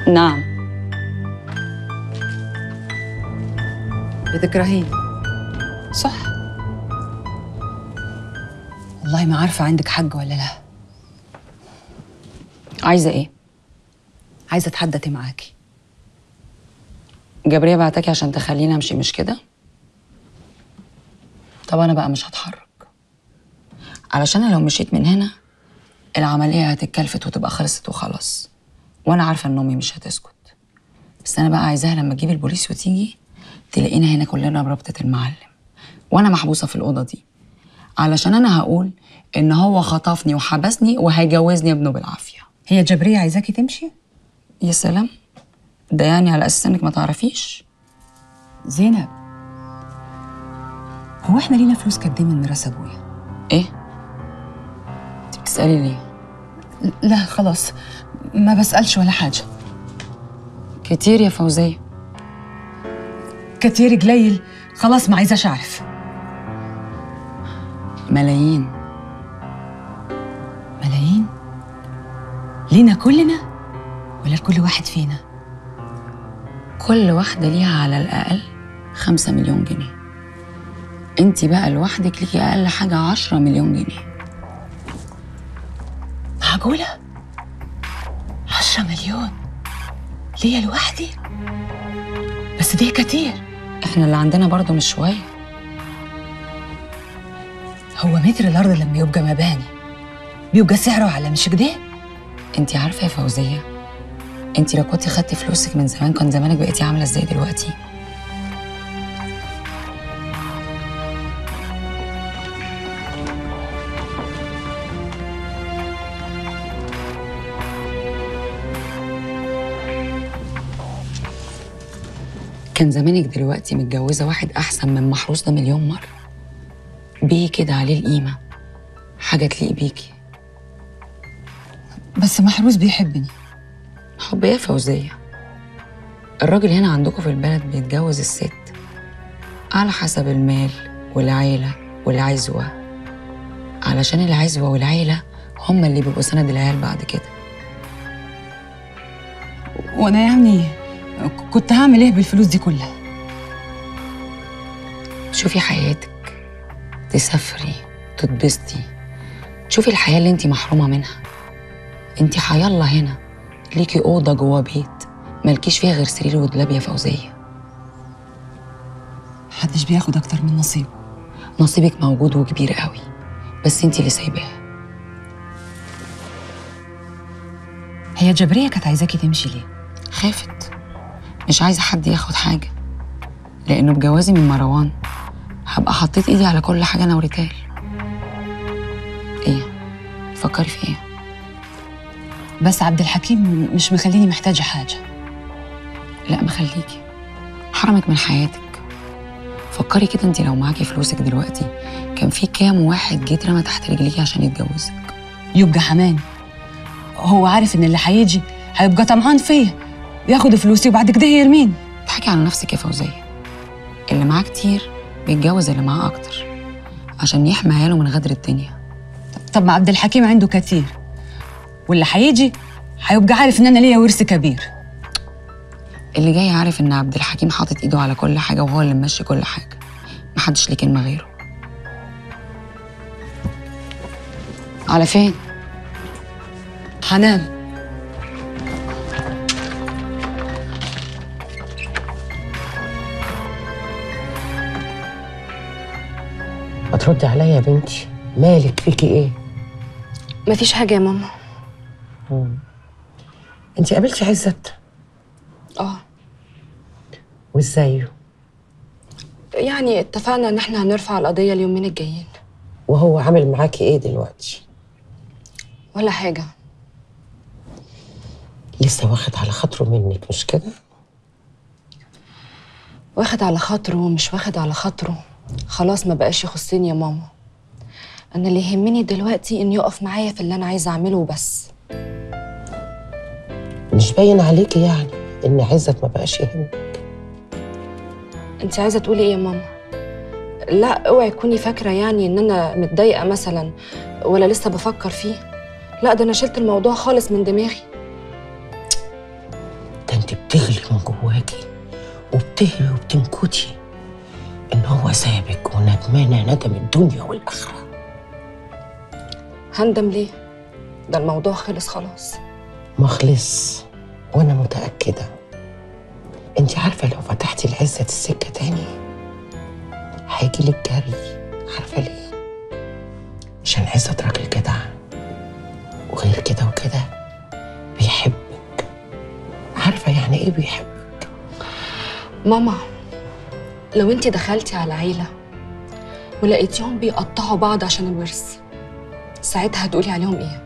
نعم بتكرهيني صح والله ما عارفة عندك حق ولا لا عايزة ايه؟ عايزة اتحدثي معاكي جبرية بعتكي عشان تخليني امشي مش كده؟ طب انا بقى مش هتحرك علشان أنا لو مشيت من هنا العملية هتتكلفت وتبقى خلصت وخلاص وانا عارفة ان امي مش هتسكت بس انا بقى عايزاها لما تجيب البوليس وتيجي تلاقينا هنا كلنا بربطة المعلم وانا محبوسة في الأوضة دي علشان انا هقول ان هو خطفني وحبسني وهيجوزني ابنه بالعافية هي جبرية عايزاكي تمشي؟ يا سلام ده يعني على اساس انك ما تعرفيش زينب هو احنا لينا فلوس قد ايه من ميراث ابويا؟ ايه؟ انت بتسألي ليه؟ لا خلاص ما بسألش ولا حاجة كتير يا فوزية كتير قليل خلاص ما عايزاش اعرف ملايين ملايين لينا كلنا ولا لكل واحد فينا كل واحدة ليها على الأقل خمسة مليون جنيه انت بقى لوحدك ليكي أقل حاجة عشرة مليون جنيه معقولة؟ عشرة مليون ليا لوحدي بس ده كتير احنا اللي عندنا برضو مش شوية هو متر الأرض لما يبقى مباني بيبقى سعره على مش كده؟ انت عارفة يا فوزية انت لو كنتي خدتي فلوسك من زمان كان زمانك بقيتي عاملة ازاي دلوقتي كان زمانك دلوقتي متجوزة واحد أحسن من محروس ده مليون مرة بيه كده عليه القيمة حاجة تليق بيكي بس محروس بيحبني حب ايه يا فوزية الراجل هنا عندكم في البلد بيتجوز الست على حسب المال والعيلة والعزوة علشان العزوة والعيلة هما اللي بيبقوا سند العيال بعد كده وانا يعني كنت هعمل ايه بالفلوس دي كلها تشوفي حياتك تسافري تتبسطي تشوفي الحياة اللي انتي محرومة منها انتي حيالله هنا ليكي أوضة جوا بيت مالكيش فيها غير سرير ودولاب يا فوزية محدش بياخد أكتر من نصيبه نصيبك موجود وكبير قوي بس انتي اللي سايباه هي جبرية كانت عايزاكي تمشي ليه؟ خافت مش عايزة حد ياخد حاجة لأنه بجوازي من مروان هبقى حطيت إيدي على كل حاجة أنا وريتال إيه؟ فكري في إيه؟ بس عبد الحكيم مش مخليني محتاجة حاجة لا مخليكي حرمك من حياتك فكري كده انت لو معاكي فلوسك دلوقتي كان في كام واحد جه اترمى تحت رجليكي عشان يتجوزك يبقى حمان هو عارف ان اللي هيجي هيبقى طمعان فيا ياخد فلوسي وبعد كده يرميني تضحكي على نفسك يا فوزية اللي معاه كتير بيتجوز اللي معاه أكتر عشان يحمي عياله من غدر الدنيا طب ما عبد الحكيم عنده كتير واللي هيجي هيبقى عارف ان انا ليا ورث كبير اللي جاي عارف ان عبد الحكيم حاطط ايده على كل حاجه وهو اللي ماشي كل حاجه محدش ليه كلمه غيره على فين هنام ما تردي عليا يا بنتي مالك فيكي ايه مفيش حاجة يا ماما انت قابلتي عزت اه وازاي يعني اتفقنا ان احنا هنرفع القضية اليومين الجايين وهو عامل معاكي ايه دلوقتي ولا حاجة لسه واخد على خاطره منك مش كده واخد على خاطره ومش واخد على خاطره خلاص ما بقاش يخصني يا ماما انا اللي يهمني دلوقتي انه يقف معايا في اللي انا عايزه اعمله وبس مش باين عليكي يعني ان عزت ما بقاش يهمك انت عايزه تقولي ايه يا ماما لا اوعي تكوني فاكره يعني ان انا متضايقه مثلا ولا لسه بفكر فيه لا ده انا شلت الموضوع خالص من دماغي وبتهري وبتنكتي ان هو سابك وندمانه ندم الدنيا والاخره هندم ليه ده الموضوع خلص خلاص مخلص وانا متاكده انت عارفه لو فتحتي لعزت السكه تاني هيجي لك جري عارفه ليه عشان عزت راجل جدع وغير كده وكده بيحبك عارفه يعني ايه بيحب ماما لو انت دخلتي على عيلة ولقيتيهم بيقطعوا بعض عشان الورث ساعتها هتقولي عليهم ايه؟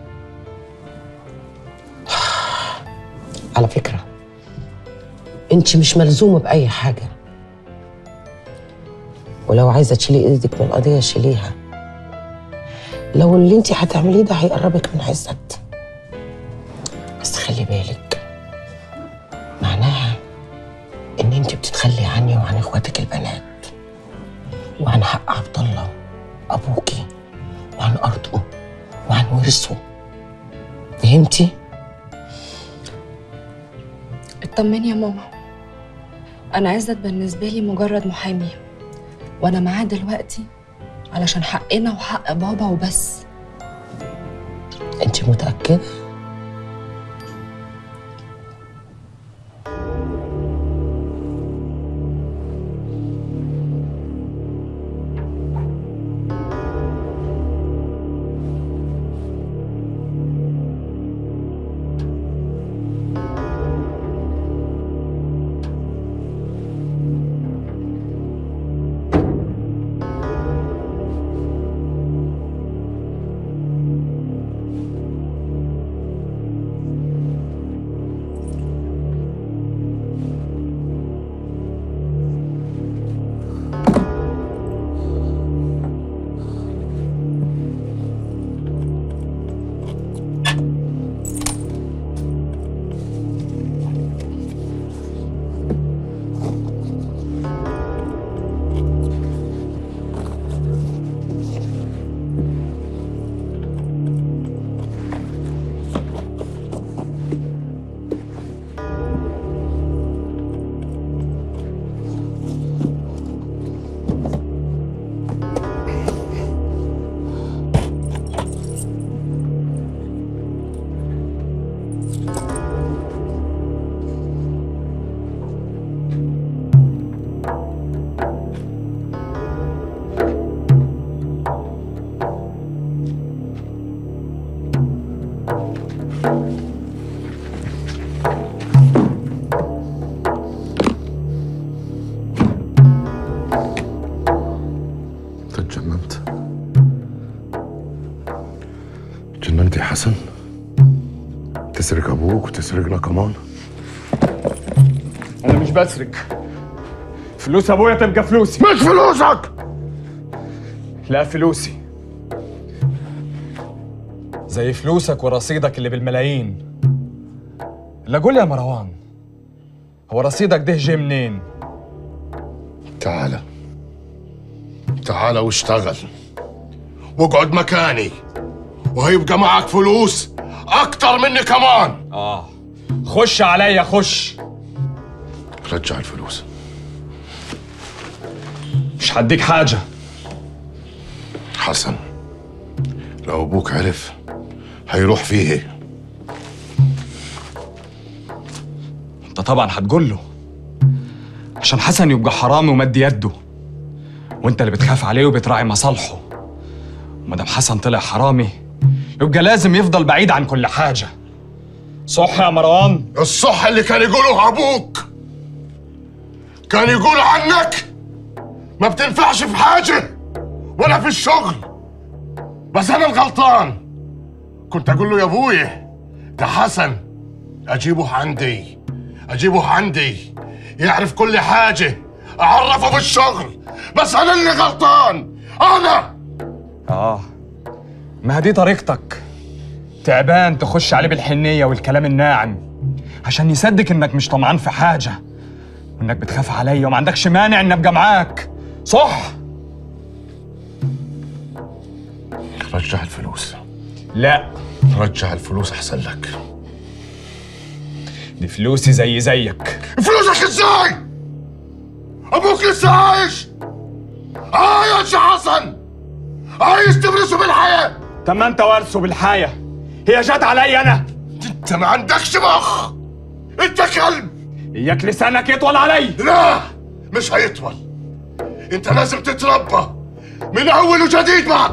على فكره انت مش ملزومه باي حاجه ولو عايزه تشيلي ايدك من القضيه شيليها لو اللي انت هتعمليه ده هيقربك من عزت بس خلي بالك معناها ان انت بتتخلي عني وعن اخواتك البنات وعن حق عبد الله ابوكي وعن ارضه وعن ورثه فهمتي اطمني يا ماما انا عزت بالنسبة لي مجرد محامي وانا معاه دلوقتي علشان حقنا وحق بابا وبس انت متاكده اتجننت اتجننت يا حسن تسرق ابوك وتسرقنا كمان انا مش بسرق فلوس ابويا تبقى فلوسي مش فلوسك لا فلوسي زي فلوسك ورصيدك اللي بالملايين لا قول يا مروان هو رصيدك ده جه منين تعال تعال واشتغل واقعد مكاني وهيبقى معك فلوس اكتر مني كمان اه خش عليا خش رجع الفلوس مش هديك حاجه حسن لو ابوك عرف هيروح فيه انت طبعا هتقول له عشان حسن يبقى حرامي ومد يده وانت اللي بتخاف عليه وبتراعي مصالحه ومادام حسن طلع حرامي يبقى لازم يفضل بعيد عن كل حاجه صح يا مروان الصح اللي كان يقوله ابوك كان يقول عنك ما بتنفعش في حاجه ولا في الشغل بس انا الغلطان كنت اقول له يا ابويا ده حسن اجيبه عندي اجيبه عندي يعرف كل حاجه اعرفه بالشغل بس انا اللي غلطان انا اه ما دي طريقتك تعبان تخش عليه بالحنيه والكلام الناعم عشان يصدق انك مش طمعان في حاجه وانك بتخاف عليا وما عندكش مانع ان ابقى معاك صح رجع الفلوس لا رجع الفلوس احسن لك دي فلوسي زي زيك فلوسك ازاي ابوك لسه عايش عايش يا حسن عايز تبرسه بالحياه طب ما انت وارثه بالحياه هي جت عليا انا انت ما عندكش مخ انت كلب اياك لسانك يطول علي لا مش هيطول انت لازم تتربى من اول وجديد بقى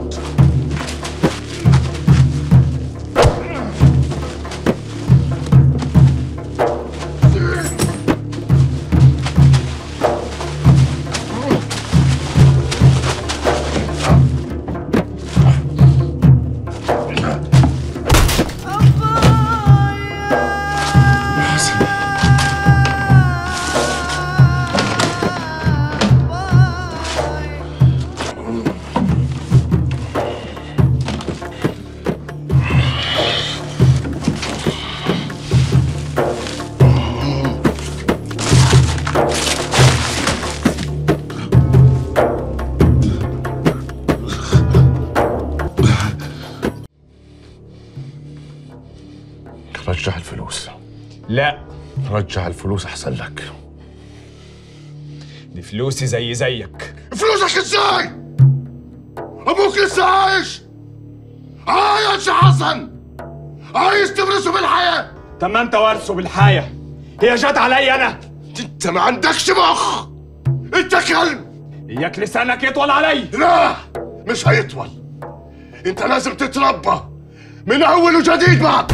رجع الفلوس لا رجع الفلوس احسن لك دي فلوسي زي زيك فلوسك ازاي ابوك لسه عايش عايش يا حسن عايز تبرسه بالحياه طب ما انت وارثه بالحياه هي جت عليا انا انت ما عندكش مخ انت كلب اياك لسانك يطول علي لا مش هيطول انت لازم تتربى من اول وجديد بقى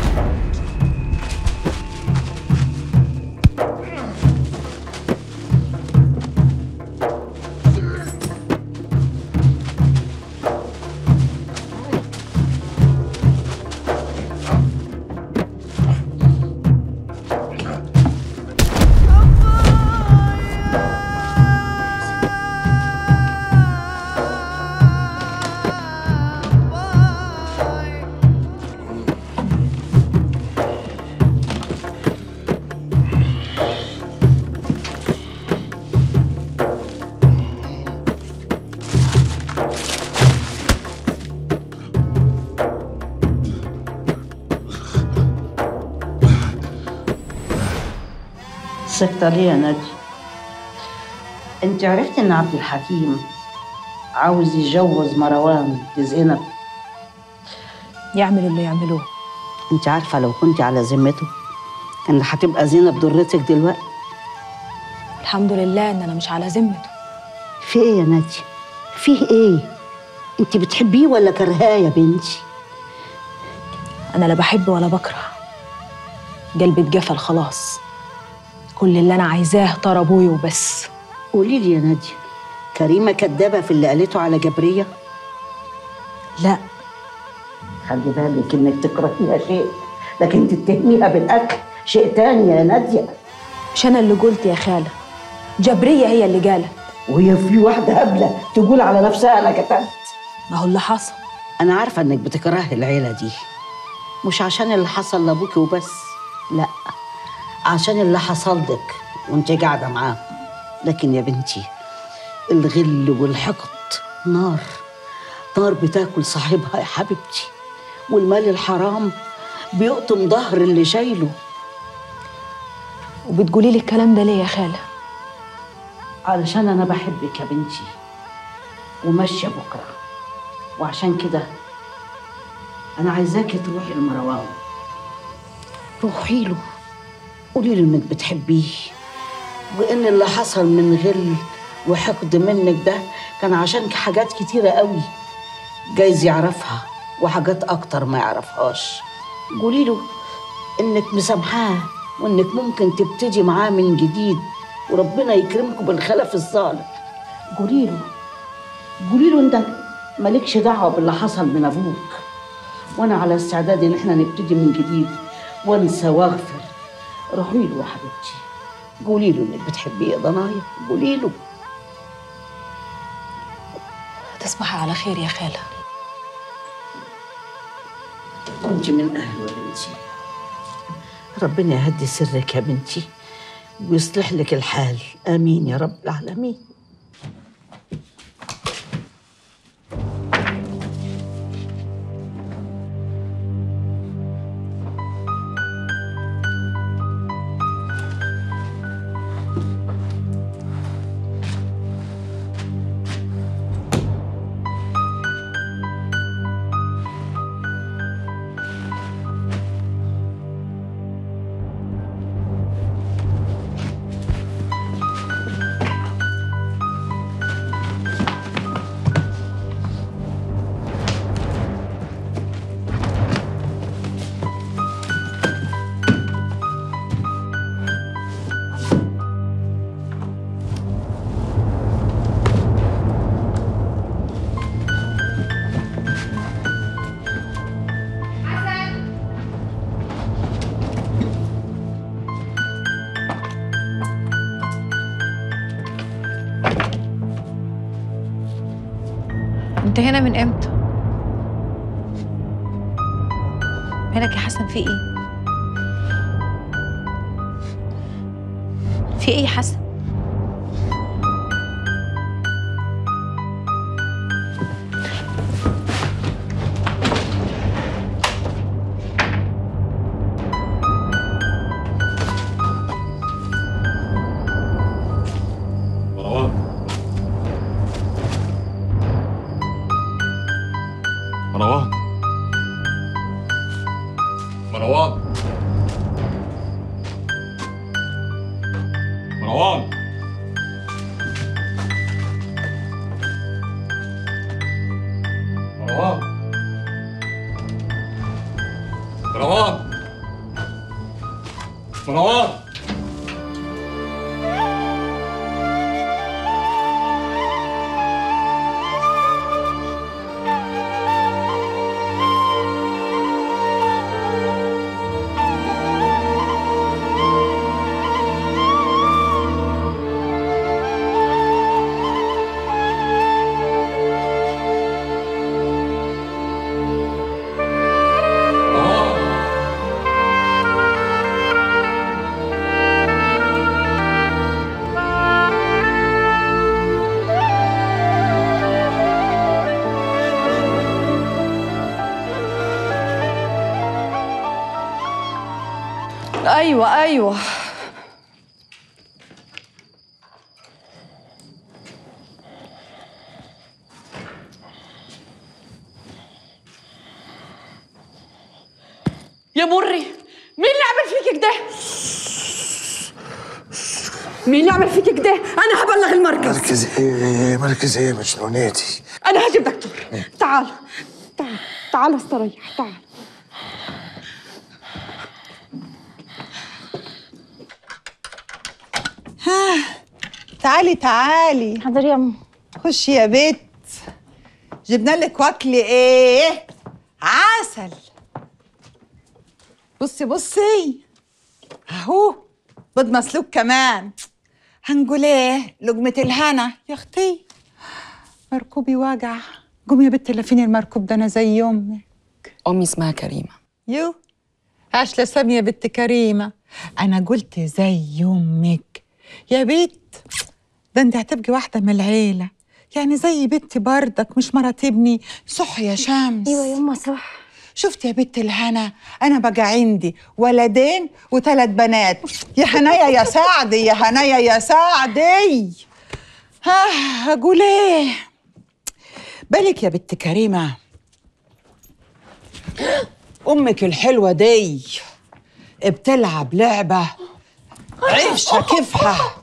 سكتة ليه يا نادي انت عرفت ان عبد الحكيم عاوز يجوز مروان لزينب يعملوا اللي يعملوه انت عارفة لو كنت على ذمته كان هتبقى زينب ضرتك دلوقتي الحمد لله ان انا مش على ذمته في ايه يا نادي فيه ايه انت بتحبيه ولا كرهاه يا بنتي انا لا بحب ولا بكره قلبي اتجفل خلاص كل اللي انا عايزاه طار ابويا وبس قولي لي يا نادية كريمة كدابة في اللي قالته على جبرية لا خلي بالك انك تكرهيها شيء لكن تتهميها بالاكل شيء تاني يا نادية مش انا اللي قلت يا خاله جبريه هي اللي قالت وهي في واحدة هبلة تقول على نفسها انا كتبت ما هو اللي حصل انا عارفة انك بتكرهي العيلة دي مش عشان اللي حصل لابوكي وبس لا عشان اللي حصل لك وانت قاعدة معاه لكن يا بنتي الغل والحقد نار نار بتاكل صاحبها يا حبيبتي والمال الحرام بيقطم ظهر اللي شايله وبتقولي لي الكلام ده ليه يا خاله علشان انا بحبك يا بنتي وماشيه بكره وعشان كده انا عايزاكي تروحي لمروان روحي له قولي له انك بتحبيه وان اللي حصل من غل وحقد منك ده كان عشان حاجات كتيره قوي جايز يعرفها وحاجات اكتر ما يعرفهاش قولي له انك مسامحاه وانك ممكن تبتدي معاه من جديد وربنا يكرمكم بالخلف الصالح قولي له قولي له انت مالكش دعوه باللي حصل من ابوك وانا على استعداد ان احنا نبتدي من جديد وانسى واغفر روحي له يا حبيبتي قولي له انك بتحبيه يا ضنايا قولي له تصبحي على خير يا خاله كنت من اهله يا بنتي ربنا يهدي سرك يا بنتي ويصلح لك الحال امين يا رب العالمين وانت هنا من امتى مالك يا حسن في ايه في ايه يا حسن مروان مروان مروان مروان مروان مروان مروان ايوه ايوه يا مري مين اللي عمل فيك كده؟ مين اللي عمل فيك كده؟ أنا هبلغ المركز مركز ايه مركز ايه يا مجنوناتي أنا هجيب دكتور تعال تعال تعال استريح تعال ها تعالي تعالي حاضر يا ام خشي يا بت جبنا لك واكلي ايه عسل بصي بصي اهو بيض مسلوق كمان هنقول ايه لقمة الهنا يا اختي مركوبي واجع قومي يا بت لفيني المركوب ده انا زي امي امي اسمها كريمه يو عاش لسامي يا بنت كريمة أنا قلت زي أمك يا بنت ده أنت هتبقي واحدة من العيلة يعني زي بنتي بردك مش مرات ابني صح يا شمس ايوه يا أمه صح شفت يا بنت الهنا أنا بقى عندي ولدين وثلاث بنات يا هنايا يا سعدي يا هنايا يا سعدي ها أقول إيه بالك يا بنت كريمة أمك الحلوة دي بتلعب لعبة عيشها كيفها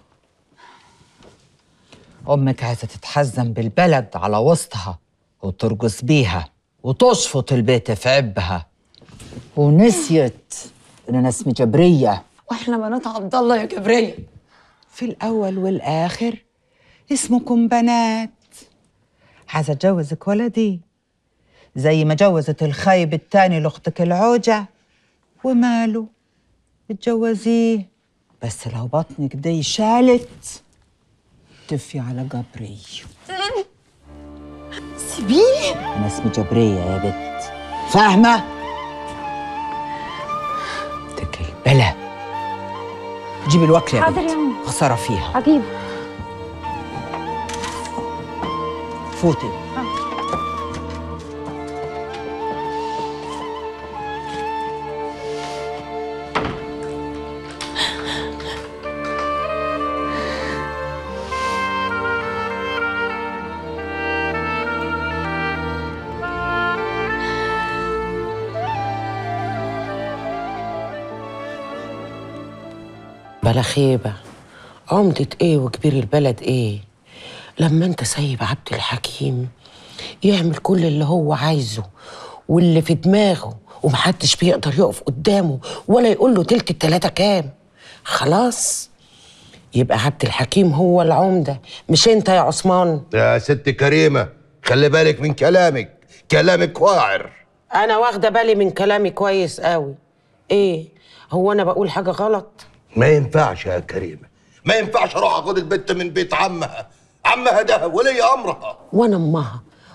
أمك عايزة تتحزن بالبلد على وسطها وترقص بيها وتشفط البيت في عبها ونسيت إن أنا اسمي جبرية وإحنا بنات عبد الله يا جبرية في الأول والآخر اسمكم بنات عايزة أتجوزك ولدي زي ما جوزت الخايب التاني لأختك العوجة وماله اتجوزيه بس لو بطنك دي شالت تفي على جبري سيبيه أنا اسمي جبرية يا بت فاهمة؟ تكل بلا جيبي الوكل يا حاضر بت يا أمي. خسارة فيها عجيب فوتي بلا خيبة عمدة ايه وكبير البلد ايه لما انت سايب عبد الحكيم يعمل كل اللي هو عايزه واللي في دماغه ومحدش بيقدر يقف قدامه ولا يقول له تلت التلاتة كام خلاص يبقى عبد الحكيم هو العمدة مش انت يا عثمان يا ست كريمة خلي بالك من كلامك كلامك واعر انا واخدة بالي من كلامي كويس قوي ايه هو انا بقول حاجة غلط ما ينفعش يا كريمة ما ينفعش اروح اخد البت من بيت عمها عمها ده ولي امرها وانا امها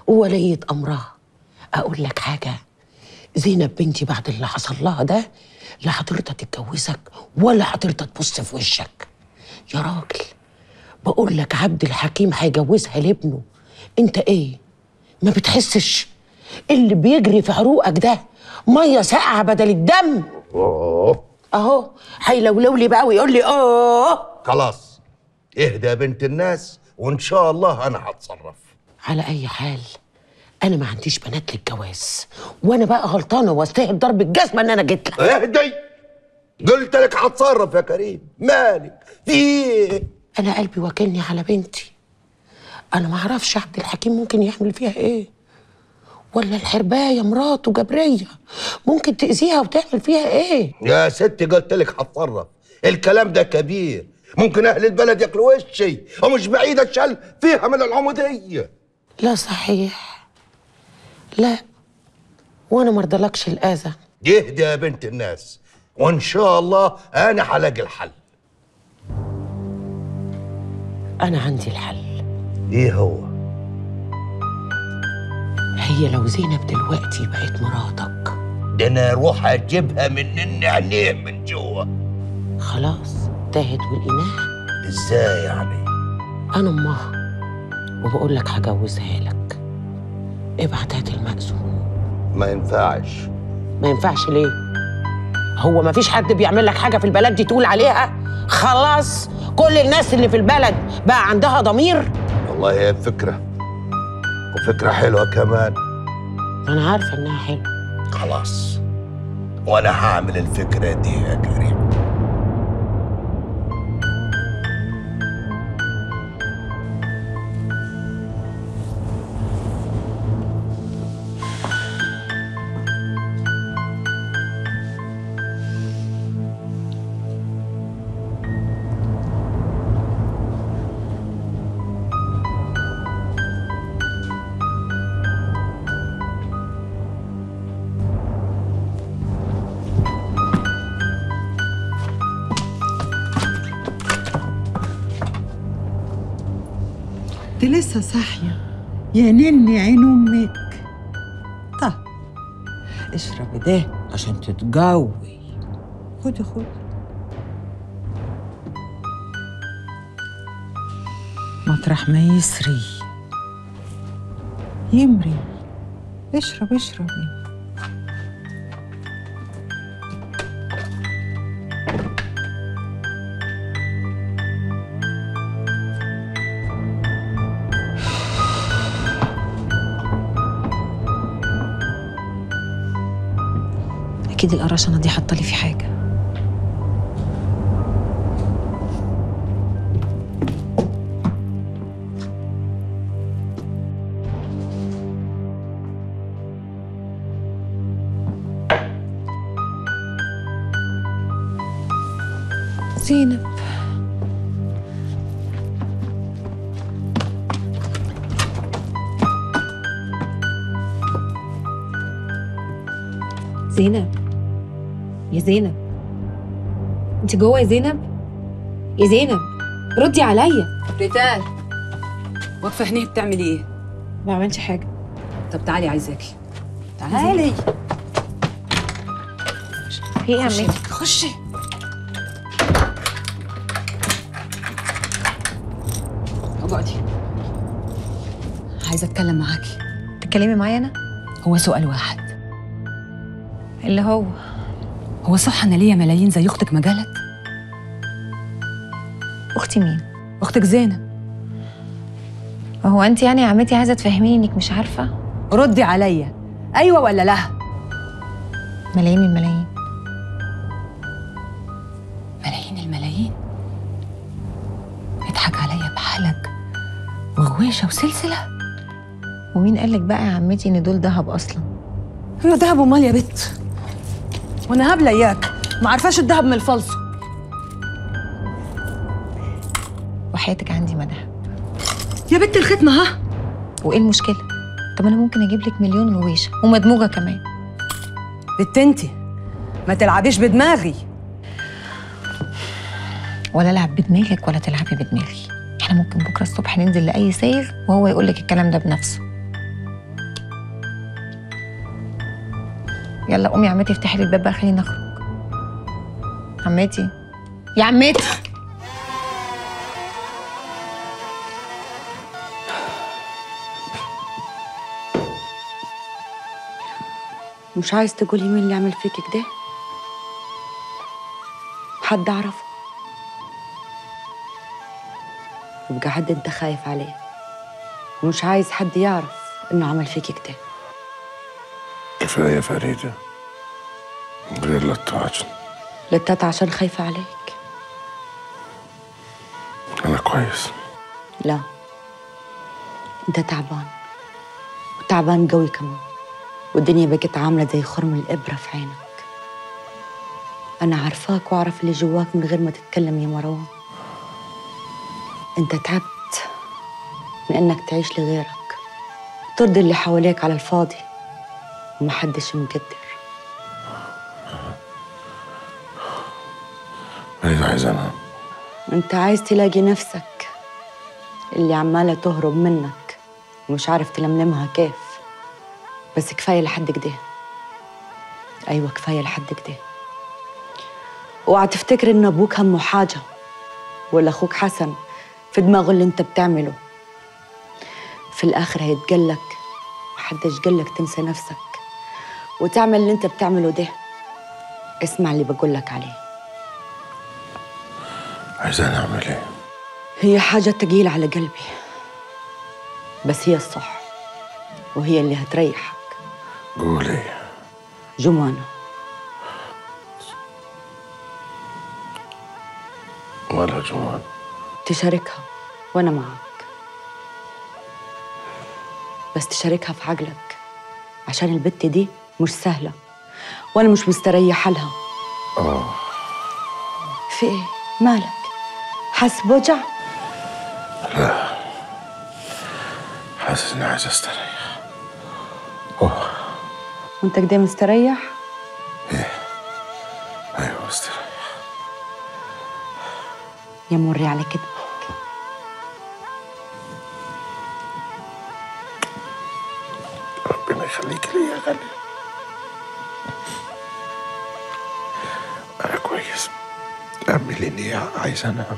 وولية أمرها أقول لك حاجة زينب بنتي بعد اللي حصل لها ده لا هترضى تتجوزك ولا هترضى تبص في وشك يا راجل بقول لك عبد الحكيم هيجوزها لابنه انت ايه ما بتحسش اللي بيجري في عروقك ده ميه ساقعه بدل الدم اوه اهو هيلولو لي بقى ويقول لي اه خلاص اهدى يا بنت الناس وان شاء الله انا هتصرف على اي حال انا ما عنديش بنات للجواز وانا بقى غلطانه واستاهل ضرب الجزمه ان انا جيت لك اهدي قلت لك هتصرف يا كريم مالك في ايه انا قلبي واكلني على بنتي انا ما اعرفش عبد الحكيم ممكن يعمل فيها ايه ولا الحربايه مراته جبريه ممكن تاذيها وتعمل فيها ايه يا ستي قلت لك هتصرف الكلام ده كبير ممكن اهل البلد ياكلوا وشي ومش بعيد اتشل فيها من العموديه لا صحيح لا وانا مرضلكش الاذى اهدى يا بنت الناس وان شاء الله انا هلاقي الحل انا عندي الحل ايه هو هي لو زينب دلوقتي بقت مراتك ده انا اروح اجيبها من عينيه من جوه خلاص تاهت والإناء ازاي يعني انا امها وبقول لك هجوزها لك ابعت هات المأذون ما ينفعش ما ينفعش ليه هو ما فيش حد بيعمل لك حاجه في البلد دي تقول عليها خلاص كل الناس اللي في البلد بقى عندها ضمير والله هي فكره وفكره حلوه كمان انا عارفه انها حلوه خلاص وانا هعمل الفكره دي يا كريم دي لسه صاحية يا نني عين أمك طب اشربي ده عشان تتجوي خدي خدي مطرح ما يسري يمري اشرب اشربي اكيد القرشنه دي حاطه لي في حاجه زينب زينب يا زينب انت جوه يا زينب يا زينب ردي عليا ريتال واقفه هنيه بتعملي ايه ما عملتش حاجه طب تعالي عايزاكي تعالي. في ايه يا خشي. عمتي خشي اقعدي عايزه اتكلم معاكي تتكلمي معايا انا هو سؤال واحد اللي هو هو صح انا ليا ملايين زي اختك ما جالت اختي مين اختك زينب هو انت يعني يا عمتي عايزه تفهميني انك مش عارفه ردي عليا ايوه ولا لا ملايين الملايين ملايين الملايين اضحك عليا بحلق وغويشه وسلسله ومين قالك بقى يا عمتي ان دول دهب اصلا انا دهب امال يا بت وانا هبله اياك ما عارفاش الدهب من الفلسو وحياتك عندي ما دهب يا بنت الختمه ها وايه المشكله طب انا ممكن اجيب لك مليون رويشه ومدموجه كمان بت انتي ما تلعبيش بدماغي ولا العب بدماغك ولا تلعبي بدماغي احنا ممكن بكره الصبح ننزل لاي سايغ وهو يقول لك الكلام ده بنفسه يلا قومي يا عمتي افتحي لي الباب بقى خلينا نخرج عمتي يا عمتي مش عايز تقولي مين اللي عمل فيك كده حد اعرفه يبقى حد انت خايف عليه ومش عايز حد يعرف انه عمل فيك كده كفايه فريده من غير لا تعجن لتات عشان خايفة عليك انا كويس لا انت تعبان وتعبان قوي كمان والدنيا بقت عاملة زي خرم الإبرة في عينك أنا عارفاك وأعرف اللي جواك من غير ما تتكلم يا مروان أنت تعبت من إنك تعيش لغيرك ترضي اللي حواليك على الفاضي ومحدش مقدر فريده عايز انام أنت عايز تلاقي نفسك اللي عمالة تهرب منك ومش عارف تلملمها كيف بس كفاية لحد كده أيوة كفاية لحد كده اوعى تفتكر إن أبوك همه حاجة ولا أخوك حسن في دماغه اللي أنت بتعمله في الآخر هيتقلك محدش قالك تنسى نفسك وتعمل اللي أنت بتعمله ده اسمع اللي بقولك عليه عايزاني اعمل ايه هي حاجة تقيلة على قلبي بس هي الصح وهي اللي هتريحك قولي جمانة ولا جوان تشاركها وأنا معك بس تشاركها في عقلك عشان البت دي مش سهلة وأنا مش مستريحة لها اه في إيه؟ مالك؟ حاسس بوجع؟ لا حاسس اني عايز استريح وأنت كده مستريح؟ ايوه استريح يا مري على كده ربنا يخليك لي يا غالي انا كويس اعمل اني عايز انام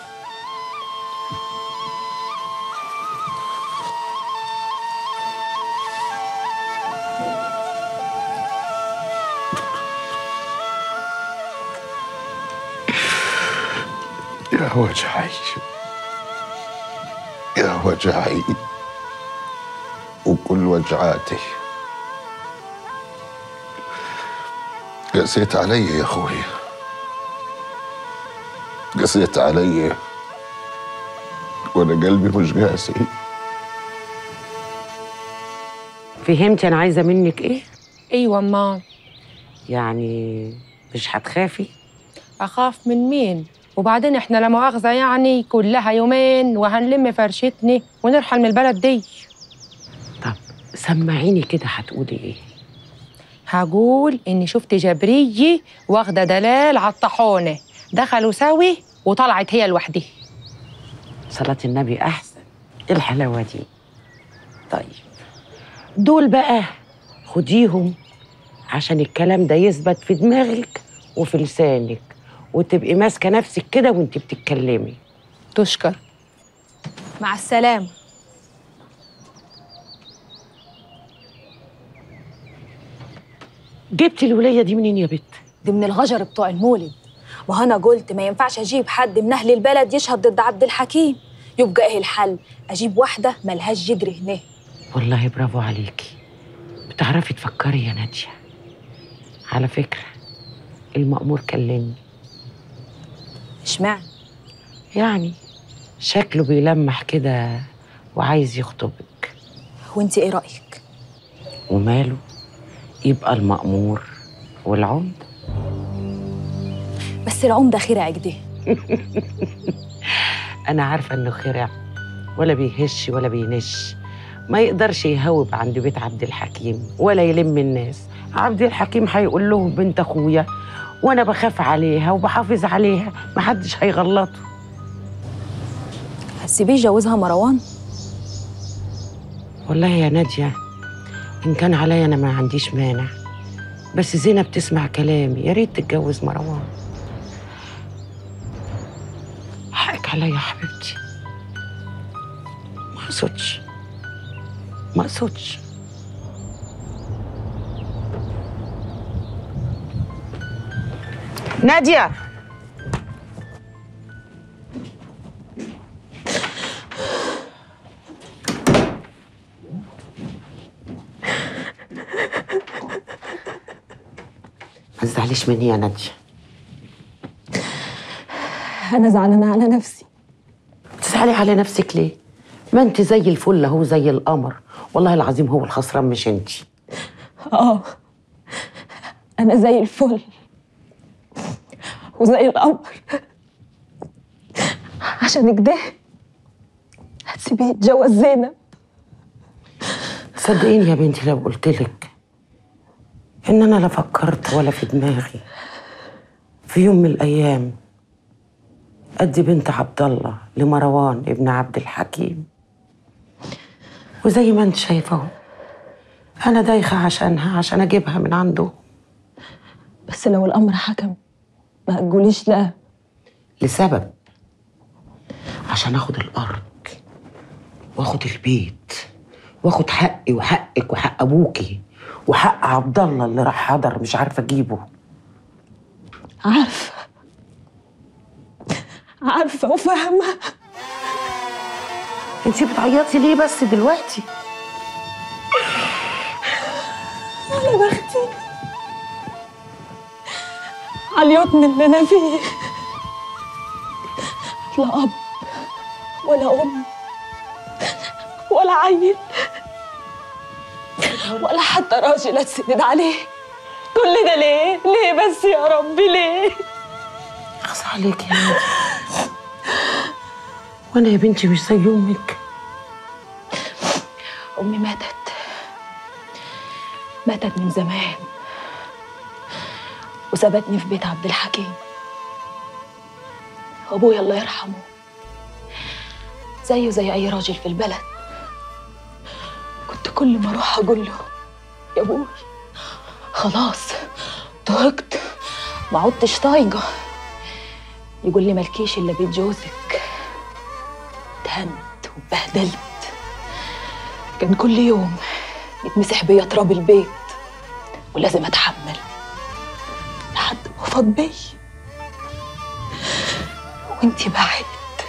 يا وجعي يا وجعي وكل وجعاتي قسيت علي يا اخوي قسيت علي وانا قلبي مش قاسي فهمتي انا عايزه منك ايه ايوه امال يعني مش هتخافي اخاف من مين وبعدين احنا لا مؤاخذه يعني كلها يومين وهنلم فرشتني ونرحل من البلد دي سمعيني كده هتقولي ايه هقول اني شفت جبريه واخده دلال على الطاحونه دخلوا سوي وطلعت هي لوحدها صلاة النبي أحسن إيه الحلاوة دي طيب دول بقى خديهم عشان الكلام ده يثبت في دماغك وفي لسانك وتبقي ماسكة نفسك كده وانت بتتكلمي تشكر مع السلامة جبتي الولية دي منين يا بت؟ دي من الغجر بتوع المولد وأنا قلت ما ينفعش أجيب حد من أهل البلد يشهد ضد عبد الحكيم يبقى إيه الحل؟ أجيب واحدة ملهاش جدر هنا والله برافو عليكي بتعرفي تفكري يا نادية على فكرة المأمور كلمني اشمعنى؟ يعني شكله بيلمح كده وعايز يخطبك وانت ايه رأيك؟ وماله يبقى المأمور والعمد بس العمدة خير كده أنا عارفة إنه خرع ولا بيهش ولا بينش ما يقدرش يهوب عند بيت عبد الحكيم ولا يلم الناس عبد الحكيم هيقول لهم بنت أخويا وأنا بخاف عليها وبحافظ عليها محدش هيغلطه هتسيبيه يجوزها مروان؟ والله يا نادية إن كان عليا أنا ما عنديش مانع بس زينب تسمع كلامي يا ريت تتجوز مروان حقك عليا يا حبيبتي ما اقصدش ما اقصدش ناديه ما تزعليش مني يا ناديه انا زعلانه على نفسي تزعلي على نفسك ليه ما انت زي الفل اهو زي القمر والله العظيم هو الخسران مش انت اه انا زي الفل وزي القمر عشان كده هتسيبيه يتجوز زينب صدقيني يا بنتي لو قلت لك ان انا لا فكرت ولا في دماغي في يوم من الايام ادي بنت عبد الله لمروان ابن عبد الحكيم وزي ما انت شايفه اهو انا دايخه عشانها عشان اجيبها من عنده بس لو الامر حكم ما تقوليش لا لسبب عشان اخد الارض واخد البيت واخد حقي وحقك وحق ابوكي وحق عبد الله اللي راح حضر مش عارفه اجيبه عارفه عارفه وفاهمه انتي بتعيطي ليه بس دلوقتي على بختي على اليتم اللي انا فيه لا اب ولا ام ولا عيل ولا حتى راجل اتسند عليه كل ده ليه؟ ليه بس يا ربي ليه؟ اخص عليك يا نادي وانا يا بنتي مش زي امك امي ماتت ماتت من زمان وسابتني في بيت عبد الحكيم ابويا الله يرحمه زيه زي اي راجل في البلد كنت كل ما اروح اقول له يا ابوي خلاص طهقت ما عدتش طايقه يقول لي مالكيش الا بيت جوزك اتهنت واتبهدلت كان كل يوم يتمسح بيا تراب البيت ولازم اتحمل لحد ما فاض بي وانتي بعد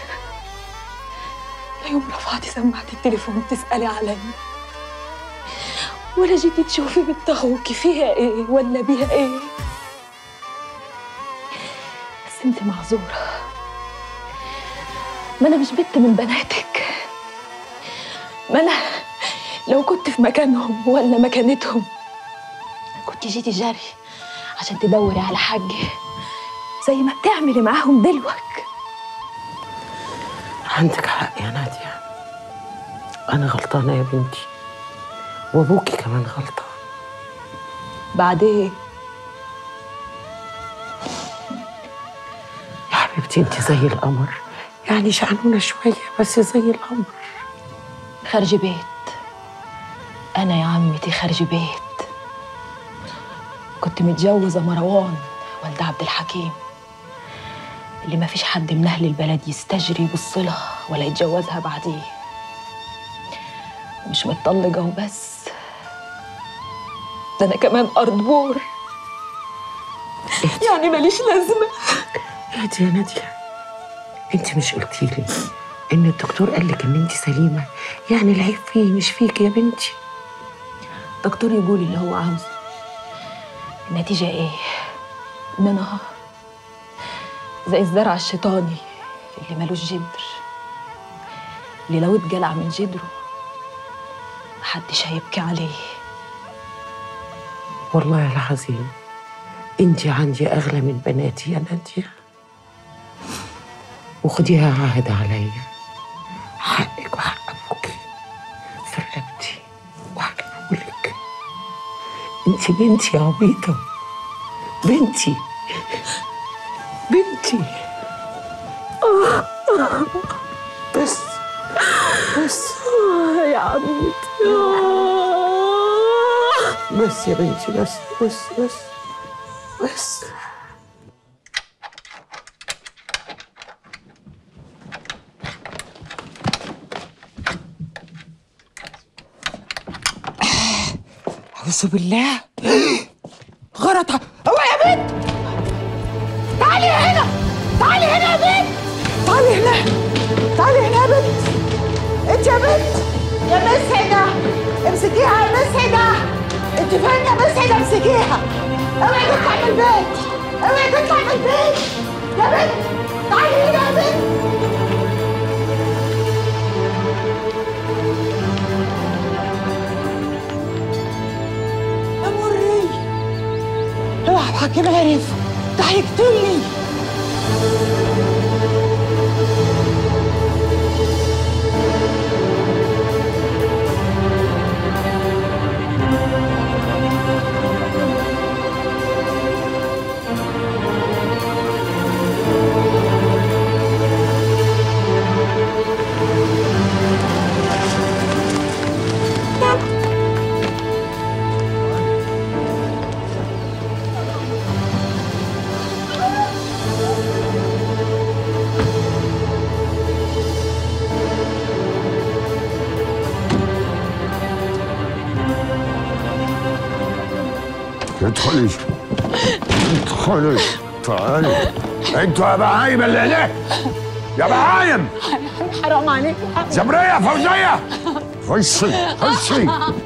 لا يوم رفعتي سماعة التليفون تسألي عليا ولا جيتي تشوفي بنت اخوكي فيها ايه ولا بيها ايه بس انت معذورة ما انا مش بنت من بناتك ما انا لو كنت في مكانهم ولا مكانتهم كنت جيتي جري عشان تدوري على حاجة زي ما بتعملي معاهم دلوك عندك حق يا ناديه انا غلطانه يا بنتي وابوكي كمان غلطان بعدين يا حبيبتي انت زي القمر يعني شعنونه شويه بس زي القمر خارج بيت أنا يا عمتي خارج بيت كنت متجوزة مروان والد عبد الحكيم اللي ما فيش حد من أهل البلد يستجري يبصلها ولا يتجوزها بعديه ومش متطلقة وبس ده أنا كمان أرض بور يعني ماليش لازمة اهدي يا ناديه انت مش قلتي لي ان الدكتور قال لك ان انت سليمه يعني العيب فيه مش فيك يا بنتي دكتور يقول اللي هو عاوزه النتيجة إيه؟ إن أنا زي الزرع الشيطاني اللي ملوش جدر اللي لو اتجلع من جدره محدش هيبكي عليه والله العظيم انت عندي اغلى من بناتي يا ناديه وخديها عهد عليا حقك وحق ابوكي في رقبتي وهجيبهولك انت بنتي يا عبيطه بنتي بنتي بس بس يا عمتي بس يا بنتي بس بس بس بس أعوذ بالله غلط اوعي يا بنت تعالي هنا تعالي هنا يا بنت تعالي هنا تعالي هنا يا بنت انت يا بنت يا مس هنا امسكيها يا مس هنا انت فين يا مس هنا امسكيها اوعي تطلع من البيت اوعي تطلع من البيت يا بنت تعالي هنا يا بنت يا مري اوعى الحكيم عرف ده هيقتلني ادخلي ادخلي تعالي انتوا يا بهايم اللي هناك يا بهايم حرام عليك جبرية فوزية خشي خشي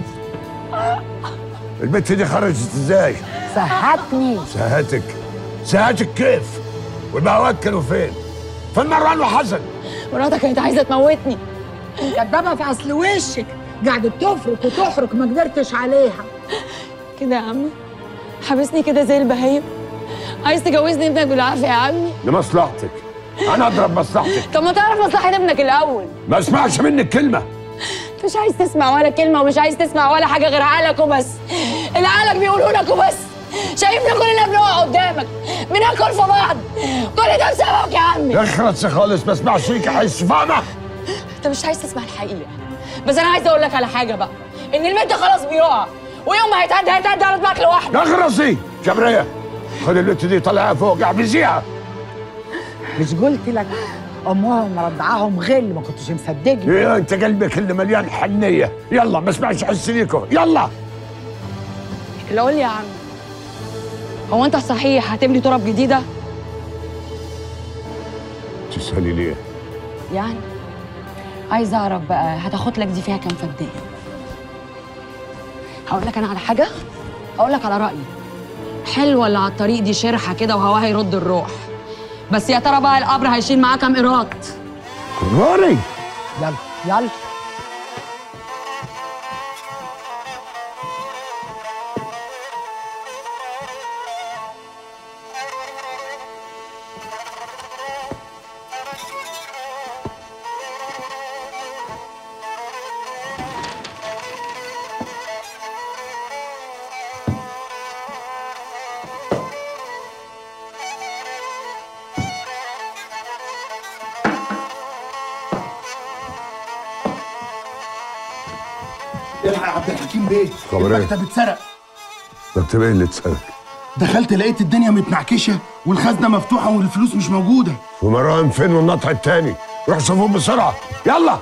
البنت دي خرجت ازاي؟ سهتني سهاتك سهاتك كيف؟ والبهوات كانوا فين؟ فين مروان وحسن؟ مراتك كانت عايزه تموتني كدابه في اصل وشك قعدت تفرك وتحرك ما قدرتش عليها كده يا عمي حابسني كده زي البهايم عايز تجوزني ابنك بالعافيه يا عمي لمصلحتك انا اضرب مصلحتك طب ما تعرف مصلحه ابنك الاول ما اسمعش منك كلمة انت مش عايز تسمع ولا كلمه ومش عايز تسمع ولا حاجه غير عقلك وبس اللي عقلك بيقولوا لك وبس شايفنا كلنا بنقع قدامك بناكل في بعض كل ده بسببك يا عمي اخرس خالص ما اسمعش فيك احس فاهمة؟ انت مش عايز تسمع الحقيقه بس انا عايزه اقول لك على حاجه بقى ان المد خلاص بيقع ويوم ما هيتهد هيتهد على دماغك لوحده اخرسي جبرية خد البنت دي طلعها فوق اعبزيها مش قلت لك امهم مرضعاهم غل ما كنتش مصدقني يا انت قلبك اللي مليان حنية يلا ما اسمعش احس فيكم يلا اللي قول لي يا عم هو انت صحيح هتبني تراب جديده تسألي ليه؟ يعني عايز اعرف بقى هتاخد لك دي فيها كام فدان هقول لك انا على حاجه هقول لك على رايي حلوه اللي على الطريق دي شرحه كده وهواها يرد الروح بس يا ترى بقى القبر هيشيل معاه كام ايراد كراري يلا يلا الحق يا عبد الحكيم بيه خبر ايه؟ المكتب اتسرق مكتب ايه اللي اتسرق؟ دخلت لقيت الدنيا متنعكشه والخزنه مفتوحه والفلوس مش موجوده ومروان فين والنطع التاني؟ روح شوفوه بسرعة يلا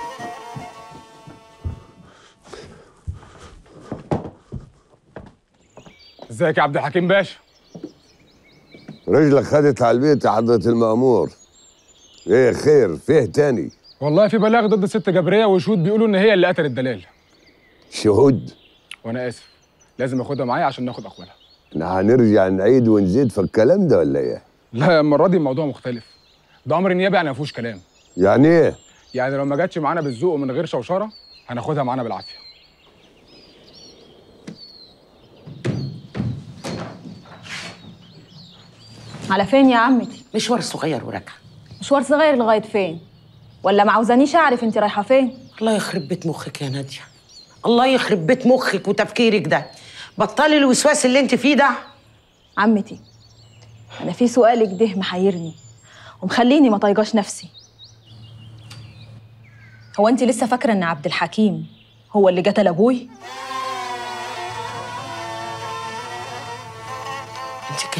ازيك يا عبد الحكيم باشا رجلك خدت على البيت يا حضرة المأمور ايه خير فيه تاني والله في بلاغ ضد الست جبريه وشهود بيقولوا ان هي اللي قتلت دلال شهود وانا اسف لازم اخدها معايا عشان ناخد اخوانها احنا هنرجع نعيد ونزيد في الكلام ده ولا ايه؟ لا المره دي الموضوع مختلف ده امر نيابي يعني ما فيهوش كلام يعني ايه؟ يعني لو ما جاتش معانا بالذوق ومن غير شوشره هناخدها معانا بالعافيه على فين يا عمتي مشوار صغير وراجعه مشوار صغير لغايه فين ولا ما عاوزانيش اعرف انت رايحه فين الله يخرب بيت مخك يا ناديه الله يخرب بيت مخك وتفكيرك ده بطلي الوسواس اللي انت فيه ده عمتي انا في سؤال كده محيرني ومخليني ما طايقاش نفسي هو انت لسه فاكره ان عبد الحكيم هو اللي قتل ابوي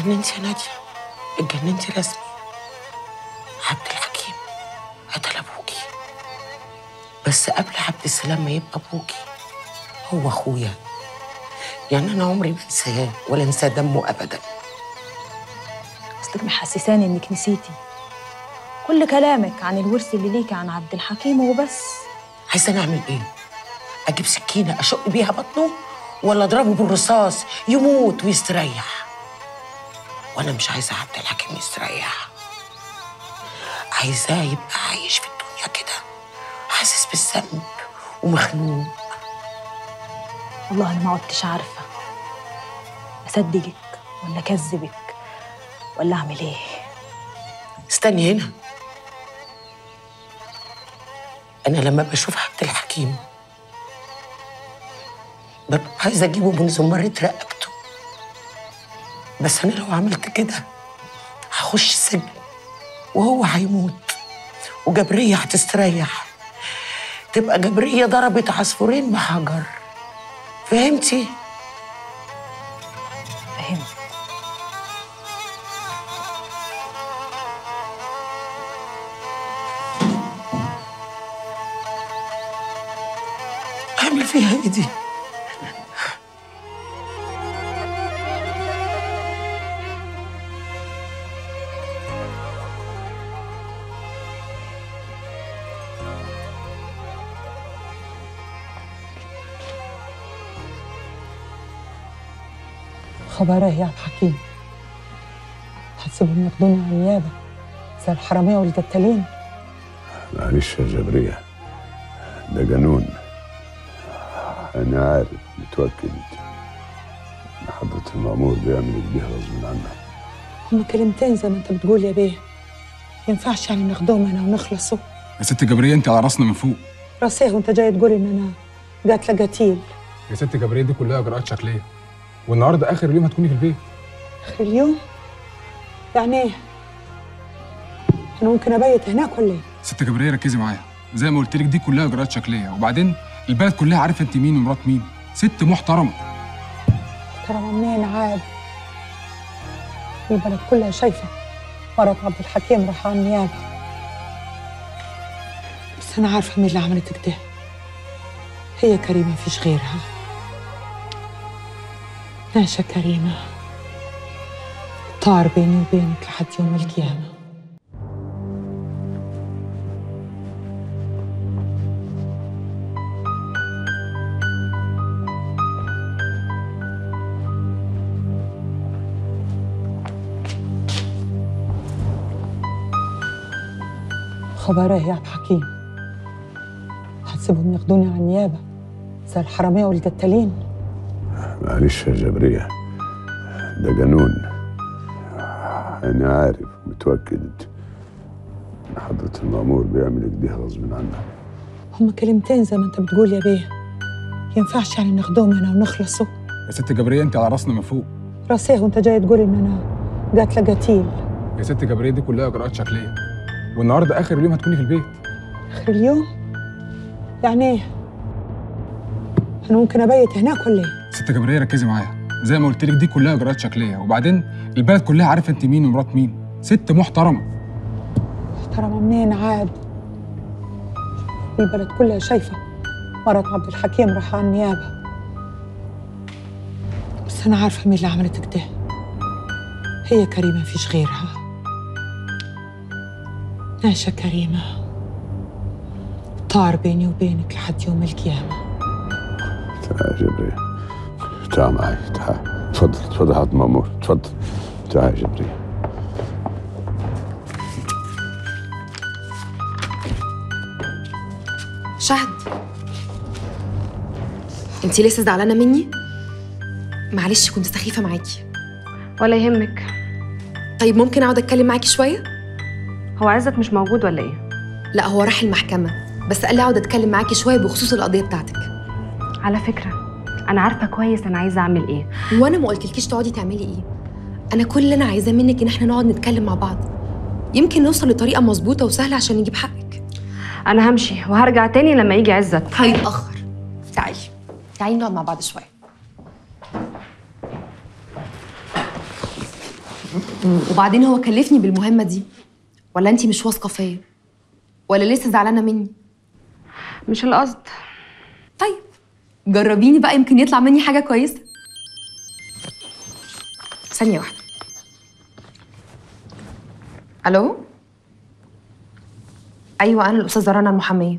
اتجننتي يا ناديه اتجننتي رسمي عبد الحكيم قتل ابوكي بس قبل عبد السلام ما يبقى ابوكي هو اخويا يعني انا عمري ما انساه ولا انسى دمه ابدا اصلك محسساني انك نسيتي كل كلامك عن الورث اللي ليكي عن عبد الحكيم وبس عايزه نعمل ايه اجيب سكينه اشق بيها بطنه ولا اضربه بالرصاص يموت ويستريح وانا مش عايزه عبد الحكيم يستريح عايزاه يبقى عايش في الدنيا كده حاسس بالذنب ومخنوق والله انا ما عدتش عارفه اصدقك ولا اكذبك ولا اعمل ايه استني هنا انا لما بشوف عبد الحكيم ببقى عايزه اجيبه من زمرة رقبته بس انا لو عملت كده هخش السجن وهو هيموت وجبرية هتستريح تبقى جبرية ضربت عصفورين بحجر فهمتي؟ فهمت اعمل فيها ايه دي؟ خبر ايه يا عبد الحكيم هتسيبهم ياخدوني على النيابه زي الحراميه والقتالين معلش يا جبرية ده جنون أنا عارف متوكد إن حضرة المأمور بيعمل كده غصب عنه هما كلمتين زي ما انت بتقول يا بيه ينفعش يعني ناخدهم هنا ونخلصوا يا ست جبريه انت على راسنا من فوق راسيه وانت جاي تقول ان انا قاتله قتيل يا ست جبريه دي كلها اجراءات شكليه والنهارده اخر اليوم هتكوني في البيت اخر اليوم يعني ايه انا ممكن ابيت هناك ولا ايه ست جبريه ركزي معايا زي ما قلت لك دي كلها اجراءات شكليه وبعدين البلد كلها عارفه انت مين ومرات مين ست محترمه ترى منين عاد البلد كلها شايفه مرات عبد الحكيم راح على النيابه بس انا عارفه مين اللي عملت كده هي كريمه مفيش غيرها ماشي كريمه طار بيني وبينك لحد يوم القيامه خبر ايه يا عبد الحكيم هتسيبهم ياخدوني على النيابه زي الحراميه والقتالين معلش يا جبرية ده جنون أنا عارف متوكد إن حضرة المأمور بيعمل كده غصب عنه هما كلمتين زي ما انت بتقول يا بيه ينفعش يعني ناخدهم هنا ونخلصوا يا ست جبريه انت على راسنا من فوق راسيه وانت جاي تقول ان انا قاتله قتيل يا ست جبريه دي كلها اجراءات شكليه والنهارده اخر اليوم هتكوني في البيت اخر اليوم يعني ايه انا ممكن ابيت هناك ولا ايه ست جبريه ركزي معايا زي ما قلت لك دي كلها اجراءات شكليه وبعدين البلد كلها عارفه انت مين ومرات مين ست محترمه محترمه منين عاد البلد كلها شايفه مرات عبد الحكيم راح على النيابه بس انا عارفه مين اللي عملت كده هي كريمه مفيش غيرها ماشي كريمه طار بيني وبينك لحد يوم القيامه تعال يا جبرية تعال معي تعال اتفضل اتفضل يا حضرة المأمور اتفضل تعال يا جبرية شهد انتي لسه زعلانه مني معلش كنت سخيفه معاكي ولا يهمك طيب ممكن اقعد اتكلم معاكي شويه هو عزت مش موجود ولا ايه لا هو راح المحكمه بس قال لي اقعد اتكلم معاكي شويه بخصوص القضيه بتاعتك على فكره انا عارفه كويس انا عايزه اعمل ايه وانا ما قلتلكيش تقعدي تعملي ايه انا كل اللي انا عايزاه منك ان احنا نقعد نتكلم مع بعض يمكن نوصل لطريقه مظبوطه وسهله عشان نجيب حقك انا همشي وهرجع تاني لما يجي عزت هيتاخر تعالي تعالي نقعد مع بعض شويه وبعدين هو كلفني بالمهمه دي ولا انت مش واثقه فيا ولا لسه زعلانه مني مش القصد طيب جربيني بقى يمكن يطلع مني حاجه كويسه ثانيه واحده الو ايوه انا الاستاذه رنا المحاميه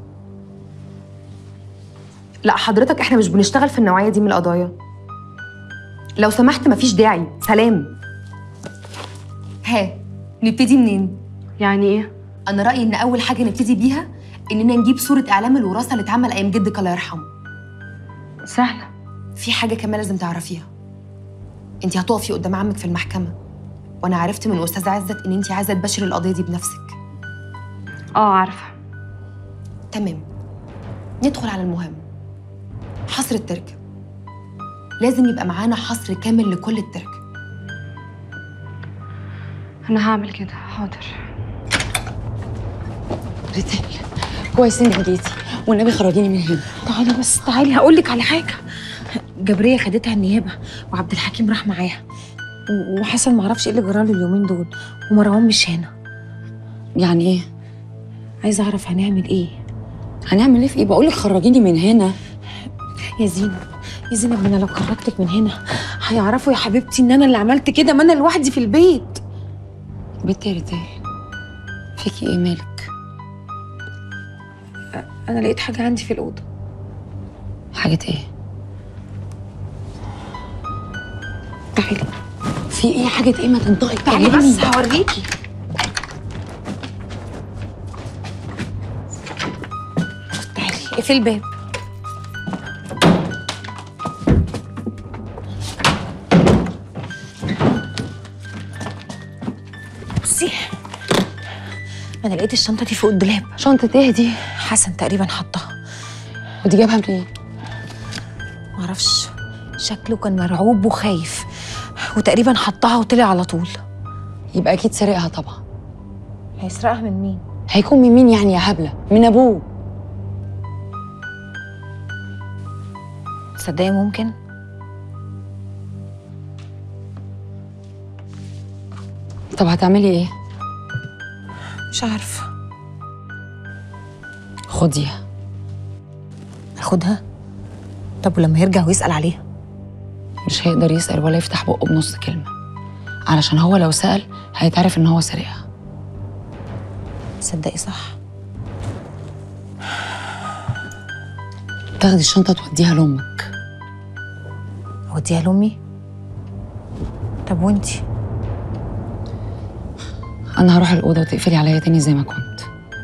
لا حضرتك احنا مش بنشتغل في النوعيه دي من القضايا لو سمحت مفيش داعي سلام ها نبتدي منين يعني ايه انا رايي ان اول حاجه نبتدي بيها اننا نجيب صوره اعلام الوراثه اللي اتعمل ايام جدك الله يرحمه سهله في حاجه كمان لازم تعرفيها انت هتقفي قدام عمك في المحكمه وانا عرفت من استاذ عزت ان انت عايزه تبشري القضيه دي بنفسك اه عارفه تمام ندخل على المهم حصر التركه لازم يبقى معانا حصر كامل لكل التركه انا هعمل كده حاضر ريتال كويس انك جيتي والنبي خرجيني من هنا تعالي بس تعالي هقول لك على حاجه جبريه خدتها النيابه وعبد الحكيم راح معاها و- وحسن معرفش ايه اللي جراله اليومين دول ومروان مش هنا يعني ايه عايزه اعرف هنعمل ايه هنعمل ايه في ايه بقول لك خرجيني من هنا يا زينب يا زينب انا لو خرجتك من هنا هيعرفوا يا حبيبتي ان انا اللي عملت كده ما انا لوحدي في البيت بنتي يا ريتال فيكي ايه مالك انا لقيت حاجه عندي في الاوضه حاجه ايه تعالي في ايه حاجه ايه ما تنطقي تعالي كلمني. بس هوريكي تعالي اقفلي الباب بصي انا لقيت الشنطه دي فوق الدولاب شنطه ايه دي حسن تقريبا حطها ودي جابها منين معرفش شكله كان مرعوب وخايف وتقريبا حطها وطلع على طول يبقى اكيد سرقها طبعا هيسرقها من مين هيكون من مين يعني يا هبله من ابوه تصدقي ممكن طب هتعملي ايه مش عارفه خديها اخدها طب ولما يرجع ويسال عليها مش هيقدر يسال ولا يفتح بقه بنص كلمه علشان هو لو سال هيتعرف ان هو سرقها تصدقي صح تاخدي الشنطه توديها لامك اوديها لامي طب وانتي انا هروح الاوضه وتقفلي عليا تاني زي ما كنت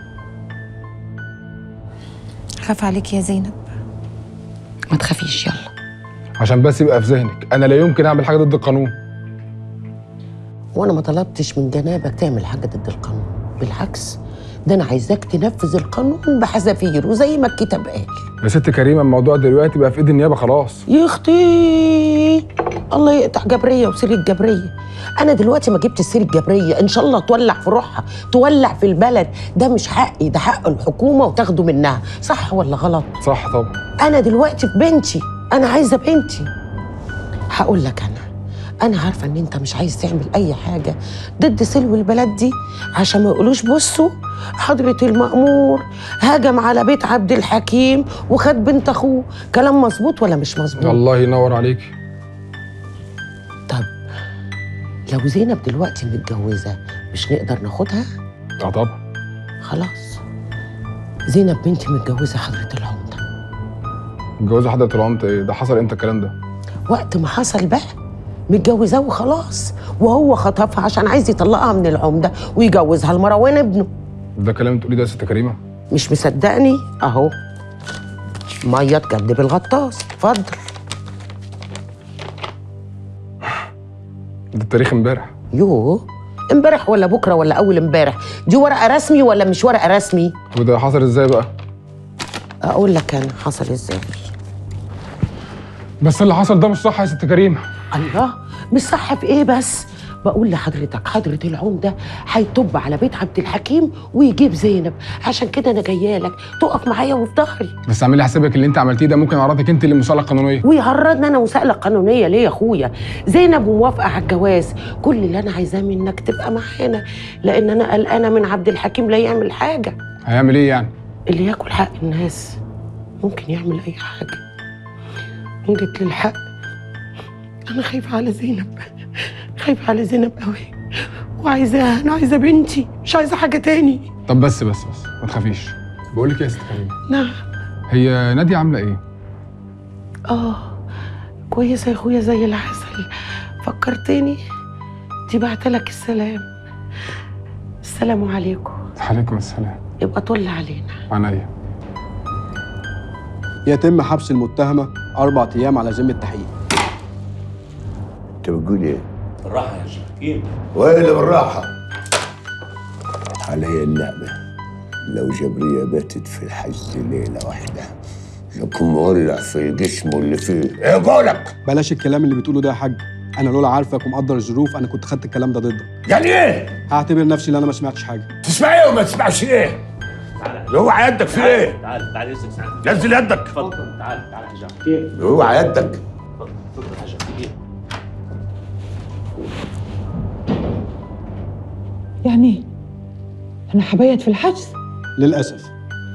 خاف عليكي يا زينب ما تخافيش يلا عشان بس يبقى في ذهنك انا لا يمكن اعمل حاجه ضد القانون وانا ما طلبتش من جنابك تعمل حاجه ضد القانون بالعكس ده انا عايزاك تنفذ القانون بحذافيره زي ما الكتاب قال يا ست كريمه الموضوع دلوقتي بقى في ايد النيابه خلاص يا اختي الله يقطع جبريه وسيره جبريه انا دلوقتي ما جبت سيره جبريه ان شاء الله تولع في روحها تولع في البلد ده مش حقي ده حق الحكومه وتاخده منها صح ولا غلط صح طبعا انا دلوقتي في بنتي انا عايزه بنتي هقول لك انا انا عارفه ان انت مش عايز تعمل اي حاجه ضد سلو البلد دي عشان ما يقولوش بصوا حضره المأمور هجم على بيت عبد الحكيم وخد بنت اخوه كلام مظبوط ولا مش مظبوط الله ينور عليك طب لو زينب دلوقتي متجوزه مش نقدر ناخدها اه طبعا خلاص زينب بنتي متجوزه حضره العمده متجوزه حضره العمده ايه ده حصل امتى الكلام ده وقت ما حصل بقى متجوزاه وخلاص وهو خطفها عشان عايز يطلقها من العمده ويجوزها لمروان ابنه ده كلام تقولي ده يا ست كريمه مش مصدقني اهو ميه تجدب الغطاس اتفضل ده التاريخ امبارح يوه امبارح ولا بكره ولا اول امبارح دي ورقه رسمي ولا مش ورقه رسمي وده حصل ازاي بقى اقول لك انا حصل ازاي بس اللي حصل ده مش صح يا ست كريمه الله مش صح في ايه بس بقول لحضرتك حضرة العمدة هيطب على بيت عبد الحكيم ويجيب زينب عشان كده انا جايه لك تقف معايا وفي ظهري بس اعملي حسابك اللي انت عملتيه ده ممكن يعرضك انت للمساءله القانونيه ويعرضني انا مساءله قانونيه ليه يا اخويا زينب موافقه على الجواز كل اللي انا عايزاه منك تبقى معانا لان انا قلقانه من عبد الحكيم لا يعمل حاجه هيعمل ايه يعني اللي ياكل حق الناس ممكن يعمل اي حاجه ممكن للحق انا خايفه على زينب خايفه على زينب قوي وعايزاها انا عايزه بنتي مش عايزه حاجه تاني طب بس بس بس ما تخافيش بقول لك إيه يا ست كريمه نعم هي ناديه عامله ايه اه كويسه يا اخويا زي العسل فكرتني دي بعتلك السلام السلام عليكم عليكم السلام يبقى طل علينا عينيا يتم حبس المتهمة أربع أيام على ذمة تحقيق انت بتقول ايه؟ بالراحه يا شيخ وين اللي بالراحة؟ علي النعمة لو جبرية باتت في الحجز ليلة واحدة لكم مولع في جسمه اللي فيه ايه قولك؟ بلاش الكلام اللي بتقوله ده يا حاج أنا لولا عارفك ومقدر الظروف أنا كنت خدت الكلام ده ضدك يعني ايه؟ هعتبر نفسي اللي أنا ما سمعتش حاجة تسمع ايه وما تسمعش ايه؟ اوعى يدك في ايه؟ تعال تعال يوسف تعال نزل يدك اتفضل تعال تعال يا حجاج اوعى يدك اتفضل يا حجاج يعني انا حبيت في الحجز للأسف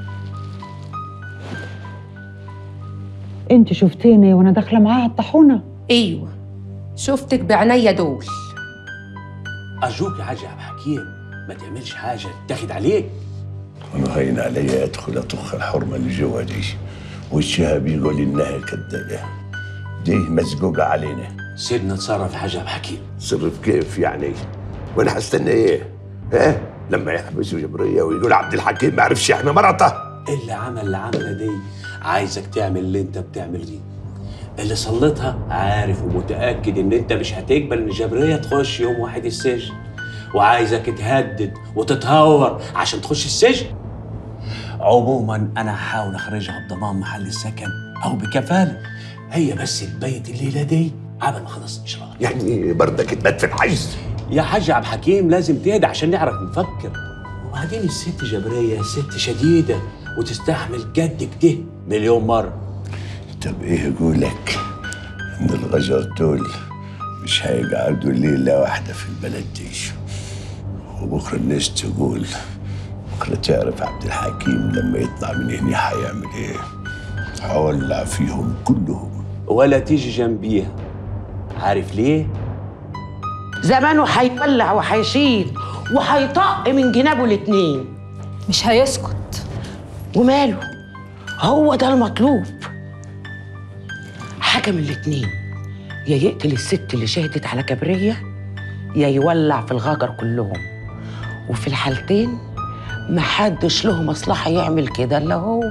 انت شفتيني وانا داخله معاها الطاحونه ايوه شفتك بعينيا دول ارجوك يا حاج عبد الحكيم ما تعملش حاجه تاخد عليك انا هين علي ادخل اطخ الحرمه اللي جوا دي وشها بيقول انها كدابه دي مزقوقه علينا سيبنا نتصرف يا حاج عبد الحكيم تصرف كيف يعني وانا هستنى ايه ها لما يحبسوا جبريه ويقول عبد الحكيم ما عرفش احنا مرته اللي عمل اللي عمله دي عايزك تعمل اللي انت بتعمل دي اللي صلتها عارف ومتاكد ان انت مش هتقبل ان جبريه تخش يوم واحد السجن وعايزك تهدد وتتهور عشان تخش السجن عموما انا هحاول اخرجها بضمان محل السكن او بكفاله هي بس البيت الليله دي قبل ما خلص الاجراء يعني برضك تبات في الحجز يا حاج عبد الحكيم لازم تهدى عشان نعرف نفكر وبعدين الست جبريه ست شديده وتستحمل جد كده مليون مره طب ايه يقولك ان الغجر دول مش هيقعدوا ليله واحده في البلد دي وبكره الناس تقول بكره تعرف عبد الحكيم لما يطلع من هنا هيعمل ايه هولع فيهم كلهم ولا تيجي جنبيها عارف ليه؟ زمانه هيولع وهيشيل وهيطق من جنابه الاتنين مش هيسكت وماله هو ده المطلوب حاجة من الاتنين يا يقتل الست اللي شهدت على جبرية يا يولع في الغجر كلهم وفي الحالتين محدش له مصلحة يعمل كده إلا هو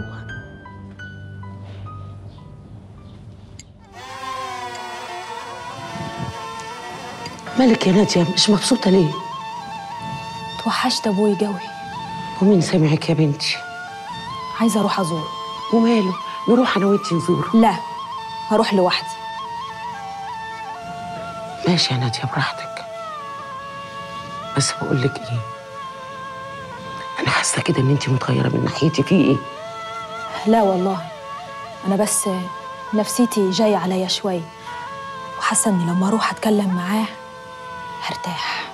مالك يا نادية مش مبسوطة ليه؟ توحشت ابوي قوي ومين سامعك يا بنتي؟ عايزه اروح ازوره وماله نروح انا وانتي نزوره لا هروح لوحدي ماشي يا نادية براحتك بس بقول لك ايه انا حاسه كده ان انت متغيره من ناحيتي في ايه لا والله انا بس نفسيتي جايه عليا شوي وحاسه اني لما اروح اتكلم معاه هرتاح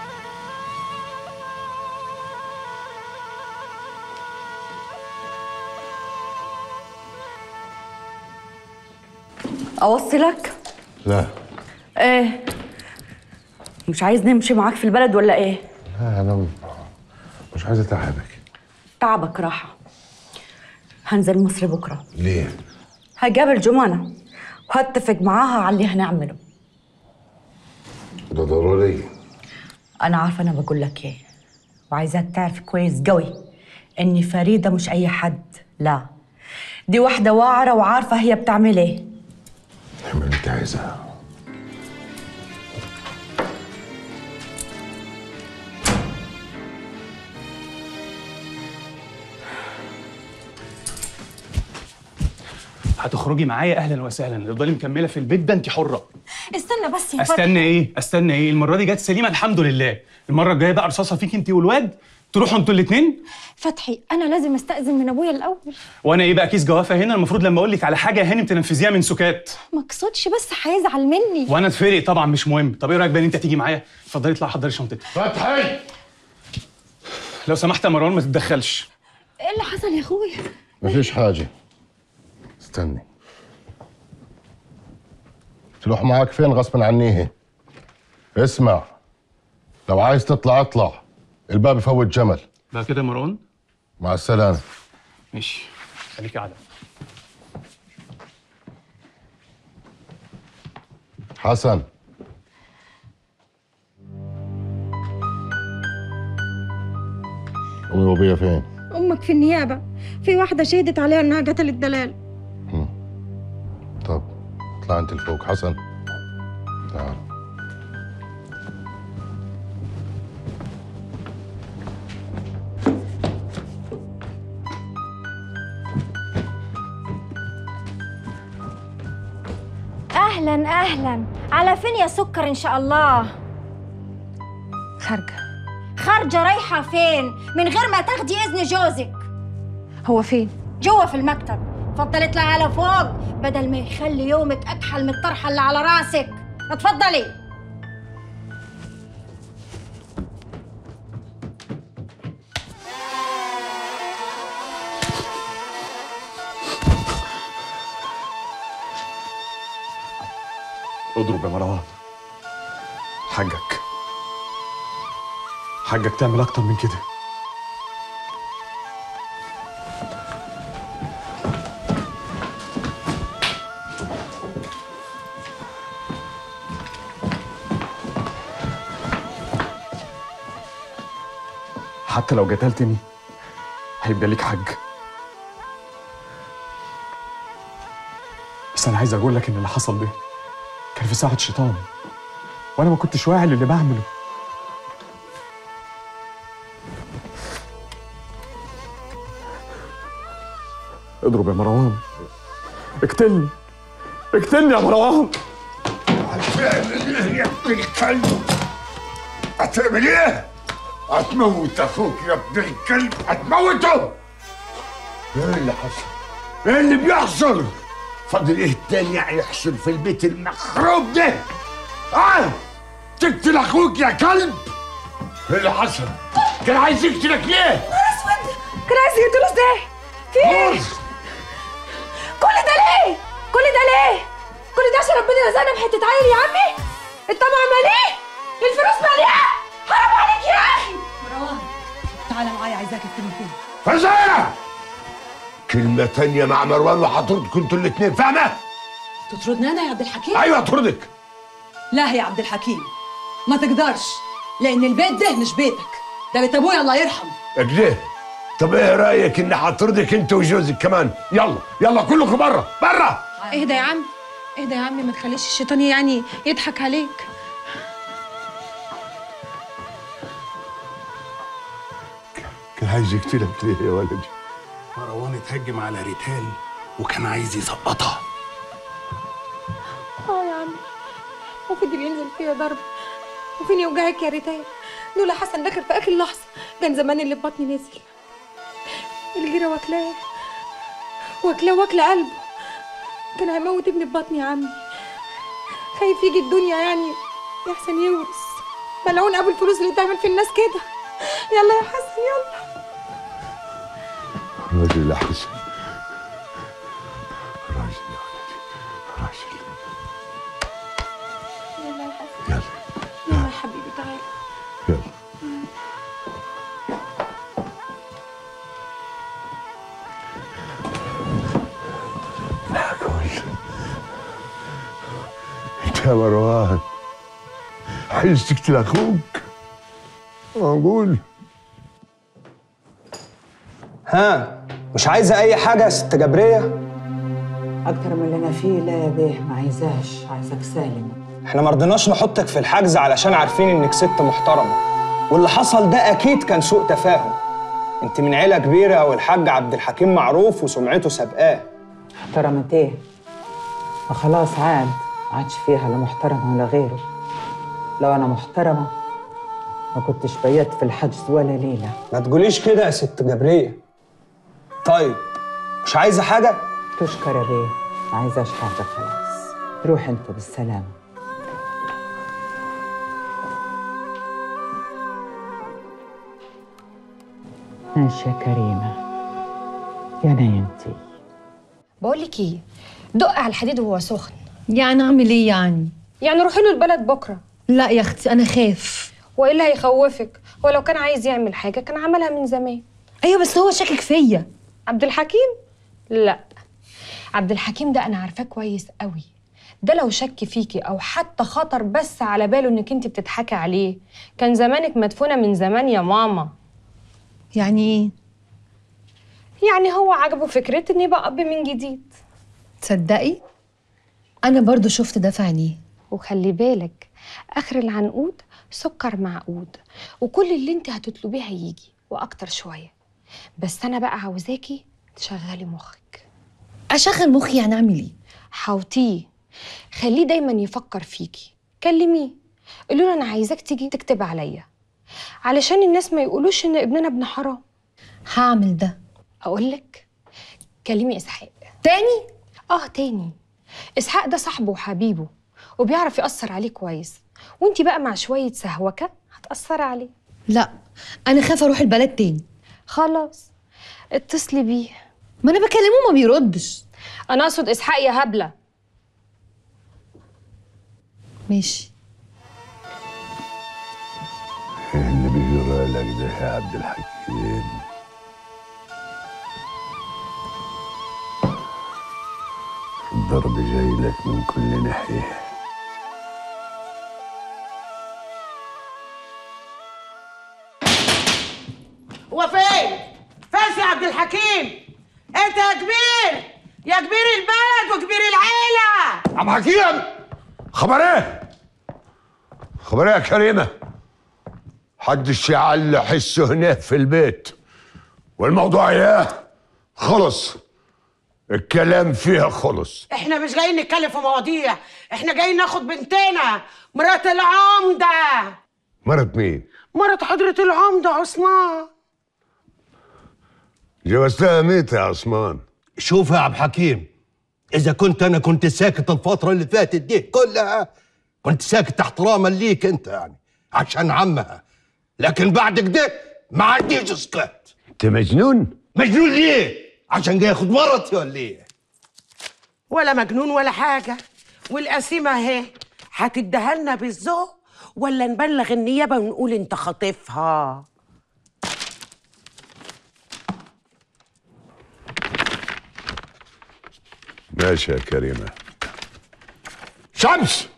اوصلك لا ايه مش عايز نمشي معاك في البلد ولا ايه لا انا مش عايز اتعبك تعبك راحه هنزل مصر بكره ليه هقابل جمانة وهتفق معاها على اللي هنعمله ده ضروري انا عارفه انا بقول لك ايه وعايزاك تعرف كويس قوي ان فريده مش اي حد لا دي واحده واعره وعارفه هي بتعمل ايه اعمل اللي انت عايزها هتخرجي معايا اهلا وسهلا تفضلي مكمله في البيت ده انت حره استنى بس يا فتحي استنى ايه استنى ايه المره دي جت سليمه الحمد لله المره الجايه بقى رصاصه فيك انت والواد تروحوا انتوا الاثنين فتحي انا لازم استاذن من ابويا الاول وانا ايه بقى كيس جوافه هنا المفروض لما اقول لك على حاجه يا هانم تنفذيها من سكات ما اقصدش بس هيزعل مني وانا اتفرق طبعا مش مهم طب ايه رايك بقى ان انت تيجي معايا اتفضلي اطلعي حضري شنطتك فتحي لو سمحت يا مروان ما تتدخلش ايه اللي حصل يا اخويا مفيش حاجة استني تروح معاك فين غصبا عنيه اسمع لو عايز تطلع اطلع الباب يفوت جمل بقى كده يا مروان مع السلامة ماشي خليك قاعده حسن أمي وأبويا فين؟ امك في النيابه في واحده شهدت عليها انها قتلت دلال طب اطلع انت لفوق حسن تعال اهلا اهلا على فين يا سكر ان شاء الله خارجه خارجه رايحه فين من غير ما تاخدي اذن جوزك هو فين جوه في المكتب اتفضلي اطلعي على فوق بدل ما يخلي يومك اكحل من الطرحه اللي على راسك اتفضلي اضرب يا مروان حاجك حاجك تعمل اكتر من كده حتى لو قتلتني هيبقى ليك حج بس انا عايز اقول لك ان اللي حصل ده كان في ساعة شيطان وانا ما كنتش واعي للي بعمله اضرب يا مروان اقتلني اقتلني يا مروان هتعمل ايه يا ابن الكلب؟ هتعمل ايه؟ هتموت اخوك يا ابن الكلب هتموته ايه اللي حصل؟ ايه اللي بيحصل؟ فاضل ايه تاني هيحصل في البيت المخروب ده؟ اه تقتل اخوك يا كلب؟ ايه اللي حصل؟ كان عايز يقتلك ليه؟ نهار اسود كان عايز يقتله ازاي في ايه كل ده ليه كل ده ليه كل ده عشان ربنا رزقنا بحته عيل يا عمي الطمع ماليه الفلوس ماليه حرام عليك يا اخي مروان تعالى معايا عايزاك الكلمتين فزايا كلمة تانية مع مروان وهطردكم انتوا الاتنين فاهمة؟ تطردني انا يا عبد الحكيم ايوه اطردك لا يا عبد الحكيم ما تقدرش لان البيت ده مش بيتك ده بيت ابويا الله يرحمه كده طب ايه رايك اني هطردك انت وجوزك كمان يلا يلا كلكم بره بره اهدى يا عم اهدى يا عمي ما تخليش الشيطان يعني يضحك عليك كان عايز يقتلك ليه يا ولدي مروان اتهجم على ريتال وكان عايز يسقطها اه يا عمي وفضل ينزل فيها ضرب وفين يوجعك يا ريتال لولا حسن دخل في اخر لحظه كان زمان اللي في بطني نزل الجيره واكلاه واكلاه واكله قلبه كان هيموت ابني في بطني يا عمي خايف يجي الدنيا يعني يحسن يورث ملعون ابو الفلوس اللي تعمل في الناس كده يلا يا حسن يلا راجل يا حسن راجل يا ولدي راجل يلا يا حسن يلا يلا يا حبيبي تعالى يلا معقول انت يا مروان عايز تقتل اخوك معقول ها مش عايزه اي حاجه يا ست جبريه اكتر من اللي انا فيه لا يا بيه ما عايزاش عايزك سالم احنا ما رضيناش نحطك في الحجز علشان عارفين انك ست محترمه واللي حصل ده اكيد كان سوء تفاهم انت من عيله كبيره والحاج عبد الحكيم معروف وسمعته سابقاه احترمت ايه وخلاص عاد ما عادش فيها لا محترمة ولا غيره لو أنا محترمة ما كنتش بيت في الحجز ولا ليلة ما تقوليش كده يا ست جبرية طيب مش عايزة حاجة؟ تشكر يا بيه ما عايزاش حاجة خلاص روح انت بالسلامة ماشي يا كريمة يا نينتي بقول لك ايه دق على الحديد وهو سخن يعني اعمل ايه يعني يعني روحي له البلد بكره لا يا اختي انا خاف وايه اللي هيخوفك هو لو كان عايز يعمل حاجه كان عملها من زمان ايوه بس هو شاكك فيا عبد الحكيم لا عبد الحكيم ده انا عارفاه كويس قوي ده لو شك فيكي او حتى خطر بس على باله انك انت بتضحكي عليه كان زمانك مدفونه من زمان يا ماما يعني ايه يعني هو عجبه فكره اني يبقى اب من جديد تصدقي انا برضو شفت ده في عينيه وخلي بالك اخر العنقود سكر معقود وكل اللي انت هتطلبيه هيجي واكتر شويه بس انا بقى عاوزاكي تشغلي مخك اشغل مخي يعني اعمل ايه حاوطيه خليه دايما يفكر فيكي كلميه قولوا له انا عايزاك تيجي تكتب عليا علشان الناس ما يقولوش ان ابننا ابن حرام هعمل ده اقول لك كلمي اسحاق تاني اه تاني اسحاق ده صاحبه وحبيبه وبيعرف يأثر عليه كويس وانتي بقى مع شوية سهوكة هتأثر عليه لا انا خايفه اروح البلد تاني خلاص اتصلي بيه ما انا بكلمه ما بيردش انا اقصد اسحاق يا هبله ماشي ايه اللي بيجرى لك ده يا عبد الحكيم الضرب جاي لك من كل ناحيه هو فين؟ فين يا عبد الحكيم؟ انت يا كبير يا كبير البلد وكبير العيلة عم حكيم خبر ايه؟ خبر ايه يا كريمه؟ حدش يعلى حسه هناك في البيت والموضوع ايه؟ خلص الكلام فيها خلص احنا مش جايين نتكلم في مواضيع احنا جايين ناخد بنتنا مرات العمدة مرض مين؟ مرات حضرة العمدة عثمان جوزتها ميتة يا عثمان شوف يا عبد الحكيم اذا كنت انا كنت ساكت الفتره اللي فاتت دي كلها كنت ساكت احتراما ليك انت يعني عشان عمها لكن بعد كده ما عنديش اسكت انت مجنون؟ مجنون ليه عشان جاي ياخد مرتي ولا ايه ولا مجنون ولا حاجة والقسيمة اهي هتديها لنا بالذوق ولا نبلغ النيابة ونقول انت خاطفها ماشي يا كريمه شمس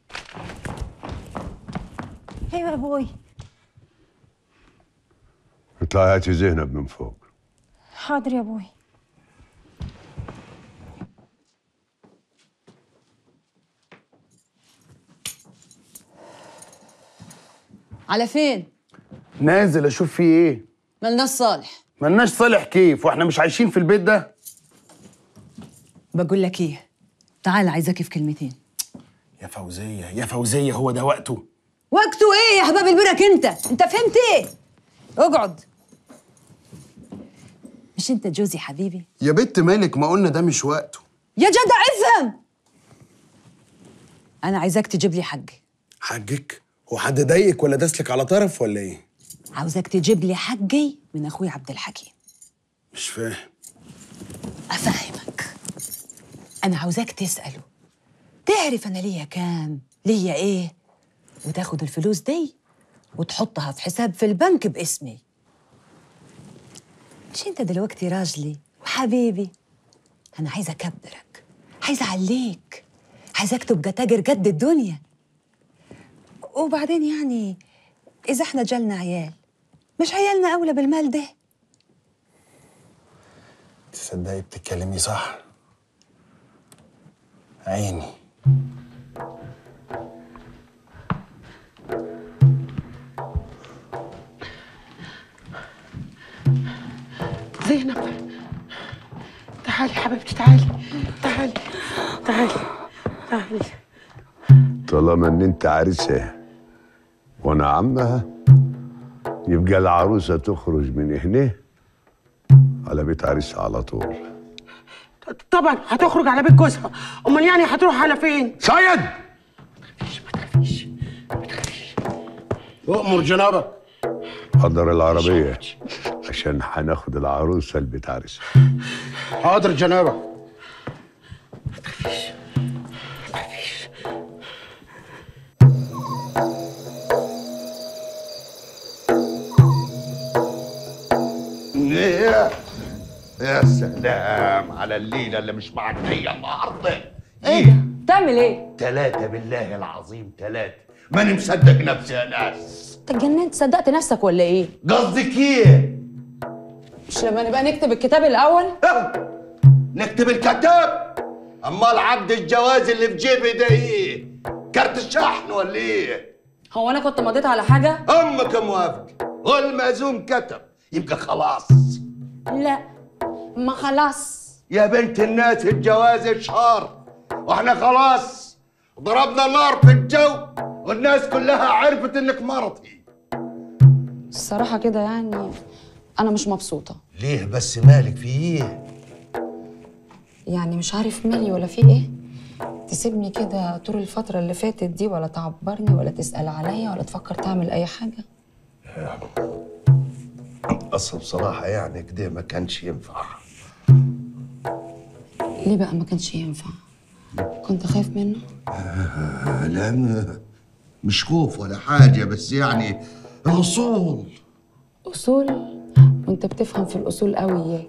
ايوه يا ابوي اطلعي هاتي زينب من فوق حاضر يا ابوي على فين؟ نازل اشوف فيه ايه ملناش صالح ملناش صالح كيف واحنا مش عايشين في البيت ده بقول لك ايه تعال عايزاك في كلمتين يا فوزيه يا فوزيه هو ده وقته وقته ايه يا حباب البرك انت انت فهمت ايه اقعد مش انت جوزي حبيبي يا بت مالك ما قلنا ده مش وقته يا جدع افهم انا عايزاك تجيب لي حقي حجك هو حد ضايقك ولا داسلك على طرف ولا ايه عاوزاك تجيب لي حقي من اخوي عبد الحكيم مش فاهم افهمك انا عاوزاك تساله تعرف انا ليا كام ليا ايه وتاخد الفلوس دي وتحطها في حساب في البنك باسمي مش انت دلوقتي راجلي وحبيبي انا عايزه اكبرك عايزه اعليك عايزاك تبقى تاجر قد الدنيا وبعدين يعني اذا احنا جالنا عيال مش عيالنا اولى بالمال ده تصدقي بتتكلمي صح عيني زينب تعالي حبيبتي تعالي تعالي تعالي تعالي طالما ان انت عريسها وانا عمها يبقى العروسه تخرج من هنا على بيت عريسها على طول طبعا هتخرج على بيت جوزها امال يعني هتروح على فين سيد اؤمر جنابك حضر العربيه عشان هناخد العروسه لبيت عريسها حاضر جنابك يا يا سلام على الليله اللي مش معديه النهارده ايه ده؟ بتعمل ايه؟ ثلاثة بالله العظيم ثلاثة ماني مصدق نفسي يا ناس انت اتجننت صدقت نفسك ولا ايه؟ قصدك ايه؟ مش لما نبقى نكتب الكتاب الاول؟ نكتب الكتاب امال عقد الجواز اللي في جيبي ده ايه؟ كارت الشحن ولا ايه؟ هو انا كنت مضيت على حاجه؟ امك موافقة والمأذون كتب يبقى خلاص لا ما خلاص يا بنت الناس الجواز شهر واحنا خلاص ضربنا نار في الجو والناس كلها عرفت انك مرتي الصراحة كده يعني أنا مش مبسوطة ليه بس مالك في ايه؟ يعني مش عارف مالي ولا في إيه تسيبني كده طول الفترة اللي فاتت دي ولا تعبرني ولا تسأل عليا ولا تفكر تعمل أي حاجة اصل بصراحة يعني كده ما كانش ينفع ليه بقى ما كانش ينفع كنت خايف منه آه لا م- مش خوف ولا حاجة بس يعني الأصول أصول وأنت بتفهم في الأصول قوي إياك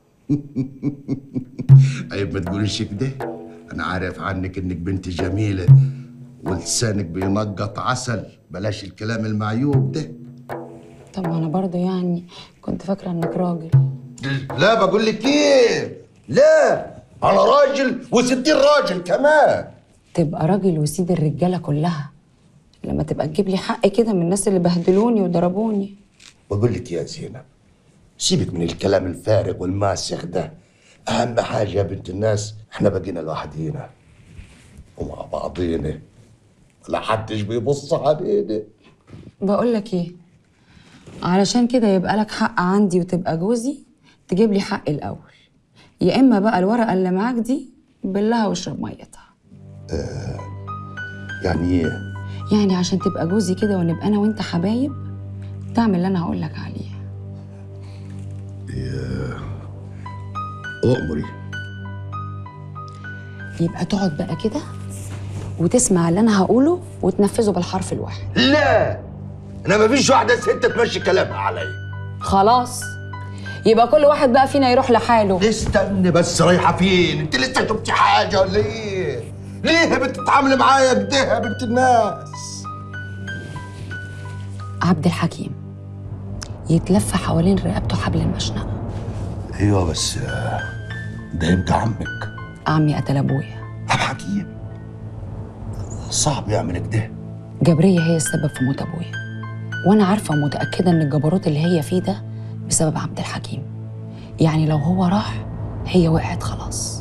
عيب ما تقوليش كده أنا عارف عنك إنك بنت جميلة ولسانك بينقط عسل بلاش الكلام المعيوب ده طب أنا برضه يعني كنت فاكرة إنك راجل لا بقول لك ايه لا انا راجل وستين راجل كمان تبقى راجل وسيد الرجالة كلها لما تبقى تجيب لي حق كده من الناس اللي بهدلوني وضربوني بقول لك يا زينب سيبك من الكلام الفارغ والماسخ ده اهم حاجه يا بنت الناس احنا بقينا لوحدينا ومع بعضينا لا حدش بيبص علينا بقول لك ايه علشان كده يبقى لك حق عندي وتبقى جوزي تجيب لي حق الاول يا اما بقى الورقه اللي معاك دي بلها واشرب ميتها آه يعني ايه يعني عشان تبقى جوزي كده ونبقى انا وانت حبايب تعمل اللي انا هقول لك عليه يا اؤمري يبقى تقعد بقى كده وتسمع اللي انا هقوله وتنفذه بالحرف الواحد لا انا ما فيش واحده ست تمشي كلامها عليا خلاص يبقى كل واحد بقى فينا يروح لحاله استني بس رايحه فين انت لسه شفتي حاجه ولا ايه ليه بتتعاملي معايا كده يا بنت الناس عبد الحكيم يتلف حوالين رقبته حبل المشنقه ايوه بس آه، ده يبقى عمك عمي قتل ابويا عبد الحكيم صعب يعمل كده جبريه هي السبب في موت ابويا وانا عارفه ومتاكده ان الجبروت اللي هي فيه ده بسبب عبد الحكيم يعني لو هو راح هي وقعت خلاص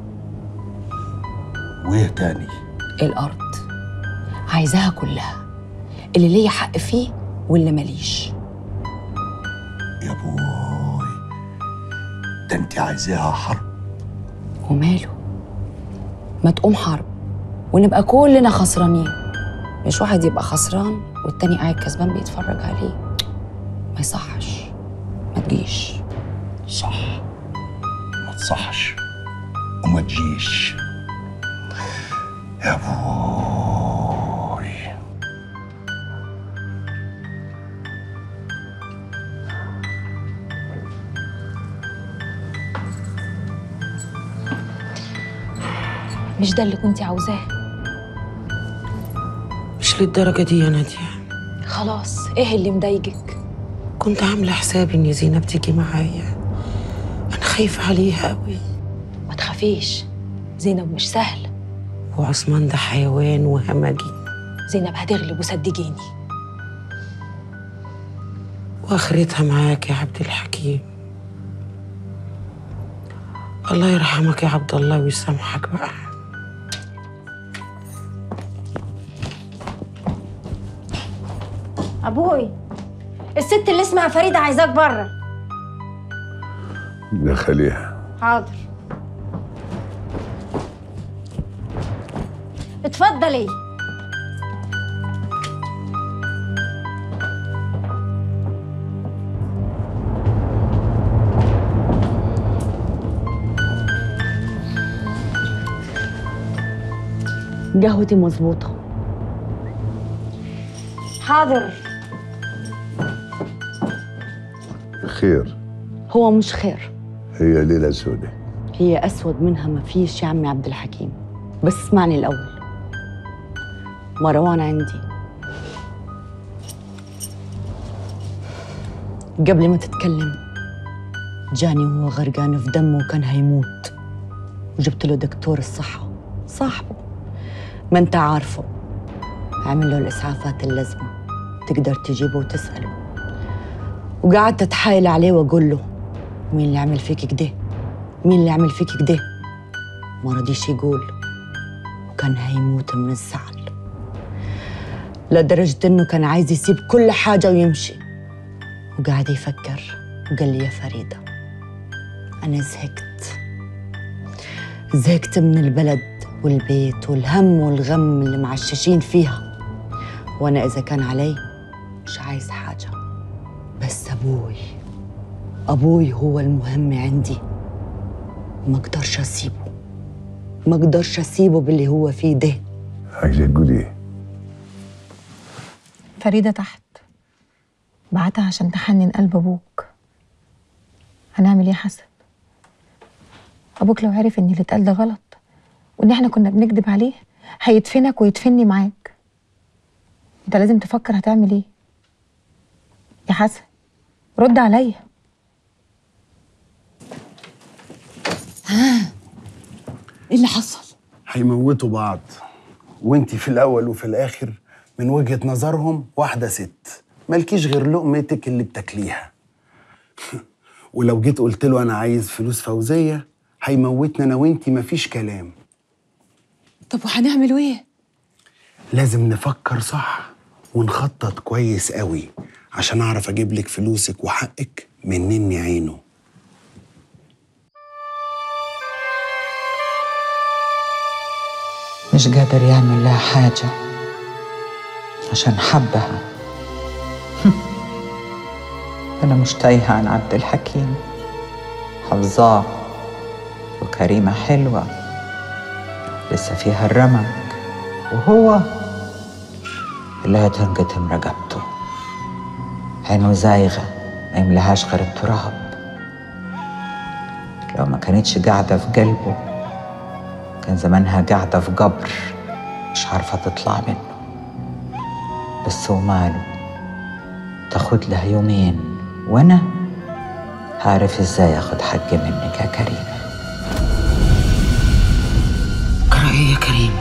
وايه تاني الارض عايزاها كلها اللي ليا حق فيه واللي ماليش يا بوي ده انت عايزاها حرب وماله ما تقوم حرب ونبقى كلنا خسرانين مش واحد يبقى خسران والتاني قاعد كسبان بيتفرج عليه ما يصحش ما تجيش صح ما تصحش وما تجيش يا بوي مش ده اللي كنتي عاوزاه مش للدرجة دي يا نادية خلاص ايه اللي مضايقك كنت عاملة حسابي إن زينب تيجي معايا أنا خايفة عليها أوي ما تخافيش زينب مش سهل وعثمان ده حيوان وهمجي زينب هتغلب وصدقيني وآخرتها معاك يا عبد الحكيم الله يرحمك يا عبد الله ويسامحك بقى ابوي الست اللي اسمها فريده عايزاك بره دخليها حاضر اتفضلي قهوتي مظبوطة حاضر خير هو مش خير هي ليلة سودة هي أسود منها ما فيش يا عمي عبد الحكيم بس اسمعني الأول مروان عندي قبل ما تتكلم جاني وهو غرقان في دمه وكان هيموت وجبت له دكتور الصحة صاحبه ما انت عارفه عمل له الإسعافات اللازمة تقدر تجيبه وتسأله وقعدت أتحايل عليه وأقول له مين اللي عمل فيك كده مين اللي عمل فيك كده ما رضيش يقول وكان هيموت من الزعل لدرجة إنه كان عايز يسيب كل حاجة ويمشي وقعد يفكر وقال لي يا فريدة أنا زهقت زهقت من البلد والبيت والهم والغم اللي معششين فيها وأنا إذا كان علي مش عايز حاجة بس أبوي أبوي هو المهم عندي ما أقدرش أسيبه ما أقدرش أسيبه باللي هو فيه ده عايزة تقولي ايه؟ فريدة تحت بعتها عشان تحنن قلب أبوك هنعمل إيه يا حسن؟ أبوك لو عرف إن اللي اتقال ده غلط وإن إحنا كنا بنكذب عليه هيدفنك ويدفني معاك أنت لازم تفكر هتعمل إيه يا حسن رد عليا ها ايه اللي حصل؟ هيموتوا بعض وانتي في الاول وفي الاخر من وجهة نظرهم واحدة ست مالكيش غير لقمتك اللي بتاكليها ولو جيت قلت له انا عايز فلوس فوزية هيموتنا انا وانتي مفيش كلام طب وهنعمل ايه؟ لازم نفكر صح ونخطط كويس قوي عشان اعرف اجيب لك فلوسك وحقك من نني عينه مش قادر يعمل لها حاجة عشان حبها أنا مش تايهة عن عبد الحكيم حافظاه وكريمة حلوة لسه فيها الرمق وهو اللي هتنقطم رقبته عينه زايغة ما يملهاش غير التراب لو ما كانتش قاعدة في قلبه كان زمانها قاعدة في قبر مش عارفة تطلع منه بس وماله تاخد لها يومين وانا هعرف ازاي اخد حقي منك يا كريمة قرأ ايه يا كريمة؟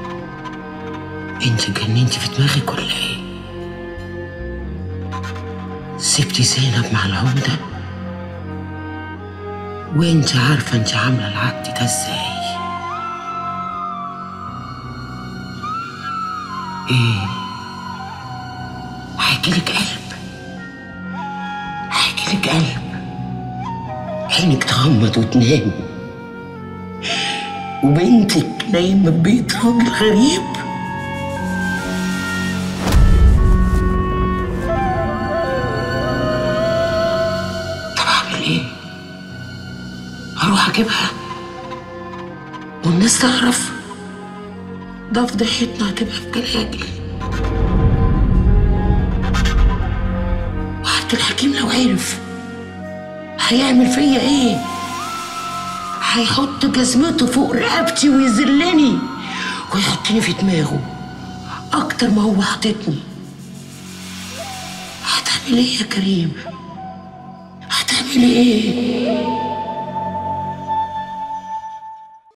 انت جننتي في دماغك ولا ايه؟ سبتي زينب مع العمدة وانت عارفة انت عاملة العقد ده ازاي ايه هيجيلك قلب هيجيلك قلب عينك تغمض وتنام وبنتك نايمة ببيت راجل غريب طب اعمل ايه؟ هروح اجيبها والناس تعرف ده فضيحتنا هتبقى في جلاجل وعبد الحكيم لو عرف هيعمل فيا ايه؟ هيحط جزمته فوق رقبتي ويذلني ويحطني في دماغه اكتر ما هو حاططني هتعمل ايه يا كريم؟ هتعمل ايه؟